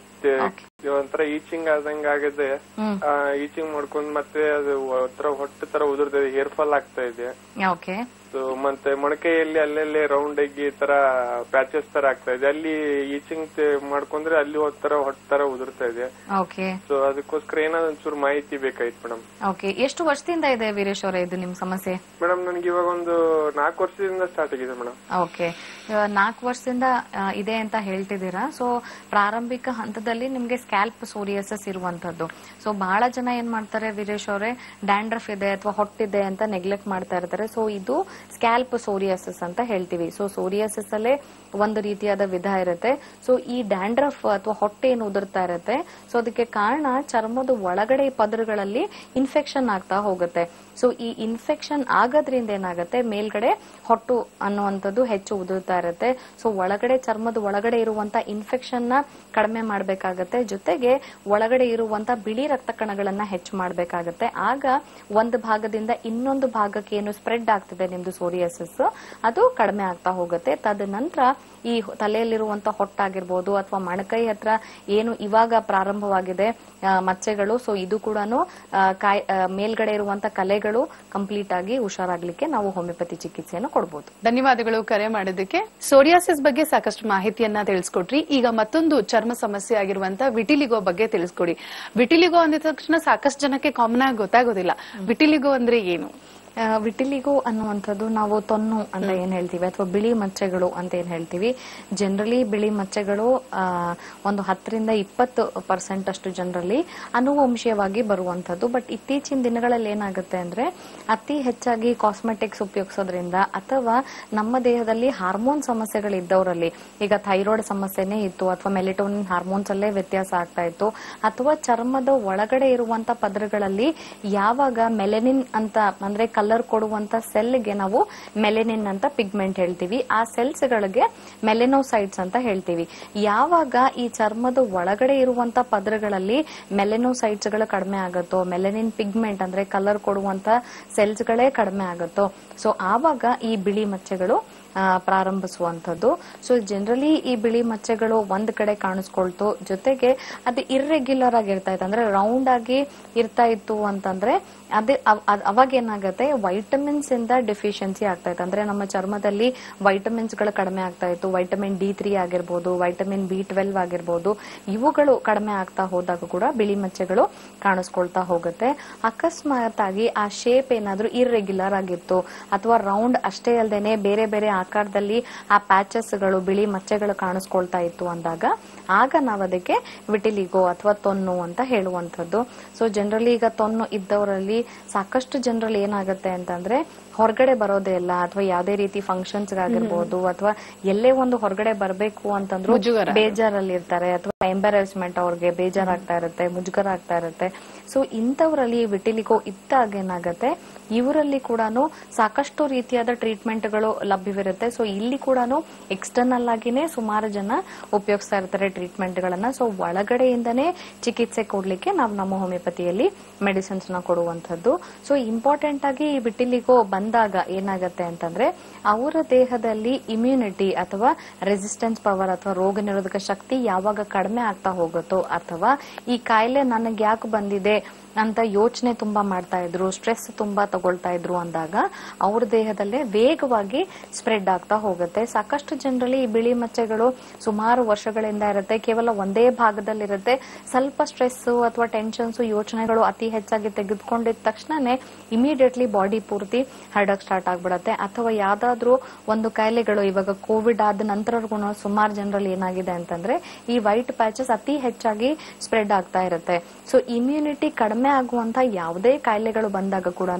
S12: ಒಂಥರ ಈಚಿಂಗ್ ಆದಂಗ ಆಗಿದೆ
S4: ಹ್ಮ್.
S12: ಈಚಿಂಗ್ ಮಾಡ್ಕೊಂಡ್ ಮತ್ತೆ ಅದು ಒಂಥರ ಹೊಟ್ಟು ತರ ಉದುರ್ತಾ ಇದೆ ಹೇರ್ ಫಾಲ್ ಆಗ್ತಾ ಇದೆ
S4: ಓಕೆ
S12: ಸೊ ಮತ್ತೆ ಮೊಣಕೈಯಲ್ಲಿ ಅಲ್ಲಲ್ಲಿ ರೌಂಡ್ ಆಗಿ ಈ ತರ ಪ್ಯಾಚಸ್ ತರ ಆಗ್ತಾ ಇದೆ ಅಲ್ಲಿ ಈಚಿಂಗ್ ಮಾಡ್ಕೊಂಡ್ರೆ ಅಲ್ಲಿ ಒಂಥರ ಹೊಟ್ಟ ತರ ಉದುರ್ತಾ ಇದೆ
S4: ಓಕೆ
S12: ಸೊ ಅದಕ್ಕೋಸ್ಕರ ಏನಾದ್ರು ಒಂಚೂರು ಮಾಹಿತಿ ಬೇಕಾಯ್ತು ಮೇಡಮ್
S4: ಓಕೆ ಎಷ್ಟು ವರ್ಷದಿಂದ ಇದೆ ವೀರೇಶ್ ಅವರೇ ಇದು ನಿಮ್ ಸಮಸ್ಯೆ
S12: ಮೇಡಮ್ ನನ್ಗೆ ಇವಾಗ ಒಂದು ನಾಲ್ಕು ವರ್ಷದಿಂದ ಸ್ಟಾರ್ಟ್ ಆಗಿದೆ ಮೇಡಮ್
S4: ಓಕೆ ನಾಲ್ಕು ವರ್ಷದಿಂದ ಆ, ಇದೆ ಅಂತ ಹೇಳ್ತಿದ್ದೀರಾ ಸೊ ಪ್ರಾರಂಭಿಕ ಹಂತದಲ್ಲಿ ನಿಮ್ಗೆ ಸ್ಕ್ಯಾಲ್ಪ್ ಸೋರಿಯಸಸ್ ಇರುವಂತದ್ದು ಸೊ ಬಹಳ ಜನ ಏನ್ ಮಾಡ್ತಾರೆ ವೀರೇಶ್ ಅವರೇ ಡ್ಯಾಂಡ್ರಫ್ ಇದೆ ಅಥವಾ ಹೊಟ್ಟಿದೆ ಅಂತ ನೆಗ್ಲೆಕ್ಟ್ ಮಾಡ್ತಾ ಇರ್ತಾರೆ ಸೊ ಇದು ಸ್ಕ್ಯಾಲ್ಪ್ ಸೋರಿಯಸಸ್ ಅಂತ ಹೇಳ್ತೀವಿ ಸೊ ಸೋರಿಯಸಸ್ ಅಲ್ಲೇ ಒಂದು ರೀತಿಯಾದ ವಿಧ ಇರುತ್ತೆ ಸೊ ಈ ಡ್ಯಾಂಡ್ರಫ್ ಅಥವಾ ಹೊಟ್ಟೆ ಏನು ಉದುರ್ತಾ ಇರುತ್ತೆ ಸೊ ಅದಕ್ಕೆ ಕಾರಣ ಚರ್ಮದ ಒಳಗಡೆ ಪದರಗಳಲ್ಲಿ ಇನ್ಫೆಕ್ಷನ್ ಆಗ್ತಾ ಹೋಗುತ್ತೆ ಸೊ ಈ ಇನ್ಫೆಕ್ಷನ್ ಆಗೋದ್ರಿಂದ ಏನಾಗುತ್ತೆ ಮೇಲ್ಗಡೆ ಹೊಟ್ಟು ಅನ್ನುವಂಥದ್ದು ಹೆಚ್ಚು ಉದುರ್ತಾ ಇರುತ್ತೆ ಸೊ ಒಳಗಡೆ ಚರ್ಮದ ಒಳಗಡೆ ಇರುವಂತ ಇನ್ಫೆಕ್ಷನ್ ನ ಕಡಿಮೆ ಮಾಡಬೇಕಾಗತ್ತೆ ಜೊತೆಗೆ ಒಳಗಡೆ ಇರುವಂತ ಬಿಳಿ ರಕ್ತ ಕಣಗಳನ್ನ ಹೆಚ್ಚು ಮಾಡಬೇಕಾಗತ್ತೆ ಆಗ ಒಂದು ಭಾಗದಿಂದ ಇನ್ನೊಂದು ಭಾಗಕ್ಕೆ ಏನು ಸ್ಪ್ರೆಡ್ ಆಗ್ತಿದೆ ನಿಮ್ದು ಸೋರಿಯಸಿಸ್ ಅದು ಕಡಿಮೆ ಆಗ್ತಾ ಹೋಗುತ್ತೆ ತದನಂತರ ಈ ತಲೆಯಲ್ಲಿರುವಂತ ಹೊಟ್ಟಾಗಿರ್ಬೋದು ಅಥವಾ ಮಣಕೈ ಹತ್ರ ಏನು ಇವಾಗ ಪ್ರಾರಂಭವಾಗಿದೆ ಆ, ಮಚ್ಚೆಗಳು ಸೊ ಇದು ಕೂಡ ಕಾಯ್ ಆ, ಮೇಲ್ಗಡೆ ಇರುವಂತ ಕಲೆಗಳು ಕಂಪ್ಲೀಟ್ ಆಗಿ ಹುಷಾರಾಗ್ಲಿಕ್ಕೆ ನಾವು ಹೋಮಿಯೋಪತಿ ಚಿಕಿತ್ಸೆಯನ್ನು ಕೊಡಬಹುದು
S3: ಧನ್ಯವಾದಗಳು ಕರೆ ಮಾಡಿದ್ದಕ್ಕೆ ಸೋರಿಯಾಸಿಸ್ ಬಗ್ಗೆ ಸಾಕಷ್ಟು ಮಾಹಿತಿಯನ್ನ ತಿಳಿಸ್ಕೊಟ್ರಿ ಈಗ ಮತ್ತೊಂದು ಚರ್ಮ ಸಮಸ್ಯೆ ಆಗಿರುವಂತ ವಿಟಿಲಿಗೋ ಬಗ್ಗೆ ತಿಳಿಸ್ಕೊಡಿ ವಿಟಿಲಿಗೋ ಅಂದಿದ ತಕ್ಷಣ ಸಾಕಷ್ಟು ಜನಕ್ಕೆ ಕಾಮನ್ ಆಗಿ ಗೊತ್ತಾಗೋದಿಲ್ಲ ವಿಟಿಲಿಗೋ ಅಂದ್ರೆ ಏನು
S4: ಆ, ವಿಟಿಲಿಗೋ ಅನ್ನುವಂಥದ್ದು ನಾವು ತೊನ್ನು ಅಂತ ಏನ್ ಹೇಳ್ತೀವಿ ಅಥವಾ ಬಿಳಿ ಮಚ್ಚೆಗಳು ಅಂತ ಏನ್ ಹೇಳ್ತೀವಿ ಜನರಲಿ ಬಿಳಿ ಮಚ್ಚೆಗಳು ಆ, ಒಂದು ಹತ್ತರಿಂದ ಇಪ್ಪತ್ತು ಪರ್ಸೆಂಟ್ ಅಷ್ಟು ಜನರಲ್ಲಿ ಅನುವಂಶೀಯವಾಗಿ ಬರುವಂತದ್ದು ಬಟ್ ಇತ್ತೀಚಿನ ದಿನಗಳಲ್ಲಿ ಏನಾಗುತ್ತೆ ಅಂದ್ರೆ ಅತಿ ಹೆಚ್ಚಾಗಿ ಕಾಸ್ಮೆಟಿಕ್ಸ್ ಉಪಯೋಗಿಸೋದ್ರಿಂದ ಅಥವಾ ನಮ್ಮ ದೇಹದಲ್ಲಿ ಹಾರ್ಮೋನ್ ಸಮಸ್ಯೆಗಳಿದ್ದವರಲ್ಲಿ ಈಗ ಥೈರಾಯ್ಡ್ ಸಮಸ್ಯೆನೇ ಇತ್ತು ಅಥವಾ ಮೆಲಿಟೋನಿನ್ ಹಾರ್ಮೋನ್ಸ್ ಅಲ್ಲೇ ವ್ಯತ್ಯಾಸ ಆಗ್ತಾ ಇತ್ತು ಅಥವಾ ಚರ್ಮದ ಒಳಗಡೆ ಇರುವಂತ ಪದರಗಳಲ್ಲಿ ಯಾವಾಗ ಮೆಲೆನಿನ್ ಅಂತ ಅಂದ್ರೆ ಕಲರ್ ಕೊಡುವಂತ ಸೆಲ್ಗೆ ನಾವು ಮೆಲೆನಿನ್ ಅಂತ ಪಿಗ್ಮೆಂಟ್ ಹೇಳ್ತೀವಿ ಆ ಸೆಲ್ಸ್ ಗಳಿಗೆ ಮೆಲೆನೋಸೈಟ್ಸ್ ಅಂತ ಹೇಳ್ತೀವಿ ಯಾವಾಗ ಈ ಚರ್ಮದ ಒಳಗಡೆ ಇರುವಂತ ಪದರಗಳಲ್ಲಿ ಮೆಲೆನೋಸೈಟ್ಸ್ ಗಳು ಕಡಿಮೆ ಆಗುತ್ತೋ ಮೆಲೆನಿನ್ ಪಿಗ್ಮೆಂಟ್ ಅಂದ್ರೆ ಕಲರ್ ಕೊಡುವಂತ ಸೆಲ್ಸ್ ಗಳೇ ಕಡಿಮೆ ಆಗುತ್ತೋ ಸೊ ಆವಾಗ ಈ ಬಿಳಿ ಮಚ್ಚೆಗಳು ಆ, ಪ್ರಾರಂಭಿಸುವಂತದ್ದು ಸೊ ಜನರಲಿ ಈ ಬಿಳಿ ಮಚ್ಚೆಗಳು ಒಂದ್ ಕಡೆ ಕಾಣಿಸ್ಕೊಳ್ತು ಜೊತೆಗೆ ಅದು ಇರ್ರೆಗ್ಯುಲರ್ ಆಗಿ ಇರ್ತಾ ಇತ್ತು ಅಂದ್ರೆ ರೌಂಡ್ ಆಗಿ ಇರ್ತಾ ಇತ್ತು ಅಂತಂದ್ರೆ ಅದೇ ಅವ್- ಅದ್- ಅವಾಗ ಏನಾಗುತ್ತೆ ವೈಟಮಿನ್ಸ್ ಇಂದ ಡೆಫಿಷಿಯನ್ಸಿ ಆಗ್ತಾ ಇತ್ತು ಅಂದ್ರೆ ನಮ್ಮ ಚರ್ಮದಲ್ಲಿ ವೈಟಮಿನ್ಸ್ ಗಳು ಕಡಿಮೆ ಆಗ್ತಾ ಇತ್ತು ವೈಟಮಿನ್ ಡಿ ತ್ರೀ ಆಗಿರ್ಬೋದು ವೈಟಮಿನ್ ಬಿ ಟ್ವೆಲ್ವ್ ಆಗಿರ್ಬೋದು ಇವುಗಳು ಕಡಿಮೆ ಆಗ್ತಾ ಹೋದಾಗ ಕೂಡ ಬಿಳಿ ಮಚ್ಚೆಗಳು ಕಾಣಿಸ್ಕೊಳ್ತಾ ಹೋಗುತ್ತೆ ಅಕಸ್ಮಾತ್ ಆಗಿ ಆ ಶೇಪ್ ಏನಾದ್ರೂ ಇರ್ರೆಗ್ಯುಲರ್ ಆಗಿತ್ತು ಅಥವಾ ರೌಂಡ್ ಅಷ್ಟೇ ಅಲ್ಲದೇನೆ ಬೇರೆ ಬೇರೆ ಆಕಾರದಲ್ಲಿ ಆ ಪ್ಯಾಚಸ್ ಗಳು ಬಿಳಿ ಮಚ್ಚೆಗಳು ಕಾಣಿಸ್ಕೊಳ್ತಾ ಇತ್ತು ಅಂದಾಗ ಆಗ ನಾವು ಅದಕ್ಕೆ ವಿಟಿಲಿಗೋ ಅಥವಾ ತೊನ್ನು ಅಂತ ಹೇಳುವಂಥದ್ದು ಸೊ ಜನರಲಿ ಈಗ ತೊನ್ನು ಇದ್ದವರಲ್ಲಿ ಸಾಕಷ್ಟು ಜನರಲ್ಲಿ ಏನಾಗುತ್ತೆ ಅಂತಂದ್ರೆ ಹೊರಗಡೆ ಬರೋದೇ ಇಲ್ಲ ಅಥವಾ ಯಾವುದೇ ರೀತಿ ಫಂಕ್ಷನ್ಸ್ ಆಗಿರ್ಬೋದು ಅಥವಾ ಎಲ್ಲೇ ಒಂದು ಹೊರಗಡೆ ಬರಬೇಕು ಅಂತಂದ್ರು
S3: ಮುಜುಗರ.
S4: ಬೇಜಾರಲ್ಲಿ ಇರ್ತಾರೆ ಅಥವಾ ಎಂಬರಾಸ್ಮೆಂಟ್ ಅವ್ರಿಗೆ ಬೇಜಾರಾಗ್ತಾ ಇರುತ್ತೆ ಮುಜುಗರ ಆಗ್ತಾ ಇರುತ್ತೆ ಸೊ ಇಂಥವರಲ್ಲಿ ವಿಟಿಲಿಗೋ ಇದ್ದಾಗ ಏನಾಗುತ್ತೆ ಇವರಲ್ಲಿ ಕೂಡ ಸಾಕಷ್ಟು ರೀತಿಯಾದ ಟ್ರೀಟ್ಮೆಂಟ್ಗಳು ಲಭ್ಯವಿರುತ್ತೆ ಸೊ ಇಲ್ಲಿ ಕೂಡ ಎಕ್ಸ್ಟರ್ನಲ್ ಆಗಿನೇ ಸುಮಾರು ಜನ ಉಪಯೋಗಿಸ್ತಾ ಇರ್ತಾರೆ ಟ್ರೀಟ್ಮೆಂಟ್ ಗಳನ್ನ ಸೊ ಒಳಗಡೆಯಿಂದನೇ ಚಿಕಿತ್ಸೆ ಕೊಡ್ಲಿಕ್ಕೆ ನಾವು ನಮ್ಮ ಹೋಮಿಯೋಪತಿಯಲ್ಲಿ ಮೆಡಿಸಿನ್ಸ್ ನ ಕೊಡುವಂತದ್ದು ಸೊ ಇಂಪಾರ್ಟೆಂಟ್ ಆಗಿ ಈ ವಿಟಿಲಿಗೋ ಬಂದಾಗ ಏನಾಗತ್ತೆ ಅಂತಂದ್ರೆ ಅವರ ದೇಹದಲ್ಲಿ ಇಮ್ಯುನಿಟಿ ಅಥವಾ ರೆಸಿಸ್ಟೆನ್ಸ್ ಪವರ್ ಅಥವಾ ರೋಗ ನಿರೋಧಕ ಶಕ್ತಿ ಯಾವಾಗ ಕಡಿಮೆ ಆಗ್ತಾ ಹೋಗುತ್ತೋ ಅಥವಾ ಈ ಕಾಯಿಲೆ ನನಗೆ ಯಾಕೆ ಬಂದಿದೆ ಅಂತ ಯೋಚನೆ ತುಂಬಾ ಮಾಡ್ತಾ ಇದ್ರು ಸ್ಟ್ರೆಸ್ ತುಂಬಾ ತಗೊಳ್ತಾ ಇದ್ರು ಅಂದಾಗ ಅವ್ರ ದೇಹದಲ್ಲೇ ವೇಗವಾಗಿ ಸ್ಪ್ರೆಡ್ ಆಗ್ತಾ ಹೋಗುತ್ತೆ ಸಾಕಷ್ಟು ಜನರಲ್ಲಿ ಈ ಬಿಳಿ ಮಚ್ಚೆಗಳು ಸುಮಾರು ವರ್ಷಗಳಿಂದ ಇರುತ್ತೆ ಕೇವಲ ಒಂದೇ ಭಾಗದಲ್ಲಿರುತ್ತೆ ಸ್ವಲ್ಪ ಸ್ಟ್ರೆಸ್ ಅಥವಾ ಟೆನ್ಷನ್ಸ್ ಯೋಚನೆಗಳು ಅತಿ ಹೆಚ್ಚಾಗಿ ತೆಗೆದುಕೊಂಡಿದ ತಕ್ಷಣನೇ ಇಮಿಡಿಯೇಟ್ಲಿ ಬಾಡಿ ಪೂರ್ತಿ ಹರಡಕ್ ಸ್ಟಾರ್ಟ್ ಆಗ್ಬಿಡತ್ತೆ ಅಥವಾ ಯಾವ್ದಾದ್ರು ಒಂದು ಕಾಯಿಲೆಗಳು ಇವಾಗ ಕೋವಿಡ್ ಆದ ನಂತರವರೆಗೂ ಸುಮಾರು ಜನರಲ್ಲಿ ಏನಾಗಿದೆ ಅಂತಂದ್ರೆ ಈ ವೈಟ್ ಪ್ಯಾಚಸ್ ಅತಿ ಹೆಚ್ಚಾಗಿ ಸ್ಪ್ರೆಡ್ ಆಗ್ತಾ ಇರುತ್ತೆ ಸೊ ಇಮ್ಯುನಿಟಿ ಕಡಿಮೆ ಆಗುವಂತ ಯಾವುದೇ ಕಾಯಿಲೆಗಳು ಬಂದಾಗ ಕೂಡ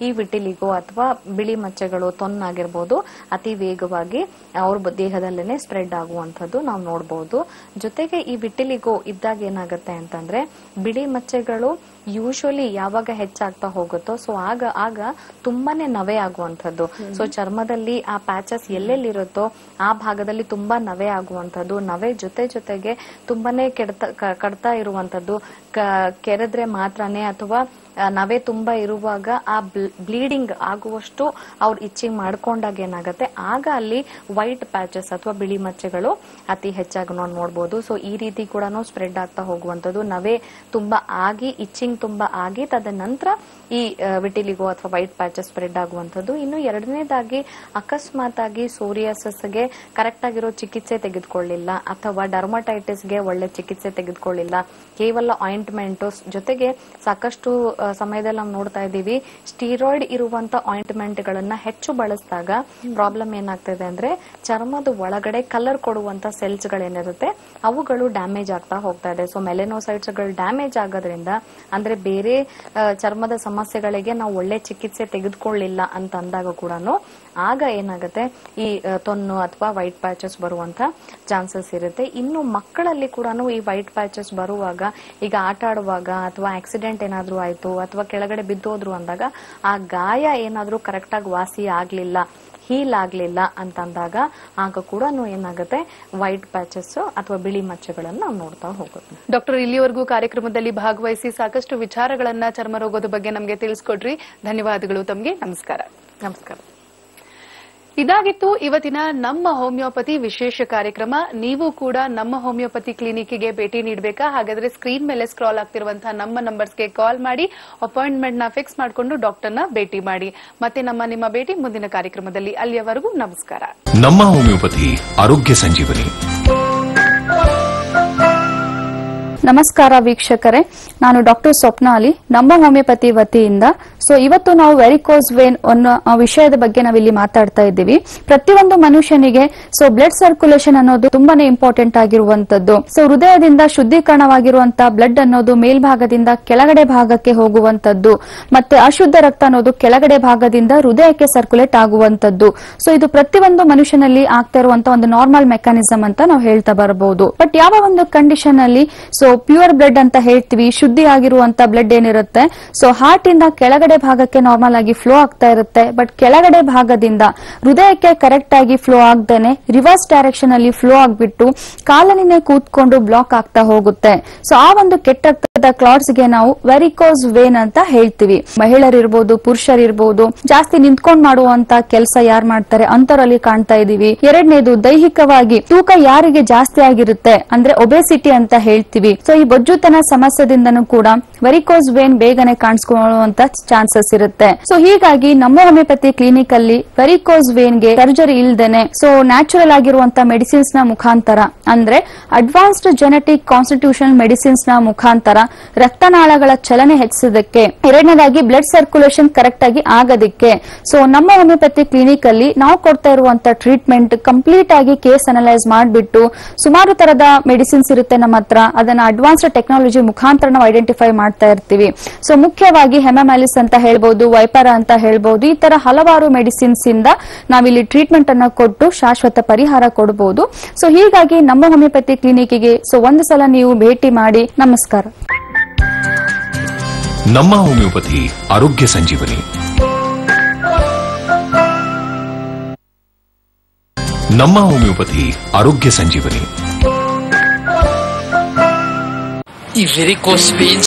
S4: ಈ ವಿಟಿಲಿಗೋ ಅಥವಾ ಬಿಳಿ ಮಚ್ಚೆಗಳು ತೊನ್ನಾಗಿರ್ಬೋದು ಅತಿ ವೇಗವಾಗಿ ಅವ್ರ ಬ- ದೇಹದಲ್ಲೇನೆ ಸ್ಪ್ರೆಡ್ ಆಗುವಂಥದ್ದು ನಾವು ನೋಡಬಹುದು ಜೊತೆಗೆ ಈ ವಿಟಿಲಿಗೋ ಇದ್ದಾಗ ಏನಾಗುತ್ತೆ ಅಂತಂದ್ರೆ ಬಿಳಿ ಮಚ್ಚೆಗಳು ಯೂಶುವಲಿ ಯಾವಾಗ ಹೆಚ್ಚಾಗ್ತಾ ಹೋಗುತ್ತೋ ಸೊ ಆಗ ಆಗ ತುಂಬಾನೇ ನವೆ ಆಗುವಂಥದ್ದು ಸೊ ಚರ್ಮದಲ್ಲಿ ಆ ಪ್ಯಾಚಸ್ ಎಲ್ಲೆಲ್ಲಿರುತ್ತೋ ಆ ಭಾಗದಲ್ಲಿ ತುಂಬಾ ನವೆ ಆಗುವಂಥದ್ದು ನವೆ ಜೊತೆ ಜೊತೆಗೆ ತುಂಬಾನೇ ಕೆಡ್ತಾ ಕ- ಕಡ್ತಾ ಇರುವಂತದ್ದು ಕೆರೆದ್ರೆ ಮಾತ್ರನೇ ಅಥವಾ ಆ, ನವೆ ತುಂಬಾ ಇರುವಾಗ ಆ ಬ್ಲೀಡಿಂಗ್ ಆಗುವಷ್ಟು ಅವ್ರು ಇಚ್ಚಿಂಗ್ ಮಾಡ್ಕೊಂಡಾಗ ಏನಾಗುತ್ತೆ ಆಗ ಅಲ್ಲಿ ವೈಟ್ ಪ್ಯಾಚಸ್ ಅಥವಾ ಬಿಳಿ ಮಚ್ಚೆಗಳು ಅತಿ ಹೆಚ್ಚಾಗಿ ನಾವು ನೋಡ್ಬೋದು ಸೊ ಈ ರೀತಿ ಕೂಡ ಸ್ಪ್ರೆಡ್ ಆಗ್ತಾ ಹೋಗುವಂಥದ್ದು ನವೆ ತುಂಬಾ ಆಗಿ ಇಚ್ಚಿಂಗ್ ತುಂಬಾ ಆಗಿ ತದನಂತರ ಈ ವಿಟಿಲಿಗೋ ಅಥವಾ ವೈಟ್ ಪ್ಯಾಚಸ್ ಸ್ಪ್ರೆಡ್ ಆಗುವಂಥದ್ದು ಇನ್ನು ಎರಡನೇದಾಗಿ ಅಕಸ್ಮಾತ್ ಆಗಿ ಸೋರಿಯಾಸಸ್ಗೆ ಕರೆಕ್ಟ್ ಆಗಿರೋ ಚಿಕಿತ್ಸೆ ತೆಗೆದುಕೊಳ್ಳಿಲ್ಲ ಅಥವಾ ಡರ್ಮಟೈಟಿಸ್ಗೆ ಒಳ್ಳೆ ಚಿಕಿತ್ಸೆ ತೆಗೆದುಕೊಳ್ಳಿಲ್ಲ ಕೇವಲ ಆಯಿಂಟ್ಮೆಂಟ್ ಜೊತೆಗೆ ಸಾಕಷ್ಟು ಆ, ಸಮಯದಲ್ಲಿ ನಾವು ನೋಡ್ತಾ ಇದ್ದೀವಿ ಸ್ಟೀರಾಯ್ಡ್ ಇರುವಂತ ಆಯಿಂಟ್ಮೆಂಟ್ ಗಳನ್ನ ಹೆಚ್ಚು ಬಳಸಿದಾಗ ಪ್ರಾಬ್ಲಮ್ ಏನಾಗ್ತದೆ ಅಂದ್ರೆ ಚರ್ಮದ ಒಳಗಡೆ ಕಲರ್ ಕೊಡುವಂತ ಸೆಲ್ಸ್ ಗಳೇನಿರುತ್ತೆ ಅವುಗಳು ಡ್ಯಾಮೇಜ್ ಆಗ್ತಾ ಹೋಗ್ತಾ ಇದೆ ಸೊ ಮೆಲೆನೋಸೈಟ್ಸ್ ಗಳು ಡ್ಯಾಮೇಜ್ ಆಗೋದ್ರಿಂದ ಅಂದ್ರೆ ಬೇರೆ ಆ, ಚರ್ಮದ ಸಮಸ್ಯೆಗಳಿಗೆ ನಾವು ಒಳ್ಳೆ ಚಿಕಿತ್ಸೆ ತೆಗೆದುಕೊಳ್ಳಿಲ್ಲ ಅಂತ ಅಂದಾಗ ಕೂಡ ಆಗ ಏನಾಗುತ್ತೆ ಈ ಆ, ತೊನ್ನು ಅಥವಾ ವೈಟ್ ಪ್ಯಾಚಸ್ ಬರುವಂತ ಚಾನ್ಸಸ್ ಇರುತ್ತೆ ಇನ್ನು ಮಕ್ಕಳಲ್ಲಿ ಕೂಡ ಈ ವೈಟ್ ಪ್ಯಾಚಸ್ ಬರುವಾಗ ಈಗ ಆಟ ಆಡುವಾಗ ಅಥವಾ ಆಕ್ಸಿಡೆಂಟ್ ಏನಾದ್ರೂ ಆಯ್ತು ಅಥವಾ ಕೆಳಗಡೆ ಬಿದ್ದೋದ್ರು ಅಂದಾಗ ಆ ಗಾಯ ಏನಾದ್ರೂ ಕರೆಕ್ಟ್ ಆಗಿ ವಾಸಿ ಆಗ್ಲಿಲ್ಲ ಹೀಲ್ ಆಗ್ಲಿಲ್ಲ ಅಂತಂದಾಗ ಆಗ ಕೂಡ ಏನಾಗುತ್ತೆ ವೈಟ್ ಪ್ಯಾಚಸ್ ಅಥವಾ ಬಿಳಿ ಮಚ್ಚೆಗಳನ್ನ ನಾವು ನೋಡ್ತಾ ಹೋಗುತ್ತೆ
S3: ಡಾಕ್ಟರ್ ಇಲ್ಲಿವರೆಗೂ ಕಾರ್ಯಕ್ರಮದಲ್ಲಿ ಭಾಗವಹಿಸಿ ಸಾಕಷ್ಟು ವಿಚಾರಗಳನ್ನ ಚರ್ಮ ರೋಗದ ಬಗ್ಗೆ ನಮಗೆ ತಿಳಿಸ್ಕೊಡ್ರಿ ಧನ್ಯವಾದಗಳು ತಮಗೆ ನಮಸ್ಕಾರ
S4: ನಮಸ್ಕಾರ
S3: ಇದಾಗಿತ್ತು ಇವತ್ತಿನ ನಮ್ಮ ಹೋಮಿಯೋಪತಿ ವಿಶೇಷ ಕಾರ್ಯಕ್ರಮ ನೀವು ಕೂಡ ನಮ್ಮ ಹೋಮಿಯೋಪತಿ ಕ್ಲಿನಿಕ್ಗೆ ಭೇಟಿ ನೀಡಬೇಕಾ ಹಾಗಾದ್ರೆ ಸ್ಕ್ರೀನ್ ಮೇಲೆ ಸ್ಕ್ರಾಲ್ ಆಗ್ತಿರುವಂತಹ ನಮ್ಮ ನಂಬರ್ಸ್ಗೆ ಕಾಲ್ ಮಾಡಿ ಅಪಾಯಿಂಟ್ಮೆಂಟ್ ನ ಫಿಕ್ಸ್ ಮಾಡಿಕೊಂಡು ಡಾಕ್ಟರ್ನ ಭೇಟಿ ಮಾಡಿ ಮತ್ತೆ ನಮ್ಮ ನಿಮ್ಮ ಭೇಟಿ ಮುಂದಿನ ಕಾರ್ಯಕ್ರಮದಲ್ಲಿ ಅಲ್ಲಿಯವರೆಗೂ ನಮಸ್ಕಾರ
S1: ನಮ್ಮ ಹೋಮಿಯೋಪತಿ ಆರೋಗ್ಯ ಸಂಜೀವನಿ
S13: ನಮಸ್ಕಾರ ವೀಕ್ಷಕರೇ ನಾನು ಡಾಕ್ಟರ್ ಸ್ವಪ್ನ ಅಲಿ ನಮ್ಮ ಹೋಮಿಯೋಪತಿ ವತಿಯಿಂದ ಸೊ ಇವತ್ತು ನಾವು ವೆರಿಕೋಸ್ ವೇನ್ ಅನ್ನೋ ಆ ವಿಷಯದ ಬಗ್ಗೆ ನಾವಿಲ್ಲಿ ಮಾತಾಡ್ತಾ ಇದ್ದೀವಿ ಪ್ರತಿಯೊಂದು ಮನುಷ್ಯನಿಗೆ ಸೊ ಬ್ಲಡ್ ಸರ್ಕ್ಯುಲೇಷನ್ ಅನ್ನೋದು ತುಂಬಾನೇ ಇಂಪಾರ್ಟೆಂಟ್ ಆಗಿರುವಂತದ್ದು ಸೊ ಹೃದಯದಿಂದ ಶುದ್ಧೀಕರಣವಾಗಿರುವಂತಹ ಬ್ಲಡ್ ಅನ್ನೋದು ಮೇಲ್ಭಾಗದಿಂದ ಕೆಳಗಡೆ ಭಾಗಕ್ಕೆ ಹೋಗುವಂತದ್ದು ಮತ್ತೆ ಅಶುದ್ಧ ರಕ್ತ ಅನ್ನೋದು ಕೆಳಗಡೆ ಭಾಗದಿಂದ ಹೃದಯಕ್ಕೆ ಸರ್ಕ್ಯುಲೇಟ್ ಆಗುವಂತದ್ದು ಸೊ ಇದು ಪ್ರತಿಯೊಂದು ಮನುಷ್ಯನಲ್ಲಿ ಆಗ್ತಾ ಇರುವಂತಹ ಒಂದು ನಾರ್ಮಲ್ ಮೆಕ್ಯಾನಿಸಮ್ ಅಂತ ನಾವು ಹೇಳ್ತಾ ಬರಬಹುದು ಬಟ್ ಯಾವ ಒಂದು ಕಂಡೀಷನ್ ಅಲ್ಲಿ ಸೊ ಪ್ಯೂರ್ ಬ್ಲಡ್ ಅಂತ ಹೇಳ್ತೀವಿ ಶುದ್ಧಿ ಆಗಿರುವಂತ ಬ್ಲಡ್ ಏನಿರುತ್ತೆ ಸೊ ಹಾರ್ಟ್ ಇಂದ ಕೆಳಗಡೆ ಭಾಗಕ್ಕೆ ನಾರ್ಮಲ್ ಆಗಿ ಫ್ಲೋ ಆಗ್ತಾ ಇರುತ್ತೆ ಬಟ್ ಕೆಳಗಡೆ ಭಾಗದಿಂದ ಹೃದಯಕ್ಕೆ ಕರೆಕ್ಟ್ ಆಗಿ ಫ್ಲೋ ಆಗ್ದೇನೆ ರಿವರ್ಸ್ ಡೈರೆಕ್ಷನ್ ಅಲ್ಲಿ ಫ್ಲೋ ಆಗ್ಬಿಟ್ಟು ಕಾಲನಿನೇ ಕೂತ್ಕೊಂಡು ಬ್ಲಾಕ್ ಆಗ್ತಾ ಹೋಗುತ್ತೆ ಸೊ ಆ ಒಂದು ಕೆಟ್ಟ ರಕ್ತದ ಕ್ಲಾಟ್ಸ್ ಗೆ ನಾವು ವೆರಿಕೋಸ್ ವೇನ್ ಅಂತ ಹೇಳ್ತೀವಿ ಮಹಿಳೆಯರಿರ್ಬೋದು ಪುರುಷರಿರ್ಬೋದು ಜಾಸ್ತಿ ನಿಂತ್ಕೊಂಡ್ ಮಾಡುವಂತ ಕೆಲಸ ಯಾರು ಮಾಡ್ತಾರೆ ಅಂತರಲ್ಲಿ ಕಾಣ್ತಾ ಇದೀವಿ ಎರಡನೇದು ದೈಹಿಕವಾಗಿ ತೂಕ ಯಾರಿಗೆ ಜಾಸ್ತಿ ಆಗಿರುತ್ತೆ ಅಂದ್ರೆ ಒಬೆಸಿಟಿ ಅಂತ ಹೇಳ್ತೀವಿ ಸೊ ಈ ಬೊಜ್ಜುತನ ಸಮಸ್ಯೆದಿಂದನೂ ಕೂಡ ವೆರಿಕೋಸ್ ವೇನ್ ಬೇಗನೆ ಕಾಣಿಸ್ಕೊಳ್ಳುವಂತ ಚಾನ್ಸಸ್ ಇರುತ್ತೆ ಸೊ ಹೀಗಾಗಿ ನಮ್ಮ ಹೋಮಿಯೋಪತಿ ಕ್ಲಿನಿಕ್ ಅಲ್ಲಿ ವೆರಿಕೋಸ್ ವೇನ್ ಗೆ ಸರ್ಜರಿ ಇಲ್ದೇನೆ ಸೊ ನ್ಯಾಚುರಲ್ ಆಗಿರುವಂತ ಮೆಡಿಸಿನ್ಸ್ ನ ಮುಖಾಂತರ ಅಂದ್ರೆ ಅಡ್ವಾನ್ಸ್ಡ್ ಜೆನೆಟಿಕ್ ಕಾನ್ಸ್ಟಿಟ್ಯೂಷನ್ ಮೆಡಿಸಿನ್ಸ್ ನ ಮುಖಾಂತರ ರಕ್ತನಾಳಗಳ ಚಲನೆ ಹೆಚ್ಚಿಸೋದಕ್ಕೆ ಎರಡನೇದಾಗಿ ಬ್ಲಡ್ ಸರ್ಕ್ಯುಲೇಷನ್ ಕರೆಕ್ಟ್ ಆಗಿ ಆಗೋದಕ್ಕೆ ಸೊ ನಮ್ಮ ಹೋಮಿಯೋಪತಿ ಕ್ಲಿನಿಕ್ ಅಲ್ಲಿ ನಾವು ಕೊಡ್ತಾ ಇರುವಂತ ಟ್ರೀಟ್ಮೆಂಟ್ ಕಂಪ್ಲೀಟ್ ಆಗಿ ಕೇಸ್ ಅನಲೈಸ್ ಮಾಡಿಬಿಟ್ಟು ಸುಮಾರು ತರದ ಮೆಡಿಸಿನ್ಸ್ ಇರುತ್ತೆ ನಮ್ಮ ಹತ್ರ ಅದನ್ನ ಅಡ್ವಾನ್ಸ್ಡ್ ಟೆಕ್ನಾಲಜಿ ಮುಖಾಂತರ ನಾವು ಐಡೆಂಟಿಫೈ ಮಾಡ್ತಾ ಇರ್ತೀವಿ ಸೊ ಮುಖ್ಯವಾಗಿ ಹೆಮಮ್ಯಾಲಿಸ್ ಅಂತ ಹೇಳ್ಬಹುದು ವೈಪರ ಅಂತ ಹೇಳ್ಬಹುದು ಈ ತರ ಹಲವಾರು ಮೆಡಿಸಿನ್ಸ್ ಇಂದ ನಾವಿಲ್ಲಿ ಟ್ರೀಟ್ಮೆಂಟ್ ಅನ್ನ ಕೊಟ್ಟು ಶಾಶ್ವತ ಪರಿಹಾರ ಕೊಡಬಹುದು ಸೊ ಹೀಗಾಗಿ ನಮ್ಮ ಹೋಮಿಯೋಪತಿ ಕ್ಲಿನಿಕ್ಗೆ ಸೊ ಒಂದು ಸಲ ನೀವು ಭೇಟಿ ಮಾಡಿ ನಮಸ್ಕಾರ
S1: ನಮ್ಮ ಹೋಮಿಯೋಪತಿ ಆರೋಗ್ಯ ಸಂಜೀವನಿ ನಮ್ಮ ಹೋಮಿಯೋಪತಿ ಆರೋಗ್ಯ ಸಂಜೀವನಿ
S14: ಈ ವೆರಿಕೋಸ್ ವೇನ್ಸ್